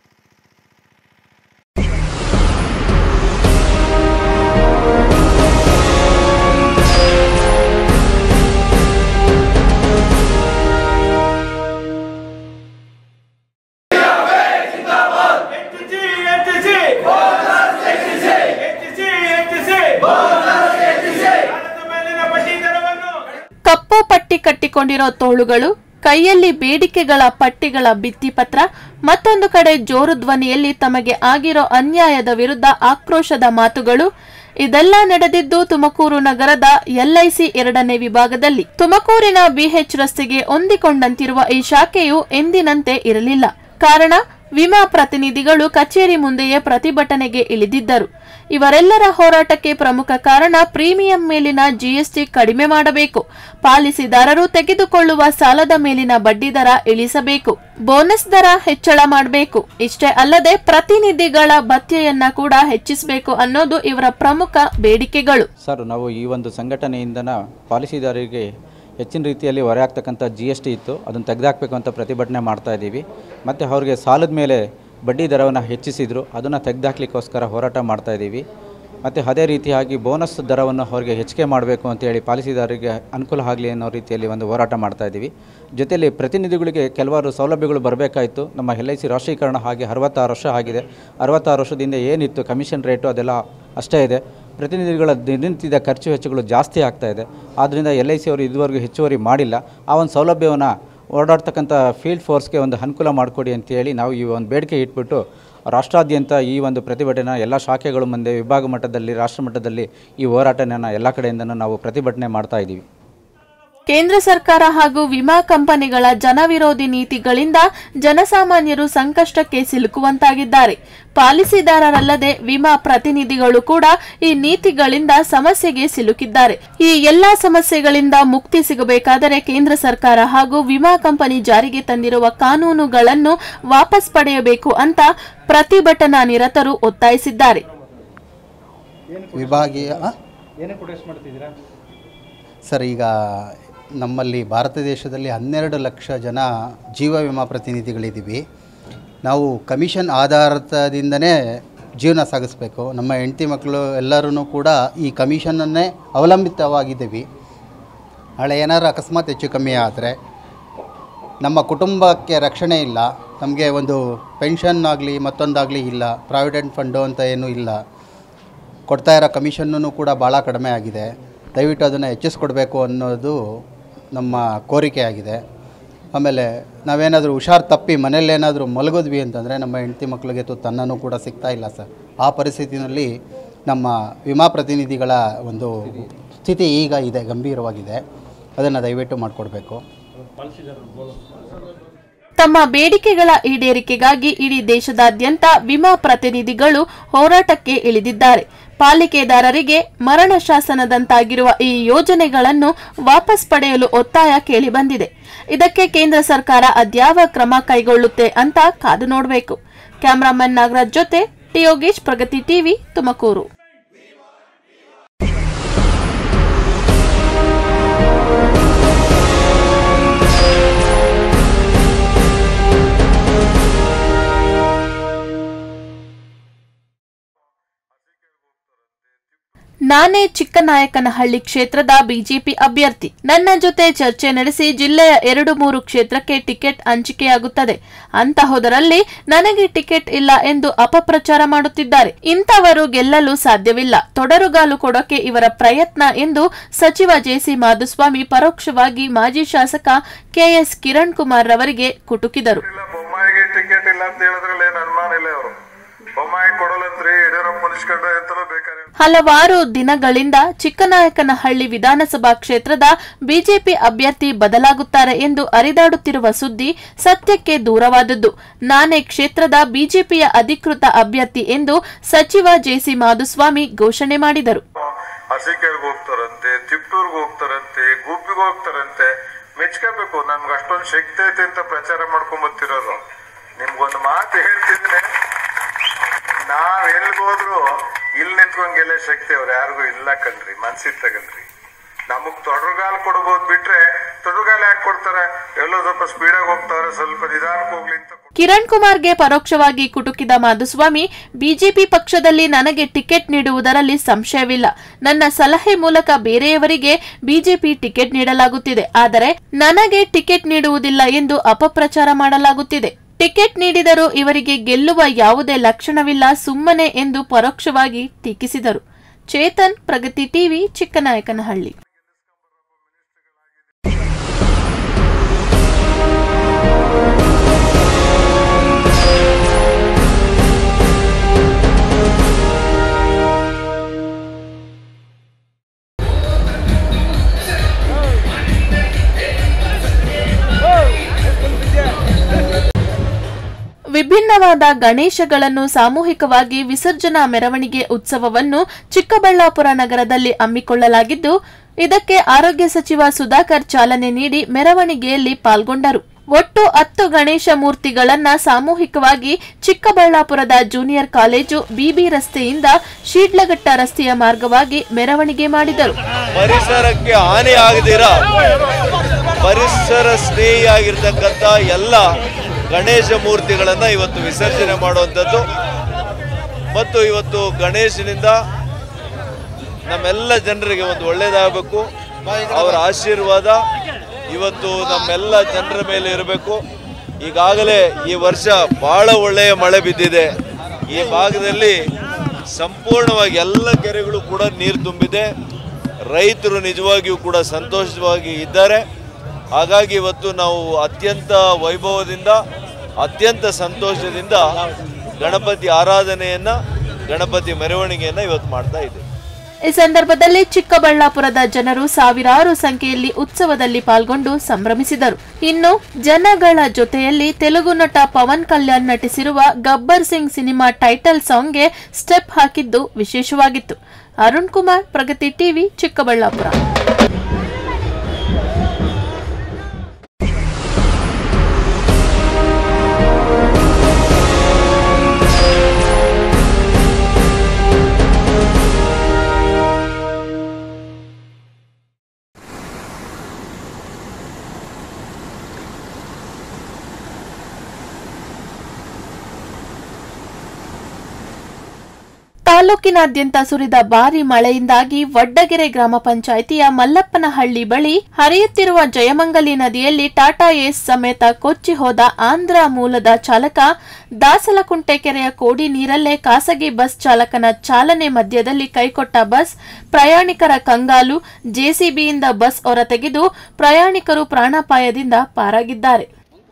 ಕಪ್ಪು ಪಟ್ಟಿ ಕಟ್ಟಿಕೊಂಡಿರೋ ತೋಳುಗಳು ಕೈಯಲ್ಲಿ ಬೇಡಿಕೆಗಳ ಪಟ್ಟಿಗಳ ಭಿತ್ತಿಪತ್ರ ಮತ್ತೊಂದು ಕಡೆ ಜೋರು ಧ್ವನಿಯಲ್ಲಿ ತಮಗೆ ಆಗಿರೋ ಅನ್ಯಾಯದ ವಿರುದ್ಧ ಆಕ್ರೋಶದ ಮಾತುಗಳು ಇದೆಲ್ಲ ನಡೆದಿದ್ದು ತುಮಕೂರು ನಗರದ ಎಲ್ಐಸಿ ಎರಡನೇ ವಿಭಾಗದಲ್ಲಿ ತುಮಕೂರಿನ ಬಿಎಚ್ ರಸ್ತೆಗೆ ಹೊಂದಿಕೊಂಡಂತಿರುವ ಈ ಶಾಖೆಯು ಎಂದಿನಂತೆ ಇರಲಿಲ್ಲ ಕಾರಣ ವಿಮಾ ಪ್ರತಿನಿಧಿಗಳು ಕಚೇರಿ ಮುಂದೆಯೇ ಪ್ರತಿಭಟನೆಗೆ ಇಳಿದಿದ್ದರು ಇವರೆಲ್ಲರ ಹೋರಾಟಕ್ಕೆ ಪ್ರಮುಖ ಕಾರಣ ಪ್ರೀಮಿಯಂ ಮೇಲಿನ ಜಿಎಸ್ಟಿ ಕಡಿಮೆ ಮಾಡಬೇಕು ಪಾಲಿಸಿದಾರರು ತೆಗೆದುಕೊಳ್ಳುವ ಸಾಲದ ಮೇಲಿನ ಬಡ್ಡಿ ದರ ಇಳಿಸಬೇಕು ಬೋನಸ್ ದರ ಹೆಚ್ಚಳ ಮಾಡಬೇಕು ಇಷ್ಟೇ ಅಲ್ಲದೆ ಪ್ರತಿನಿಧಿಗಳ ಭತ್ಯೆಯನ್ನ ಕೂಡ ಹೆಚ್ಚಿಸಬೇಕು ಅನ್ನೋದು ಇವರ ಪ್ರಮುಖ ಬೇಡಿಕೆಗಳು ಸರ್ ನಾವು ಈ ಒಂದು ಸಂಘಟನೆಯಿಂದನ ಪಾಲಿಸಿದಾರರಿಗೆ ಹೆಚ್ಚಿನ ರೀತಿಯಲ್ಲಿ ಹೊರೆ ಆಗ್ತಕ್ಕಂಥ ಜಿ ಎಸ್ ಟಿ ಇತ್ತು ಅದನ್ನು ತೆಗೆದುಹಾಕಬೇಕು ಅಂತ ಪ್ರತಿಭಟನೆ ಮಾಡ್ತಾ ಇದ್ದೀವಿ ಮತ್ತು ಅವ್ರಿಗೆ ಸಾಲದ ಮೇಲೆ ಬಡ್ಡಿ ದರವನ್ನು ಹೆಚ್ಚಿಸಿದರು ಅದನ್ನು ತೆಗೆದುಹಾಕ್ಲಿಕ್ಕೋಸ್ಕರ ಹೋರಾಟ ಮಾಡ್ತಾ ಇದ್ದೀವಿ ಮತ್ತು ಅದೇ ರೀತಿಯಾಗಿ ಬೋನಸ್ ದರವನ್ನು ಅವ್ರಿಗೆ ಹೆಚ್ಚಿಗೆ ಮಾಡಬೇಕು ಅಂತೇಳಿ ಪಾಲಿಸಿದಾರರಿಗೆ ಅನುಕೂಲ ಆಗಲಿ ಅನ್ನೋ ರೀತಿಯಲ್ಲಿ ಒಂದು ಹೋರಾಟ ಮಾಡ್ತಾ ಇದ್ದೀವಿ ಜೊತೆಯಲ್ಲಿ ಪ್ರತಿನಿಧಿಗಳಿಗೆ ಕೆಲವಾರು ಸೌಲಭ್ಯಗಳು ಬರಬೇಕಾಯಿತು ನಮ್ಮ ಎಲ್ ಐ ಸಿ ರಾಷ್ಟ್ರೀಕರಣ ಹಾಗೆ ಅರವತ್ತಾರು ವರ್ಷ ಆಗಿದೆ ಅರವತ್ತಾರು ವರ್ಷದಿಂದ ಏನಿತ್ತು ಕಮಿಷನ್ ರೇಟು ಅದೆಲ್ಲ ಅಷ್ಟೇ ಇದೆ ಪ್ರತಿನಿಧಿಗಳ ದಿನನಿತ್ಯದ ಖರ್ಚು ವೆಚ್ಚಗಳು ಜಾಸ್ತಿ ಆಗ್ತಾ ಇದೆ ಆದ್ದರಿಂದ ಎಲ್ ಐ ಸಿ ಅವರು ಇದುವರೆಗೂ ಹೆಚ್ಚುವರಿ ಮಾಡಿಲ್ಲ ಆ ಒಂದು ಸೌಲಭ್ಯವನ್ನು ಓಡಾಡ್ತಕ್ಕಂಥ ಫೀಲ್ಡ್ ಫೋರ್ಸ್ಗೆ ಒಂದು ಅನುಕೂಲ ಮಾಡಿಕೊಡಿ ಅಂತೇಳಿ ನಾವು ಈ ಒಂದು ಬೇಡಿಕೆ ಇಟ್ಬಿಟ್ಟು ರಾಷ್ಟ್ರಾದ್ಯಂತ ಈ ಒಂದು ಪ್ರತಿಭಟನೆ ಎಲ್ಲ ಶಾಖೆಗಳ ಮುಂದೆ ವಿಭಾಗ ಮಟ್ಟದಲ್ಲಿ ರಾಷ್ಟ್ರ ಮಟ್ಟದಲ್ಲಿ ಈ ಹೋರಾಟನ ಎಲ್ಲ ಕಡೆಯಿಂದನೂ ನಾವು ಪ್ರತಿಭಟನೆ ಮಾಡ್ತಾ ಇದ್ದೀವಿ ಕೇಂದ್ರ ಸರ್ಕಾರ ಹಾಗೂ ವಿಮಾ ಕಂಪನಿಗಳ ಜನವಿರೋಧಿ ನೀತಿಗಳಿಂದ ಜನಸಾಮಾನ್ಯರು ಸಂಕಷ್ಟಕ್ಕೆ ಸಿಲುಕುವಂತಾಗಿದ್ದಾರೆ ಪಾಲಿಸಿದಾರರಲ್ಲದೆ ವಿಮಾ ಪ್ರತಿನಿಧಿಗಳು ಕೂಡ ಈ ನೀತಿಗಳಿಂದ ಸಮಸ್ಯೆಗೆ ಸಿಲುಕಿದ್ದಾರೆ ಈ ಎಲ್ಲಾ ಸಮಸ್ಯೆಗಳಿಂದ ಮುಕ್ತಿ ಸಿಗಬೇಕಾದರೆ ಕೇಂದ್ರ ಸರ್ಕಾರ ಹಾಗೂ ವಿಮಾ ಕಂಪನಿ ಜಾರಿಗೆ ತಂದಿರುವ ಕಾನೂನುಗಳನ್ನು ವಾಪಸ್ ಪಡೆಯಬೇಕು ಅಂತ ಪ್ರತಿಭಟನಾ ನಿರತರು ಒತ್ತಾಯಿಸಿದ್ದಾರೆ ವಿಭಾಗೀಯ ಆ? ಏನೇ ಪ್ರೊಟೆಸ್ಟ್ ಮಾಡ್ತಿದ್ದೀರಾ ಸರ್ ಈಗ ನಮ್ಮಲ್ಲಿ ಭಾರತ ದೇಶದಲ್ಲಿ ಹನ್ನೆರಡು ಲಕ್ಷ ಜನ ಜೀವ ವಿಮಾ ಪ್ರತಿನಿಧಿಗಳಿದ್ದೀವಿ ನಾವು ಕಮಿಷನ್ ಆಧಾರದಿಂದನೇ ಜೀವನ ಸಾಗಿಸ್ಬೇಕು ನಮ್ಮ ಹೆಂಡತಿ ಮಕ್ಕಳು ಎಲ್ಲರೂ ಕೂಡ ಈ ಕಮಿಷನನ್ನೇ ಅವಲಂಬಿತವಾಗಿದ್ದೀವಿ ನಾಳೆ ಏನಾದ್ರು ಅಕಸ್ಮಾತ್ ಹೆಚ್ಚು ಕಮ್ಮಿ ಆದರೆ ನಮ್ಮ ಕುಟುಂಬಕ್ಕೆ ರಕ್ಷಣೆ ಇಲ್ಲ ನಮಗೆ ಒಂದು ಪೆನ್ಷನ್ ಆಗಲಿ ಮತ್ತೊಂದಾಗಲಿ ಇಲ್ಲ ಪ್ರಾವಿಡೆಂಟ್ ಫಂಡು ಅಂತ ಏನೂ ಇಲ್ಲ ಕೊಡ್ತಾ ಇರೋ ಕಮಿಷನ್ನೂ ಕೂಡ ಭಾಳ ಕಡಿಮೆ ಆಗಿದೆ ದಯವಿಟ್ಟು ಅದನ್ನು ಹೆಚ್ಚಿಸ್ಕೊಡ್ಬೇಕು ಅನ್ನೋದು ನಮ್ಮ ಕೋರಿಕೆ ಆಗಿದೆ ಆಮೇಲೆ ನಾವೇನಾದರೂ ಹುಷಾರು ತಪ್ಪಿ ಮನೇಲೇನಾದರೂ ಮಲಗಿದ್ವಿ ಅಂತಂದರೆ ನಮ್ಮ ಹೆಂಡತಿ ಮಕ್ಕಳಿಗೆ ತುತ್ತನ್ನೂ ಕೂಡ ಸಿಗ್ತಾ ಇಲ್ಲ ಸರ್ ಆ ಪರಿಸ್ಥಿತಿನಲ್ಲಿ ನಮ್ಮ ವಿಮಾ ಪ್ರತಿನಿಧಿಗಳ ಒಂದು ಸ್ಥಿತಿ ಈಗ ಇದೆ ಗಂಭೀರವಾಗಿದೆ ಅದನ್ನು ದಯವಿಟ್ಟು ಮಾಡಿಕೊಡ್ಬೇಕು ತಮ್ಮ ಬೇಡಿಕೆಗಳ ಈಡೇರಿಕೆಗಾಗಿ ಇಡೀ ದೇಶದಾದ್ಯಂತ ವಿಮಾ ಪ್ರತಿನಿಧಿಗಳು ಹೋರಾಟಕ್ಕೆ ಇಳಿದಿದ್ದಾರೆ ಪಾಲಿಕೆದಾರರಿಗೆ ಮರಣ ಶಾಸನದಂತಾಗಿರುವ ಈ ಯೋಜನೆಗಳನ್ನು ವಾಪಸ್ ಪಡೆಯಲು ಒತ್ತಾಯ ಕೇಳಿಬಂದಿದೆ ಇದಕ್ಕೆ ಕೇಂದ್ರ ಸರ್ಕಾರ ಅದ್ಯಾವ ಕ್ರಮ ಕೈಗೊಳ್ಳುತ್ತೆ ಅಂತ ಕಾದು ನೋಡಬೇಕು ಕ್ಯಾಮರಾಮನ್ ನಾಗರಾಜ್ ಜೊತೆ ಟಿ ಯೋಗೇಶ್ ಪ್ರಗತಿ ಟಿವಿ ತುಮಕೂರು ನಾನೇ ಚಿಕ್ಕನಾಯಕನಹಳ್ಳಿ ಕ್ಷೇತ್ರದ ಬಿಜೆಪಿ ಅಭ್ಯರ್ಥಿ ನನ್ನ ಜೊತೆ ಚರ್ಚೆ ನಡೆಸಿ ಜಿಲ್ಲೆಯ ಎರಡು ಮೂರು ಕ್ಷೇತ್ರಕ್ಕೆ ಟಿಕೆಟ್ ಹಂಚಿಕೆಯಾಗುತ್ತದೆ ಅಂತಹುದರಲ್ಲಿ ನನಗೆ ಟಿಕೆಟ್ ಇಲ್ಲ ಎಂದು ಅಪಪ್ರಚಾರ ಮಾಡುತ್ತಿದ್ದಾರೆ ಇಂಥವರು ಗೆಲ್ಲಲು ಸಾಧ್ಯವಿಲ್ಲ ತೊಡರುಗಾಲು ಕೊಡೋಕೆ ಇವರ ಪ್ರಯತ್ನ ಎಂದು ಸಚಿವ ಜೆಸಿ ಮಾಧುಸ್ವಾಮಿ ಪರೋಕ್ಷವಾಗಿ ಮಾಜಿ ಶಾಸಕ ಕೆಎಸ್ ಕಿರಣ್ ಕುಮಾರ್ ರವರಿಗೆ ಕುಟುಕಿದರು ಬೊಮ್ಮಾಯಿಗೆ ಟಿಕೆಟ್ ಇಲ್ಲ ಅಂತ ಹೇಳಿದ್ರಲ್ಲಿ ಏನು ಅನುಮಾನ ಇಲ್ಲ ಅವರು ಬೊಮ್ಮಾಯಿ ಕೊಡಲ್ಲಂತ್ರಿ ಯಡಿಯೂರಪ್ಪ ಮುನಿಸ್ಕೊಂಡ್ರೆ ಅಂತಲೂ ಬೇಕಾರೆ ಹಲವಾರು ದಿನಗಳಿಂದ ಚಿಕ್ಕನಾಯಕನಹಳ್ಳಿ ವಿಧಾನಸಭಾ ಕ್ಷೇತ್ರದ ಬಿಜೆಪಿ ಅಭ್ಯರ್ಥಿ ಬದಲಾಗುತ್ತಾರೆ ಎಂದು ಅರಿದಾಡುತ್ತಿರುವ ಸುದ್ದಿ ಸತ್ಯಕ್ಕೆ ದೂರವಾದದ್ದು ನಾನೇ ಕ್ಷೇತ್ರದ ಬಿಜೆಪಿಯ ಅಧಿಕೃತ ಅಭ್ಯರ್ಥಿ ಎಂದು ಸಚಿವ ಜೆಸಿ ಮಾಧುಸ್ವಾಮಿ ಘೋಷಣೆ ಮಾಡಿದರು ಹಸಿಕೆರೆಗೆ ಹೋಗ್ತಾರಂತೆ ತಿಪ್ಟೂರ್ಗೆ ಹೋಗ್ತಾರಂತೆ ಗುಬ್ಬಿಗೆ ಹೋಗ್ತಾರಂತೆ ಮೆಚ್ಕೋಬೇಕು ನಮ್ಗೆ ಅಷ್ಟೊಂದು ಶಕ್ತಿ ಐತೆ ಅಂತ ಪ್ರಚಾರ ಮಾಡ್ಕೊಂಡ್ ಬರ್ತಿರೋದು ನಿಮ್ಗೊಂದು ಮಾತು ಹೇಳ್ತಿದ್ರೆ ನಾವ್ ಎಲ್ಗೋದ್ರು ಇಲ್ಲಿ ನಿಂತ್ಕೊಂಡ್ ಗೆಲ್ಲೋ ಶಕ್ತಿ ಅವ್ರು ಯಾರಿಗೂ ಇಲ್ಲ ಕಣ್ರಿ ಮನ್ಸಿಗೆ ತಗಲ್ರಿ ನಮಗ್ ತೊಡರುಗಾಲ ಕೊಡ್ಬೋದು ಬಿಟ್ರೆ ತೊಡರುಗಾಲ ಯಾಕೆ ಕೊಡ್ತಾರೆ ಎಲ್ಲೋ ಸ್ವಲ್ಪ ಸ್ಪೀಡಾಗಿ ಹೋಗ್ತಾರೆ ಸ್ವಲ್ಪ ನಿಧಾನಕ್ಕೆ ಹೋಗ್ಲಿ ಅಂತ ಕಿರಣ್ ಕುಮಾರ್ಗೆ ಪರೋಕ್ಷವಾಗಿ ಕುಟುಕಿದ ಮಾಧುಸ್ವಾಮಿ ಬಿಜೆಪಿ ಪಕ್ಷದಲ್ಲಿ ನನಗೆ ಟಿಕೆಟ್ ನೀಡುವುದರಲ್ಲಿ ಸಂಶಯವಿಲ್ಲ ನನ್ನ ಸಲಹೆ ಮೂಲಕ ಬೇರೆಯವರಿಗೆ ಬಿಜೆಪಿ ಟಿಕೆಟ್ ನೀಡಲಾಗುತ್ತಿದೆ ಆದರೆ ನನಗೆ ಟಿಕೆಟ್ ನೀಡುವುದಿಲ್ಲ ಎಂದು ಅಪಪ್ರಚಾರ ಮಾಡಲಾಗುತ್ತಿದೆ ಟಿಕೆಟ್ ನೀಡಿದರೂ ಇವರಿಗೆ ಗೆಲ್ಲುವ ಯಾವುದೇ ಲಕ್ಷಣವಿಲ್ಲ ಸುಮ್ಮನೆ ಎಂದು ಪರೋಕ್ಷವಾಗಿ ಟೀಕಿಸಿದರು ಚೇತನ್ ಪ್ರಗತಿ ಟಿವಿ ಚಿಕ್ಕನಾಯಕನಹಳ್ಳಿ ವಿಭಿನ್ನ ವಿಭಿನ್ನವಾದ ಗಣೇಶಗಳನ್ನು ಸಾಮೂಹಿಕವಾಗಿ ವಿಸರ್ಜನಾ ಮೆರವಣಿಗೆ ಉತ್ಸವವನ್ನು ಚಿಕ್ಕಬಳ್ಳಾಪುರ ನಗರದಲ್ಲಿ ಹಮ್ಮಿಕೊಳ್ಳಲಾಗಿದ್ದು ಇದಕ್ಕೆ ಆರೋಗ್ಯ ಸಚಿವ ಸುಧಾಕರ್ ಚಾಲನೆ ನೀಡಿ ಮೆರವಣಿಗೆಯಲ್ಲಿ ಪಾಲ್ಗೊಂಡರು ಒಟ್ಟು ಹತ್ತು ಗಣೇಶ ಮೂರ್ತಿಗಳನ್ನ ಸಾಮೂಹಿಕವಾಗಿ ಚಿಕ್ಕಬಳ್ಳಾಪುರದ ಜೂನಿಯರ್ ಕಾಲೇಜು ಬಿಬಿ ರಸ್ತೆಯಿಂದ ಶೀಡ್ಲಘಟ್ಟ ರಸ್ತೆಯ ಮಾರ್ಗವಾಗಿ ಮೆರವಣಿಗೆ ಮಾಡಿದರು ಪರಿಸರಕ್ಕೆ ಹಾನಿ ಆಗದಿರ ಪರಿಸರ ಸ್ನೇಹಿಯಾಗಿರ್ತಕ್ಕಂಥ ಎಲ್ಲ ಗಣೇಶ ಮೂರ್ತಿಗಳನ್ನು ಇವತ್ತು ವಿಸರ್ಜನೆ ಮಾಡುವಂಥದ್ದು ಮತ್ತು ಇವತ್ತು ಗಣೇಶನಿಂದ ನಮ್ಮೆಲ್ಲ ಜನರಿಗೆ ಒಂದು ಒಳ್ಳೆಯದಾಗಬೇಕು ಅವರ ಆಶೀರ್ವಾದ ಇವತ್ತು ನಮ್ಮೆಲ್ಲ ಜನರ ಮೇಲೆ ಇರಬೇಕು ಈಗಾಗಲೇ ಈ ವರ್ಷ ಬಹಳ ಒಳ್ಳೆಯ ಮಳೆ ಬಿದ್ದಿದೆ ಈ ಭಾಗದಲ್ಲಿ ಸಂಪೂರ್ಣವಾಗಿ ಎಲ್ಲ ಕೆರೆಗಳು ಕೂಡ ನೀರು ತುಂಬಿದೆ ರೈತರು ನಿಜವಾಗಿಯೂ ಕೂಡ ಸಂತೋಷವಾಗಿ ಇದ್ದಾರೆ ಹಾಗಾಗಿ ಇವತ್ತು ನಾವು ಅತ್ಯಂತ ವೈಭವದಿಂದ ಅತ್ಯಂತ ಸಂತೋಷದಿಂದ ಗಣಪತಿ ಆರಾಧನೆಯನ್ನ ಗಣಪತಿ ಮೆರವಣಿಗೆಯನ್ನ ಇವತ್ತು ಮಾಡ್ತಾ ಇದ್ದೇವೆ ಈ ಸಂದರ್ಭದಲ್ಲಿ ಚಿಕ್ಕಬಳ್ಳಾಪುರದ ಜನರು ಸಾವಿರಾರು ಸಂಖ್ಯೆಯಲ್ಲಿ ಉತ್ಸವದಲ್ಲಿ ಪಾಲ್ಗೊಂಡು ಸಂಭ್ರಮಿಸಿದರು ಇನ್ನು ಜನಗಳ ಜೊತೆಯಲ್ಲಿ ತೆಲುಗು ನಟ ಪವನ್ ಕಲ್ಯಾಣ್ ನಟಿಸಿರುವ ಗಬ್ಬರ್ ಸಿಂಗ್ ಸಿನಿಮಾ ಟೈಟಲ್ ಸಾಂಗ್ಗೆ ಸ್ಟೆಪ್ ಹಾಕಿದ್ದು ವಿಶೇಷವಾಗಿತ್ತು ಅರುಣ್ ಕುಮಾರ್ ಪ್ರಗತಿ ಟಿವಿ ಚಿಕ್ಕಬಳ್ಳಾಪುರ ತಾಲೂಕಿನಾದ್ಯಂತ ಸುರಿದ ಭಾರಿ ಮಳೆಯಿಂದಾಗಿ ವಡ್ಡಗೆರೆ ಗ್ರಾಮ ಪಂಚಾಯಿತಿಯ ಮಲ್ಲಪ್ಪನಹಳ್ಳಿ ಬಳಿ ಹರಿಯುತ್ತಿರುವ ಜಯಮಂಗಲಿ ನದಿಯಲ್ಲಿ ಟಾಟಾ ಏಸ್ ಸಮೇತ ಕೊಚ್ಚಿ ಹೋದ ಆಂಧ್ರ ಮೂಲದ ಚಾಲಕ ದಾಸಲಕುಂಟೆ ಕೆರೆಯ ಕೋಡಿ ನೀರಲ್ಲೇ ಖಾಸಗಿ ಬಸ್ ಚಾಲಕನ ಚಾಲನೆ ಮಧ್ಯದಲ್ಲಿ ಕೈಕೊಟ್ಟ ಬಸ್ ಪ್ರಯಾಣಿಕರ ಕಂಗಾಲು ಜೆಸಿಬಿಯಿಂದ ಬಸ್ ಹೊರತೆಗೆದು ಪ್ರಯಾಣಿಕರು ಪ್ರಾಣಾಪಾಯದಿಂದ ಪಾರಾಗಿದ್ದಾರೆ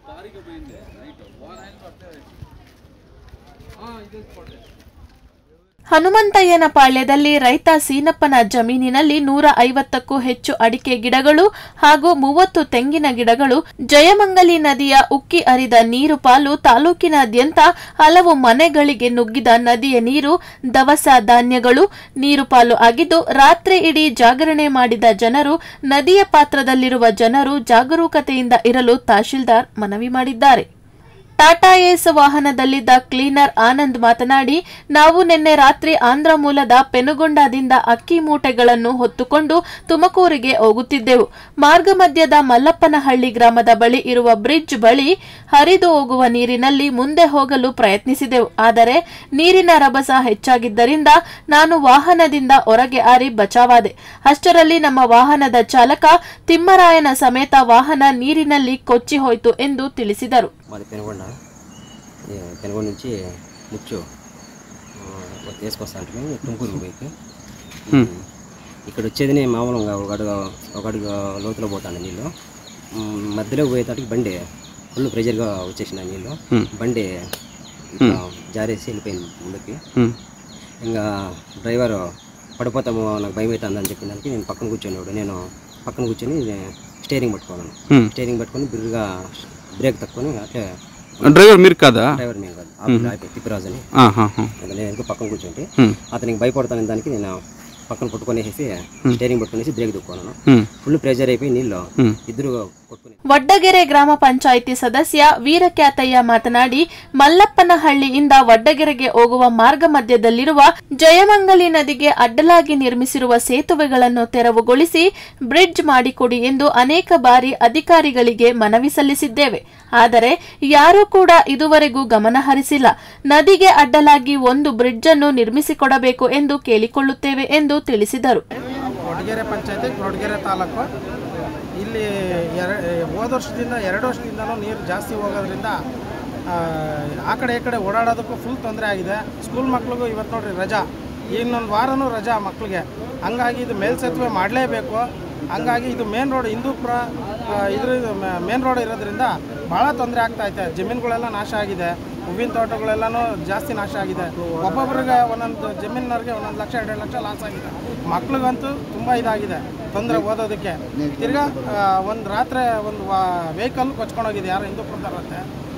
ಹನುಮಂತಯ್ಯನ ಪಾಳ್ಯದಲ್ಲಿ ರೈತ ಸೀನಪ್ಪನ ಜಮೀನಿನಲ್ಲಿ ನೂರ ಐವತ್ತಕ್ಕೂ ಹೆಚ್ಚು ಅಡಿಕೆ ಗಿಡಗಳು ಹಾಗೂ ಮೂವತ್ತು ತೆಂಗಿನ ಗಿಡಗಳು ಜಯಮಂಗಲಿ ನದಿಯ ಉಕ್ಕಿ ಹರಿದ ನೀರು ಪಾಲು ತಾಲೂಕಿನಾದ್ಯಂತ ಹಲವು ಮನೆಗಳಿಗೆ ನುಗ್ಗಿದ ನದಿಯ ನೀರು ದವಸ ಧಾನ್ಯಗಳು ನೀರು ಪಾಲು ಆಗಿದ್ದು ರಾತ್ರಿ ಇಡೀ ಜಾಗರಣೆ ಮಾಡಿದ ಜನರು ನದಿಯ ಪಾತ್ರದಲ್ಲಿರುವ ಜನರು ಜಾಗರೂಕತೆಯಿಂದ ಇರಲು ತಹಶೀಲ್ದಾರ್ ಮನವಿ ಮಾಡಿದ್ದಾರೆ ಟಾಟಾ ಏಸ್ ವಾಹನದಲ್ಲಿದ್ದ ಕ್ಲೀನರ್ ಆನಂದ್ ಮಾತನಾಡಿ ನಾವು ನಿನ್ನೆ ರಾತ್ರಿ ಆಂಧ್ರ ಮೂಲದ ಪೆನುಗೊಂಡದಿಂದ ಅಕ್ಕಿ ಮೂಟೆಗಳನ್ನು ಹೊತ್ತುಕೊಂಡು ತುಮಕೂರಿಗೆ ಹೋಗುತ್ತಿದ್ದೆವು ಮಾರ್ಗ ಮಧ್ಯದ ಮಲ್ಲಪ್ಪನಹಳ್ಳಿ ಗ್ರಾಮದ ಬಳಿ ಇರುವ ಬ್ರಿಡ್ಜ್ ಬಳಿ ಹರಿದು ಹೋಗುವ ನೀರಿನಲ್ಲಿ ಮುಂದೆ ಹೋಗಲು ಪ್ರಯತ್ನಿಸಿದೆವು ಆದರೆ ನೀರಿನ ರಭಸ ಹೆಚ್ಚಾಗಿದ್ದರಿಂದ ನಾನು ವಾಹನದಿಂದ ಹೊರಗೆ ಹಾರಿ ಬಚಾವಾದೆ ಅಷ್ಟರಲ್ಲಿ ನಮ್ಮ ವಾಹನದ ಚಾಲಕ ತಿಮ್ಮರಾಯನ ಸಮೇತ ವಾಹನ నీరిನಲ್ಲಿ కొచ్చి ಹೋಯಿತು ಎಂದು ತಿಳಿಸಿದರು మాది పెనుగొండ ఈ పెనుగొండ నుంచి ముచ్చు వేసుకొస్తా అంటే తుమ్కూరుకి పోయి ఇక్కడ వచ్చేది మామూలుగా ఒక అడుగు ఒక అడుగు లోతులో పోతాను నీళ్ళు ఉమ్, మధ్యలో పోయేటానికి బండి ఫుల్ ప్రెషర్గా వచ్చేసిన నీళ్ళు Hmm. బండి ఇట్లా జారేసి వెళ్ళిపోయింది ముందుకి ఇంకా డ్రైవర్ పడిపోతాము నాకు భయం అవుతుంది అని చెప్పిన దానికి నేను పక్కన కూర్చొని నేను పక్కన కూర్చొని స్టీరింగ్ పట్టుకోను Hmm. స్టీరింగ్ పట్టుకొని బిర్రుగా బ్రేక్ తక్కుని అట్లే డ్రైవర్ మీరు కాదా? డ్రైవర్ మేము కాదు Hmm. ఆపి తిప్పిరాజు అని ఆహాహా. ఇంకా నేను ఇంకో పక్కన కూర్చుంటే Hmm. అతనికి భయపడతాను దానికి నేను పక్కన పట్టుకొనేసి Hmm. స్టీరింగ్ పట్టుకునేసి బ్రేక్ దుక్కున్నాను Hmm. ఫుల్ ప్రెషర్ అయిపోయి నీళ్ళు Hmm. ఇద్దరు కొట్టుకుని ವಡ್ಡಗೆರೆ ಗ್ರಾಮ ಪಂಚಾಯಿತಿ ಸದಸ್ಯ ವೀರಕ್ಯಾತಯ್ಯ ಮಾತನಾಡಿ ಮಲ್ಲಪ್ಪನಹಳ್ಳಿಯಿಂದ ವಡ್ಡಗೆರೆಗೆ ಹೋಗುವ ಮಾರ್ಗ ಮಧ್ಯದಲ್ಲಿರುವ ಜಯಮಂಗಲಿ ನದಿಗೆ ಅಡ್ಡಲಾಗಿ ನಿರ್ಮಿಸಿರುವ ಸೇತುವೆಗಳನ್ನು ತೆರವುಗೊಳಿಸಿ ಬ್ರಿಡ್ಜ್ ಮಾಡಿಕೊಡಿ ಎಂದು ಅನೇಕ ಬಾರಿ ಅಧಿಕಾರಿಗಳಿಗೆ ಮನವಿ ಸಲ್ಲಿಸಿದ್ದೇವೆ ಆದರೆ ಯಾರೂ ಕೂಡ ಇದುವರೆಗೂ ಗಮನ ಹರಿಸಿಲ್ಲ ನದಿಗೆ ಅಡ್ಡಲಾಗಿ ಒಂದು ಬ್ರಿಡ್ಜ್ ಅನ್ನು ನಿರ್ಮಿಸಿಕೊಡಬೇಕು ಎಂದು ಕೇಳಿಕೊಳ್ಳುತ್ತೇವೆ ಎಂದು ತಿಳಿಸಿದರು ಕೊಡಗೆರೆ ಪಂಚಾಯತಿ ಕೊಡಗೆರೆ ತಾಲೂಕು ಇಲ್ಲಿ ಎರ ಹೋದ ವರ್ಷದಿಂದ ಎರಡು ವರ್ಷದಿಂದನೂ ನೀರು ಜಾಸ್ತಿ ಹೋಗೋದ್ರಿಂದ ಆ, ಆ ಕಡೆ ಈ ಕಡೆ ಓಡಾಡೋದಕ್ಕೂ ಫುಲ್ ತೊಂದರೆ ಆಗಿದೆ ಸ್ಕೂಲ್ ಮಕ್ಳಿಗೂ ಇವತ್ತು ನೋಡ್ರಿ ರಜಾ ಇನ್ನೊಂದು ವಾರನೂ ರಜಾ ಮಕ್ಕಳಿಗೆ ಹಂಗಾಗಿ ಇದು ಮೇಲ್ಸೇತುವೆ ಮಾಡಲೇಬೇಕು ಹಂಗಾಗಿ ಇದು ಮೇನ್ ರೋಡ್ ಹಿಂದೂಪುರ ಆ, ಇದ್ರ ಮೇನ್ ರೋಡ್ ಇರೋದ್ರಿಂದ ಭಾಳ ತೊಂದರೆ ಆಗ್ತಾ ಐತೆ ಜಮೀನುಗಳೆಲ್ಲ ನಾಶ ಆಗಿದೆ ಹೂವಿನ ತೋಟಗಳೆಲ್ಲನೂ ಜಾಸ್ತಿ ನಾಶ ಆಗಿದೆ ಒಬ್ಬೊಬ್ರಿಗೆ ಒಂದೊಂದು ಜಮೀನವ್ರಿಗೆ ಒಂದೊಂದು ಲಕ್ಷ ಎರಡು ಲಕ್ಷ ಲಾಸ್ ಆಗಿದೆ ಮಕ್ಳಿಗಂತೂ ತುಂಬ ಇದಾಗಿದೆ ತೊಂದರೆ ಓದೋದಕ್ಕೆ ತಿರ್ಗಾ ಒಂದು ರಾತ್ರಿ ಒಂದು ವಾ ವೆಹಿಕಲ್ ಕೊಚ್ಕೊಂಡೋಗಿದೆ ಯಾರೋ ಹಿಂದೂಪುರದವ್ರಂತೆ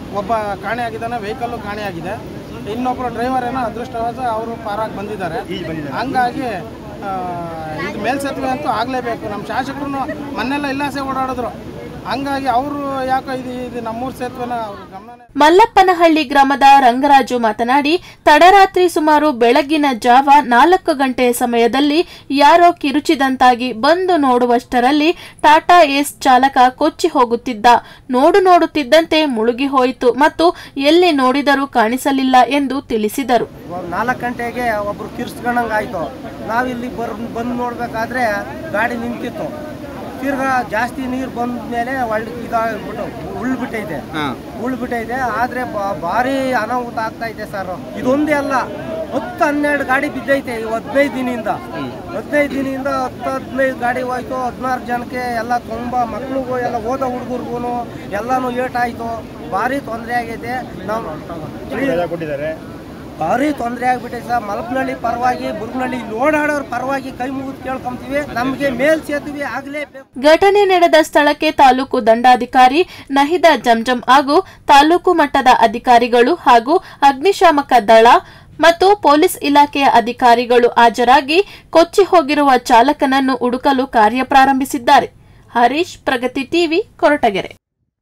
ಒಬ್ಬ ಕಾಣೆಯಾಗಿದ್ದಾನೆ ವೆಹಿಕಲ್ಲು ಕಾಣೆಯಾಗಿದೆ ಇನ್ನೊಬ್ಬರು ಡ್ರೈವರ್ ಏನೋ ಅದೃಷ್ಟವಾದ ಅವರು ಪಾರಾಗಿ ಬಂದಿದ್ದಾರೆ ಹಂಗಾಗಿ ಆ, ಇದು ಮೇಲ್ಸೇತುವೆ ಅಂತೂ ಆಗಲೇಬೇಕು ನಮ್ಮ ಶಾಸಕರು ಮೊನ್ನೆಲ್ಲ ಇಲ್ಲಾಸೆ ಓಡಾಡಿದ್ರು ಹಂಗಾಗಿ ಅವರು ಯಾಕೋ ಇದು ಇದು ನಮ್ಮೂರು ಸೇತುವೆನ ಅವ್ರ ಗಮನ ಮಲ್ಲಪ್ಪನಹಳ್ಳಿ ಗ್ರಾಮದ ರಂಗರಾಜು ಮಾತನಾಡಿ ತಡರಾತ್ರಿ ಸುಮಾರು ಬೆಳಗಿನ ಜಾವ ನಾಲ್ಕು ಗಂಟೆ ಸಮಯದಲ್ಲಿ ಯಾರೋ ಕಿರುಚಿದಂತಾಗಿ ಬಂದು ನೋಡುವಷ್ಟರಲ್ಲಿ ಟಾಟಾ ಏಸ್ ಚಾಲಕ ಕೊಚ್ಚಿ ಹೋಗುತ್ತಿದ್ದ ನೋಡು ನೋಡುತ್ತಿದ್ದಂತೆ ಮುಳುಗಿ ಹೋಯಿತು ಮತ್ತು ಎಲ್ಲಿ ನೋಡಿದರೂ ಕಾಣಿಸಲಿಲ್ಲ ಎಂದು ತಿಳಿಸಿದರು ನಾಲ್ಕು ಗಂಟೆಗೆ ಒಬ್ರು ಕಿರ್ಸ್ಕೊಂಡಂಗೆ ಆಯಿತು ನಾವಿಲ್ಲಿ ಬರ್ ಬಂದು ನೋಡ್ಬೇಕಾದ್ರೆ ಗಾಡಿ ನಿಂತಿತ್ತು ತಿರ್ಗಾ ಜಾಸ್ತಿ ನೀರು ಬಂದ ಮೇಲೆ ಒಳ್ಳೆ ಇದಾಗ್ಬಿಟ್ಟು ಉಳ್ಬಿಟ್ಟೈತೆ ಉಳ್ಬಿಟ್ಟೈತೆ ಆದರೆ ಭಾರಿ ಅನಾಹುತ ಆಗ್ತಾ ಇದೆ ಸರ್ ಇದೊಂದೇ ಅಲ್ಲ ಹತ್ತು ಹನ್ನೆರಡು ಗಾಡಿ ಬಿದ್ದೈತೆ ಇವ್ ಹದಿನೈದು ದಿನದಿಂದ ಹದಿನೈದು ದಿನದಿಂದ ಹತ್ತು ಹದಿನೈದು ಗಾಡಿ ಹೋಯ್ತು ಹದಿನಾರು ಜನಕ್ಕೆ ಎಲ್ಲ ತುಂಬ ಮಕ್ಳಿಗೂ ಎಲ್ಲ ಓದೋ ಹುಡುಗರಿಗೂ ಎಲ್ಲನೂ ಏಟಾಯಿತು ಭಾರಿ ತೊಂದರೆ ಆಗೈತೆ ನಾವು ಕೊಟ್ಟಿದ್ದಾರೆ ಭಾರಿ ತೊಂದರೆ ಆಗ್ಬಿಟ್ಟೈತೆ ಸರ್ ಮಲ್ಪನಹಳ್ಳಿ ಪರವಾಗಿ ಬುರ್ಗನಹಳ್ಳಿ ಇಲ್ಲಿ ಓಡಾಡೋರ್ ಪರವಾಗಿ ಕೈ ಮುಗಿದು ಕೇಳ್ಕೊಂತೀವಿ ನಮಗೆ ಮೇಲ್ ಸೇತುವೆ ಆಗಲೇಬೇಕು ಘಟನೆ ನಡೆದ ಸ್ಥಳಕ್ಕೆ ತಾಲೂಕು ದಂಡಾಧಿಕಾರಿ ನಹಿದ ಜಂಜಂ ಹಾಗೂ ತಾಲೂಕು ಮಟ್ಟದ ಅಧಿಕಾರಿಗಳು ಹಾಗೂ ಅಗ್ನಿಶಾಮಕ ದಳ ಮತ್ತು ಪೊಲೀಸ್ ಇಲಾಖೆಯ ಅಧಿಕಾರಿಗಳು ಹಾಜರಾಗಿ ಕೊಚ್ಚಿ ಹೋಗಿರುವ ಚಾಲಕನನ್ನು ಹುಡುಕಲು ಕಾರ್ಯ ಪ್ರಾರಂಭಿಸಿದ್ದಾರೆ ಹರೀಶ್ ಪ್ರಗತಿ ಟಿವಿ ಕೊರಟಗೆರೆ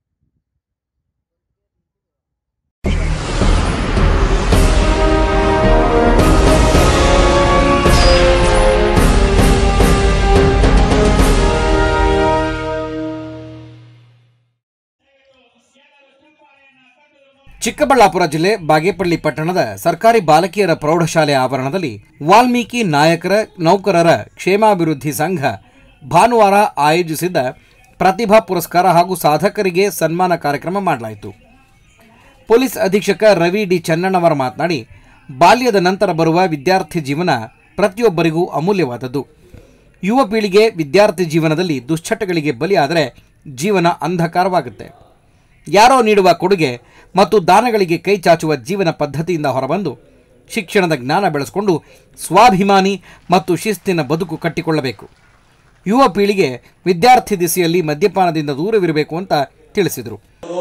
ಚಿಕ್ಕಬಳ್ಳಾಪುರ ಜಿಲ್ಲೆ ಬಾಗೇಪಳ್ಳಿ ಪಟ್ಟಣದ ಸರ್ಕಾರಿ ಬಾಲಕಿಯರ ಪ್ರೌಢಶಾಲೆ ಆವರಣದಲ್ಲಿ ವಾಲ್ಮೀಕಿ ನಾಯಕರ ನೌಕರರ ಕ್ಷೇಮಾಭಿವೃದ್ಧಿ ಸಂಘ ಭಾನುವಾರ ಆಯೋಜಿಸಿದ್ದ ಪ್ರತಿಭಾ ಪುರಸ್ಕಾರ ಹಾಗೂ ಸಾಧಕರಿಗೆ ಸನ್ಮಾನ ಕಾರ್ಯಕ್ರಮ ಮಾಡಲಾಯಿತು ಪೊಲೀಸ್ ಅಧೀಕ್ಷಕ ರವಿ ಡಿ ಚನ್ನಣ್ಣವರ ಮಾತನಾಡಿ ಬಾಲ್ಯದ ನಂತರ ಬರುವ ವಿದ್ಯಾರ್ಥಿ ಜೀವನ ಪ್ರತಿಯೊಬ್ಬರಿಗೂ ಅಮೂಲ್ಯವಾದದ್ದು ಯುವ ಪೀಳಿಗೆ ವಿದ್ಯಾರ್ಥಿ ಜೀವನದಲ್ಲಿ ದುಶ್ಚಟಗಳಿಗೆ ಬಲಿಯಾದರೆ ಜೀವನ ಅಂಧಕಾರವಾಗುತ್ತೆ ಯಾರೋ ನೀಡುವ ಕೊಡುಗೆ ಮತ್ತು ದಾನಗಳಿಗೆ ಕೈ ಚಾಚುವ ಜೀವನ ಪದ್ಧತಿಯಿಂದ ಹೊರಬಂದು ಶಿಕ್ಷಣದ ಜ್ಞಾನ ಬೆಳೆಸಿಕೊಂಡು ಸ್ವಾಭಿಮಾನಿ ಮತ್ತು ಶಿಸ್ತಿನ ಬದುಕು ಕಟ್ಟಿಕೊಳ್ಳಬೇಕು ಯುವ ಪೀಳಿಗೆ ವಿದ್ಯಾರ್ಥಿ ದಿಸೆಯಲ್ಲಿ ಮದ್ಯಪಾನದಿಂದ ದೂರವಿರಬೇಕು ಅಂತ ತಿಳಿಸಿದರು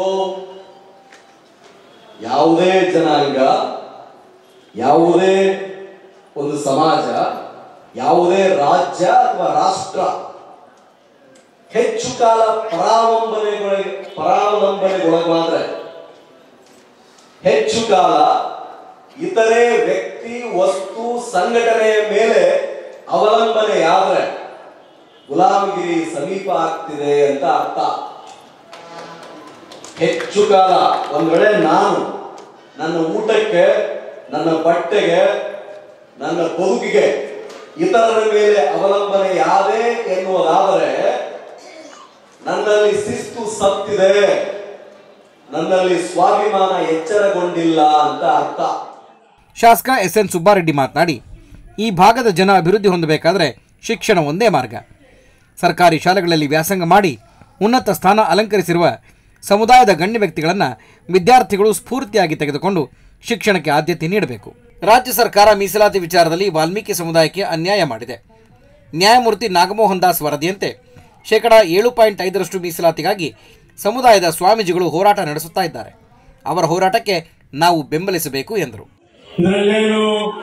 ಯಾವುದೇ ಜನಾಂಗ ಯಾವುದೇ ಒಂದು ಸಮಾಜ ಯಾವುದೇ ರಾಜ್ಯ ಅಥವಾ ರಾಷ್ಟ್ರ ಹೆಚ್ಚು ಕಾಲ ಪರಾವಂಬನೆಗೊಳಗೆ ಪರಾವಲಂಬನೆಗೊಳಗಾದ್ರೆ ಹೆಚ್ಚು ಕಾಲ ಇತರೆ ವ್ಯಕ್ತಿ ವಸ್ತು ಸಂಘಟನೆಯ ಮೇಲೆ ಅವಲಂಬನೆಯಾದ್ರೆ ಗುಲಾಮಗಿರಿ ಸಮೀಪ ಆಗ್ತಿದೆ ಅಂತ ಅರ್ಥ ಹೆಚ್ಚು ಕಾಲ ಒಂದ್ ವೇಳೆ ನಾನು ನನ್ನ ಊಟಕ್ಕೆ ನನ್ನ ಬಟ್ಟೆಗೆ ನನ್ನ ಬದುಕಿಗೆ ಇತರರ ಮೇಲೆ ಅವಲಂಬನೆ ಯಾದೇ ಎನ್ನುವುದಾದರೆ ನನ್ನಲ್ಲಿ ಶಿಸ್ತು ಸತ್ತಿದೆ ನನ್ನಲ್ಲಿ ಸ್ವಾಭಿಮಾನ ಎಚ್ಚರಗೊಂಡಿಲ್ಲ ಅಂತ ಅರ್ಥ ಶಾಸಕ ಎಸ್ ಎನ್ ಸುಬ್ಬಾರೆಡ್ಡಿ ಮಾತನಾಡಿ ಈ ಭಾಗದ ಜನ ಅಭಿವೃದ್ಧಿ ಹೊಂದಬೇಕಾದರೆ ಶಿಕ್ಷಣ ಒಂದೇ ಮಾರ್ಗ ಸರ್ಕಾರಿ ಶಾಲೆಗಳಲ್ಲಿ ವ್ಯಾಸಂಗ ಮಾಡಿ ಉನ್ನತ ಸ್ಥಾನ ಅಲಂಕರಿಸಿರುವ ಸಮುದಾಯದ ಗಣ್ಯ ವ್ಯಕ್ತಿಗಳನ್ನು ವಿದ್ಯಾರ್ಥಿಗಳು ಸ್ಫೂರ್ತಿಯಾಗಿ ತೆಗೆದುಕೊಂಡು ಶಿಕ್ಷಣಕ್ಕೆ ಆದ್ಯತೆ ನೀಡಬೇಕು ರಾಜ್ಯ ಸರ್ಕಾರ ಮೀಸಲಾತಿ ವಿಚಾರದಲ್ಲಿ ವಾಲ್ಮೀಕಿ ಸಮುದಾಯಕ್ಕೆ ಅನ್ಯಾಯ ಮಾಡಿದೆ ನ್ಯಾಯಮೂರ್ತಿ ನಾಗಮೋಹನ್ ದಾಸ್ ವರದಿಯಂತೆ ಶೇಕಡ ಏಳು ಪಾಯಿಂಟ್ ಐದರಷ್ಟು ಮೀಸಲಾತಿಗಾಗಿ ಸಮುದಾಯದ ಸ್ವಾಮೀಜಿಗಳು ಹೋರಾಟ ನಡೆಸುತ್ತಾ ಇದ್ದಾರೆ ಅವರ ಹೋರಾಟಕ್ಕೆ ನಾವು ಬೆಂಬಲಿಸಬೇಕು ಎಂದರು ಇದರಲ್ಲೇನು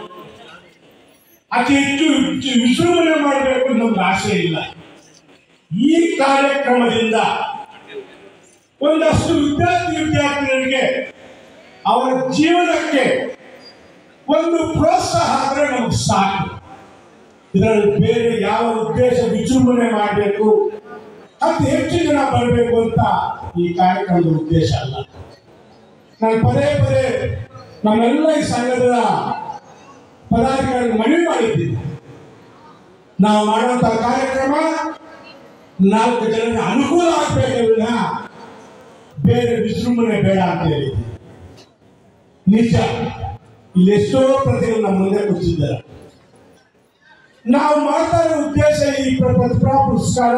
ಅತಿ ಹೆಚ್ಚು ವಿಜೃ- ವಿಜೃಂಭಣೆ ಮಾಡಬೇಕು ನಮ್ಗೆ ಆಸೆ ಇಲ್ಲ ಈ ಕಾರ್ಯಕ್ರಮದಿಂದ ಒಂದಷ್ಟು ವಿದ್ಯಾರ್ಥಿ ವಿದ್ಯಾರ್ಥಿಗಳಿಗೆ ಅವರ ಜೀವನಕ್ಕೆ ಒಂದು ಪ್ರೋತ್ಸಾಹ ಆದರೆ ನಮ್ಗೆ ಸಾಕು ಇದರಲ್ಲಿ ಬೇರೆ ಯಾವ ಉದ್ದೇಶ ವಿಜೃಂಭಣೆ ಮಾಡಬೇಕು ಅತಿ ಹೆಚ್ಚು ಜನ ಬರಬೇಕು ಅಂತ ಈ ಕಾರ್ಯಕ್ರಮದ ಉದ್ದೇಶ ಅಲ್ಲ ನಾನು ಪದೇ ಪದೇ ನಮ್ಮೆಲ್ಲ ಈ ಸಂಘದ ಪದಾಧಿಕಾರಿಗಳು ಮನವಿ ಮಾಡಿದ್ದೀನಿ ನಾವು ಮಾಡುವಂತ ಕಾರ್ಯಕ್ರಮ ನಾಲ್ಕು ಜನರಿಗೆ ಅನುಕೂಲ ಆಗಬೇಕೇ ವಿನಃ ಬೇರೆ ವಿಜೃಂಭಣೆ ಬೇಡ ಅಂತ ಹೇಳಿದ್ದೀನಿ ನಿಜ ಇಲ್ಲೆಷ್ಟೋ ಪ್ರತಿಗಳು ನಮ್ಮ ಮುಂದೆ ಕೂತಿದ್ದಾರೆ ನಾವು ಮಾಡ್ತಾ ಇರೋ ಉದ್ದೇಶ ಈ ಪ್ರ- ಪ್ರತಿಭಾ ಪುರಸ್ಕಾರ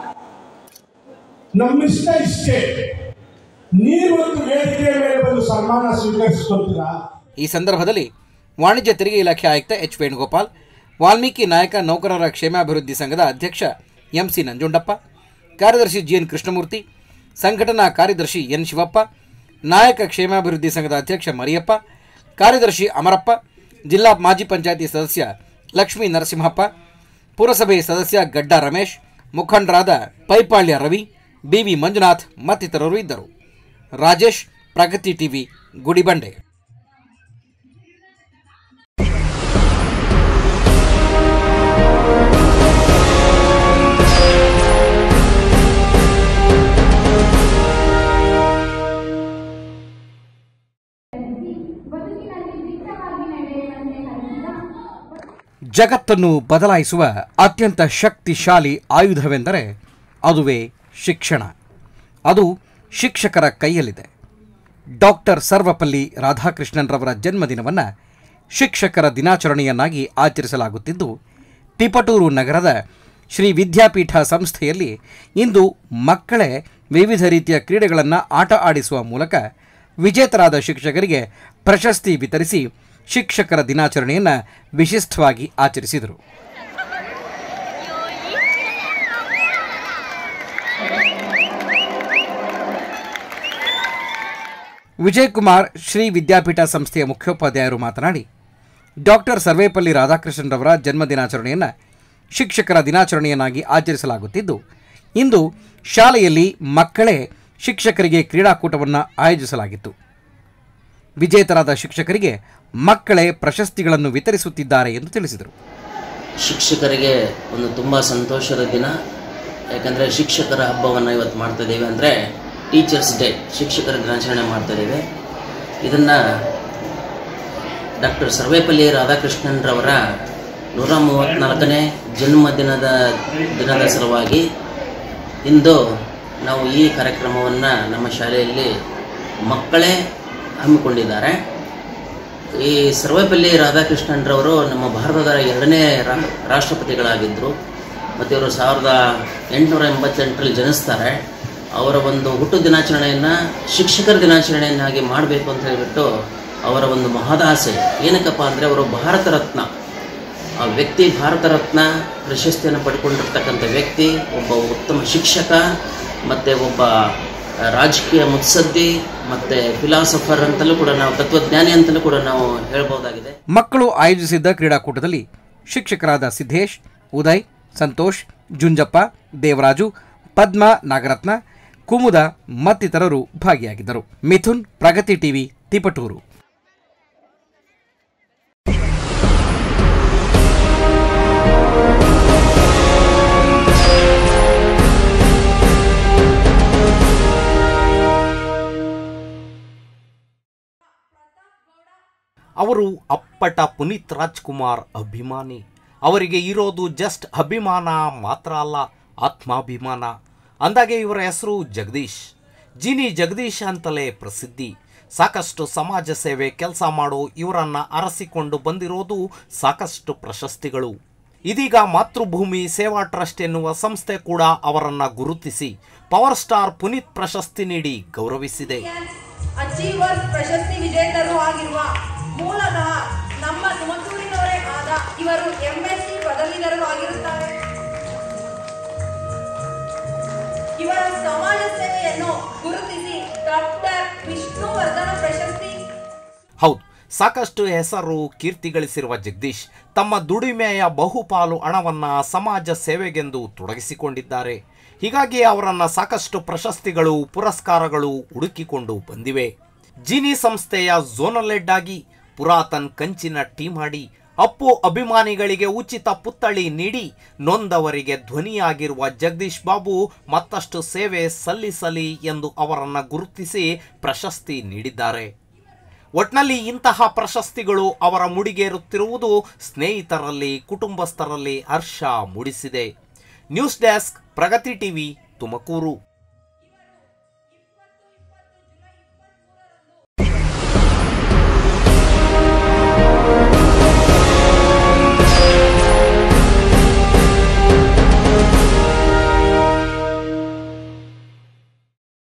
ನಮ್ಮಿಷ್ಟ ಇಷ್ಟೇ ನೀವೊಂದು ವೇದಿಕೆಯ ಮೇಲೆ ಬಂದು ಸನ್ಮಾನ ಸ್ವೀಕರಿಸ್ಕೊಳ್ತೀರಾ ಈ ಸಂದರ್ಭದಲ್ಲಿ ವಾಣಿಜ್ಯ ತೆರಿಗೆ ಇಲಾಖೆ ಆಯುಕ್ತ ಎಚ್ ವೇಣುಗೋಪಾಲ್ ವಾಲ್ಮೀಕಿ ನಾಯಕ ನೌಕರರ ಕ್ಷೇಮಾಭಿವೃದ್ಧಿ ಸಂಘದ ಅಧ್ಯಕ್ಷ ಎಂಸಿ ನಂಜುಂಡಪ್ಪ ಕಾರ್ಯದರ್ಶಿ ಜಿಎನ್ ಕೃಷ್ಣಮೂರ್ತಿ ಸಂಘಟನಾ ಕಾರ್ಯದರ್ಶಿ ಎನ್ ಶಿವಪ್ಪ ನಾಯಕ ಕ್ಷೇಮಾಭಿವೃದ್ಧಿ ಸಂಘದ ಅಧ್ಯಕ್ಷ ಮರಿಯಪ್ಪ ಕಾರ್ಯದರ್ಶಿ ಅಮರಪ್ಪ ಜಿಲ್ಲಾ ಮಾಜಿ ಪಂಚಾಯಿತಿ ಸದಸ್ಯ ಲಕ್ಷ್ಮೀ ನರಸಿಂಹಪ್ಪ ಪುರಸಭೆ ಸದಸ್ಯ ಗಡ್ಡ ರಮೇಶ್ ಮುಖಂಡರಾದ ಪೈಪಾಳ್ಯ ರವಿ ಬಿವಿ ಮಂಜುನಾಥ್ ಮತ್ತಿತರರು ಇದ್ದರು ರಾಜೇಶ್ ಪ್ರಗತಿ ಟಿವಿ ಗುಡಿಬಂಡೆ ಜಗತ್ತನ್ನು ಬದಲಾಯಿಸುವ ಅತ್ಯಂತ ಶಕ್ತಿಶಾಲಿ ಆಯುಧವೆಂದರೆ ಅದುವೇ ಶಿಕ್ಷಣ ಅದು ಶಿಕ್ಷಕರ ಕೈಯಲ್ಲಿದೆ ಡಾಕ್ಟರ್ ಸರ್ವಪಲ್ಲಿ ರಾಧಾಕೃಷ್ಣನ್ರವರ ಜನ್ಮದಿನವನ್ನು ಶಿಕ್ಷಕರ ದಿನಾಚರಣೆಯನ್ನಾಗಿ ಆಚರಿಸಲಾಗುತ್ತಿದ್ದು ತಿಪಟೂರು ನಗರದ ಶ್ರೀ ವಿದ್ಯಾಪೀಠ ಸಂಸ್ಥೆಯಲ್ಲಿ ಇಂದು ಮಕ್ಕಳೇ ವಿವಿಧ ರೀತಿಯ ಕ್ರೀಡೆಗಳನ್ನು ಆಟ ಆಡಿಸುವ ಮೂಲಕ ವಿಜೇತರಾದ ಶಿಕ್ಷಕರಿಗೆ ಪ್ರಶಸ್ತಿ ವಿತರಿಸಿ ಶಿಕ್ಷಕರ ದಿನಾಚರಣೆಯನ್ನು ವಿಶಿಷ್ಟವಾಗಿ ಆಚರಿಸಿದರು ವಿಜಯಕುಮಾರ್ ಶ್ರೀ ವಿದ್ಯಾಪೀಠ ಸಂಸ್ಥೆಯ ಮುಖ್ಯೋಪಾಧ್ಯಾಯರು ಮಾತನಾಡಿ ಡಾಕ್ಟರ್ ಸರ್ವೇಪಲ್ಲಿ ರಾಧಾಕೃಷ್ಣನ್ರವರ ಜನ್ಮದಿನಾಚರಣೆಯನ್ನು ಶಿಕ್ಷಕರ ದಿನಾಚರಣೆಯನ್ನಾಗಿ ಆಚರಿಸಲಾಗುತ್ತಿದ್ದು ಇಂದು ಶಾಲೆಯಲ್ಲಿ ಮಕ್ಕಳೇ ಶಿಕ್ಷಕರಿಗೆ ಕ್ರೀಡಾಕೂಟವನ್ನು ಆಯೋಜಿಸಲಾಗಿತ್ತು ವಿಜೇತರಾದ ಶಿಕ್ಷಕರಿಗೆ ಮಕ್ಕಳೇ ಪ್ರಶಸ್ತಿಗಳನ್ನು ವಿತರಿಸುತ್ತಿದ್ದಾರೆ ಎಂದು ತಿಳಿಸಿದರು ಶಿಕ್ಷಕರಿಗೆ ಒಂದು ತುಂಬ ಸಂತೋಷದ ದಿನ ಯಾಕಂದರೆ ಶಿಕ್ಷಕರ ಹಬ್ಬವನ್ನು ಇವತ್ತು ಮಾಡ್ತಾ ಇದ್ದೇವೆ ಅಂದರೆ ಟೀಚರ್ಸ್ ಡೇ ಶಿಕ್ಷಕರ ದಿನಾಚರಣೆ ಮಾಡ್ತಾ ಇದ್ದೇವೆ ಇದನ್ನು ಡಾಕ್ಟರ್ ಸರ್ವೇಪಲ್ಲಿ ರಾಧಾಕೃಷ್ಣನ್ರವರ ನೂರ ಮೂವತ್ತ್ನಾಲ್ಕನೇ ಜನ್ಮದಿನದ ದಿನದ ಸಲುವಾಗಿ ಇಂದು ನಾವು ಈ ಕಾರ್ಯಕ್ರಮವನ್ನು ನಮ್ಮ ಶಾಲೆಯಲ್ಲಿ ಮಕ್ಕಳೇ ಹಮ್ಮಿಕೊಂಡಿದ್ದಾರೆ ಈ ಸರ್ವೇಪಲ್ಲಿ ರಾಧಾಕೃಷ್ಣನ್ರವರು ನಮ್ಮ ಭಾರತದ ಎರಡನೇ ರಾ- ರಾಷ್ಟ್ರಪತಿಗಳಾಗಿದ್ದರು ಮತ್ತು ಇವರು ಸಾವಿರದ ಎಂಟುನೂರ ಎಂಬತ್ತೆಂಟರಲ್ಲಿ ಜನಿಸ್ತಾರೆ ಅವರ ಒಂದು ಹುಟ್ಟು ದಿನಾಚರಣೆಯನ್ನು ಶಿಕ್ಷಕರ ದಿನಾಚರಣೆಯನ್ನಾಗಿ ಮಾಡಬೇಕು ಅಂತ ಹೇಳಿಬಿಟ್ಟು ಅವರ ಒಂದು ಮಹದಾಸೆ ಏನಕ್ಕಪ್ಪ ಅಂದರೆ ಅವರು ಭಾರತ ರತ್ನ ಆ ವ್ಯಕ್ತಿ ಭಾರತ ರತ್ನ ಪ್ರಶಸ್ತಿಯನ್ನು ಪಡ್ಕೊಂಡಿರ್ತಕ್ಕಂಥ ವ್ಯಕ್ತಿ ಒಬ್ಬ ಉತ್ತಮ ಶಿಕ್ಷಕ ಮತ್ತು ಒಬ್ಬ ಆ, ರಾಜಕೀಯ ಮುತ್ಸದ್ದಿ ಮತ್ತು ಫಿಲಾಸಫರ್ ಅಂತಲೂ ಕೂಡ ನಾವು ತತ್ವಜ್ಞಾನಿ ಅಂತಲೂ ಕೂಡ ನಾವು ಹೇಳ್ಬೋದಾಗಿದೆ ಮಕ್ಕಳು ಆಯೋಜಿಸಿದ್ದ ಕ್ರೀಡಾಕೂಟದಲ್ಲಿ ಶಿಕ್ಷಕರಾದ ಸಿದ್ದೇಶ್ ಉದಯ್ ಸಂತೋಷ್ ಜುಂಜಪ್ಪ ದೇವರಾಜು ಪದ್ಮ ನಾಗರತ್ನ ಕುಮುದ ಮತ್ತಿತರರು ಭಾಗಿಯಾಗಿದ್ದರು ಮಿಥುನ್ ಪ್ರಗತಿ ಟಿವಿ ತಿಪಟೂರು ಅವರು ಅಪ್ಪಟ ಪುನೀತ್ ರಾಜ್ಕುಮಾರ್ ಅಭಿಮಾನಿ ಅವರಿಗೆ ಇರೋದು ಜಸ್ಟ್ ಅಭಿಮಾನ ಮಾತ್ರ ಅಲ್ಲ ಆತ್ಮಾಭಿಮಾನ ಅಂದಾಗೆ ಇವರ ಹೆಸರು ಜಗದೀಶ್ ಜಿನಿ ಜಗದೀಶ್ ಅಂತಲೇ ಪ್ರಸಿದ್ಧಿ ಸಾಕಷ್ಟು ಸಮಾಜ ಸೇವೆ ಕೆಲಸ ಮಾಡೋ ಇವರನ್ನ ಅರಸಿಕೊಂಡು ಬಂದಿರೋದು ಸಾಕಷ್ಟು ಪ್ರಶಸ್ತಿಗಳು ಇದೀಗ ಮಾತೃಭೂಮಿ ಸೇವಾ ಟ್ರಸ್ಟ್ ಎನ್ನುವ ಸಂಸ್ಥೆ ಕೂಡ ಅವರನ್ನ ಗುರುತಿಸಿ ಪವರ್ ಸ್ಟಾರ್ ಪುನೀತ್ ಪ್ರಶಸ್ತಿ ನೀಡಿ ಗೌರವಿಸಿದೆ ಅಚೀವರ್ಸ್ ಪ್ರಶಸ್ತಿ ವಿಜೇತರು ಆಗಿರುವ ಮೂಲತಃ ನಮ್ಮ ತುಮಕೂರಿನವರೇ ಆದ ಇವರು ಎಂಎಸ್ಸಿ ಪದವೀಧರರು ಆಗಿರುತ್ತಾರೆ ಇವರ ಸಮಾಜ ಸೇವೆಯನ್ನು ಗುರುತಿಸಿ ಡಾಕ್ಟರ್ ವಿಷ್ಣುವರ್ಧನ ಪ್ರಶಸ್ತಿ ಹೌದು ಸಾಕಷ್ಟು ಹೆಸರು ಕೀರ್ತಿ ಗಳಿಸಿರುವ ಜಗದೀಶ್ ತಮ್ಮ ದುಡಿಮೆಯ ಬಹುಪಾಲು ಹಣವನ್ನ ಸಮಾಜ ಸೇವೆಗೆಂದು ತೊಡಗಿಸಿಕೊಂಡಿದ್ದಾರೆ ಹೀಗಾಗಿ ಅವರನ್ನ ಸಾಕಷ್ಟು ಪ್ರಶಸ್ತಿಗಳು ಪುರಸ್ಕಾರಗಳು ಹುಡುಕಿಕೊಂಡು ಬಂದಿವೆ ಜಿನಿ ಸಂಸ್ಥೆಯ ಝೋನಲ್ ಹೆಡ್ ಆಗಿ ಪುರಾತನ್ ಕಂಚಿನ ಟೀಮ್ ಆಡಿ ಅಪ್ಪು ಅಭಿಮಾನಿಗಳಿಗೆ ಉಚಿತ ಪುತ್ಥಳಿ ನೀಡಿ ನೊಂದವರಿಗೆ ಧ್ವನಿಯಾಗಿರುವ ಜಗದೀಶ್ ಬಾಬು ಮತ್ತಷ್ಟು ಸೇವೆ ಸಲ್ಲಿಸಲಿ ಎಂದು ಅವರನ್ನ ಗುರುತಿಸಿ ಪ್ರಶಸ್ತಿ ನೀಡಿದ್ದಾರೆ ಒಟ್ನಲ್ಲಿ ಇಂತಹ ಪ್ರಶಸ್ತಿಗಳು ಅವರ ಮುಡಿಗೇರುತ್ತಿರುವುದು ಸ್ನೇಹಿತರಲ್ಲಿ ಕುಟುಂಬಸ್ಥರಲ್ಲಿ ಹರ್ಷ ಮೂಡಿಸಿದೆ news desk Pragati TV Tumakuru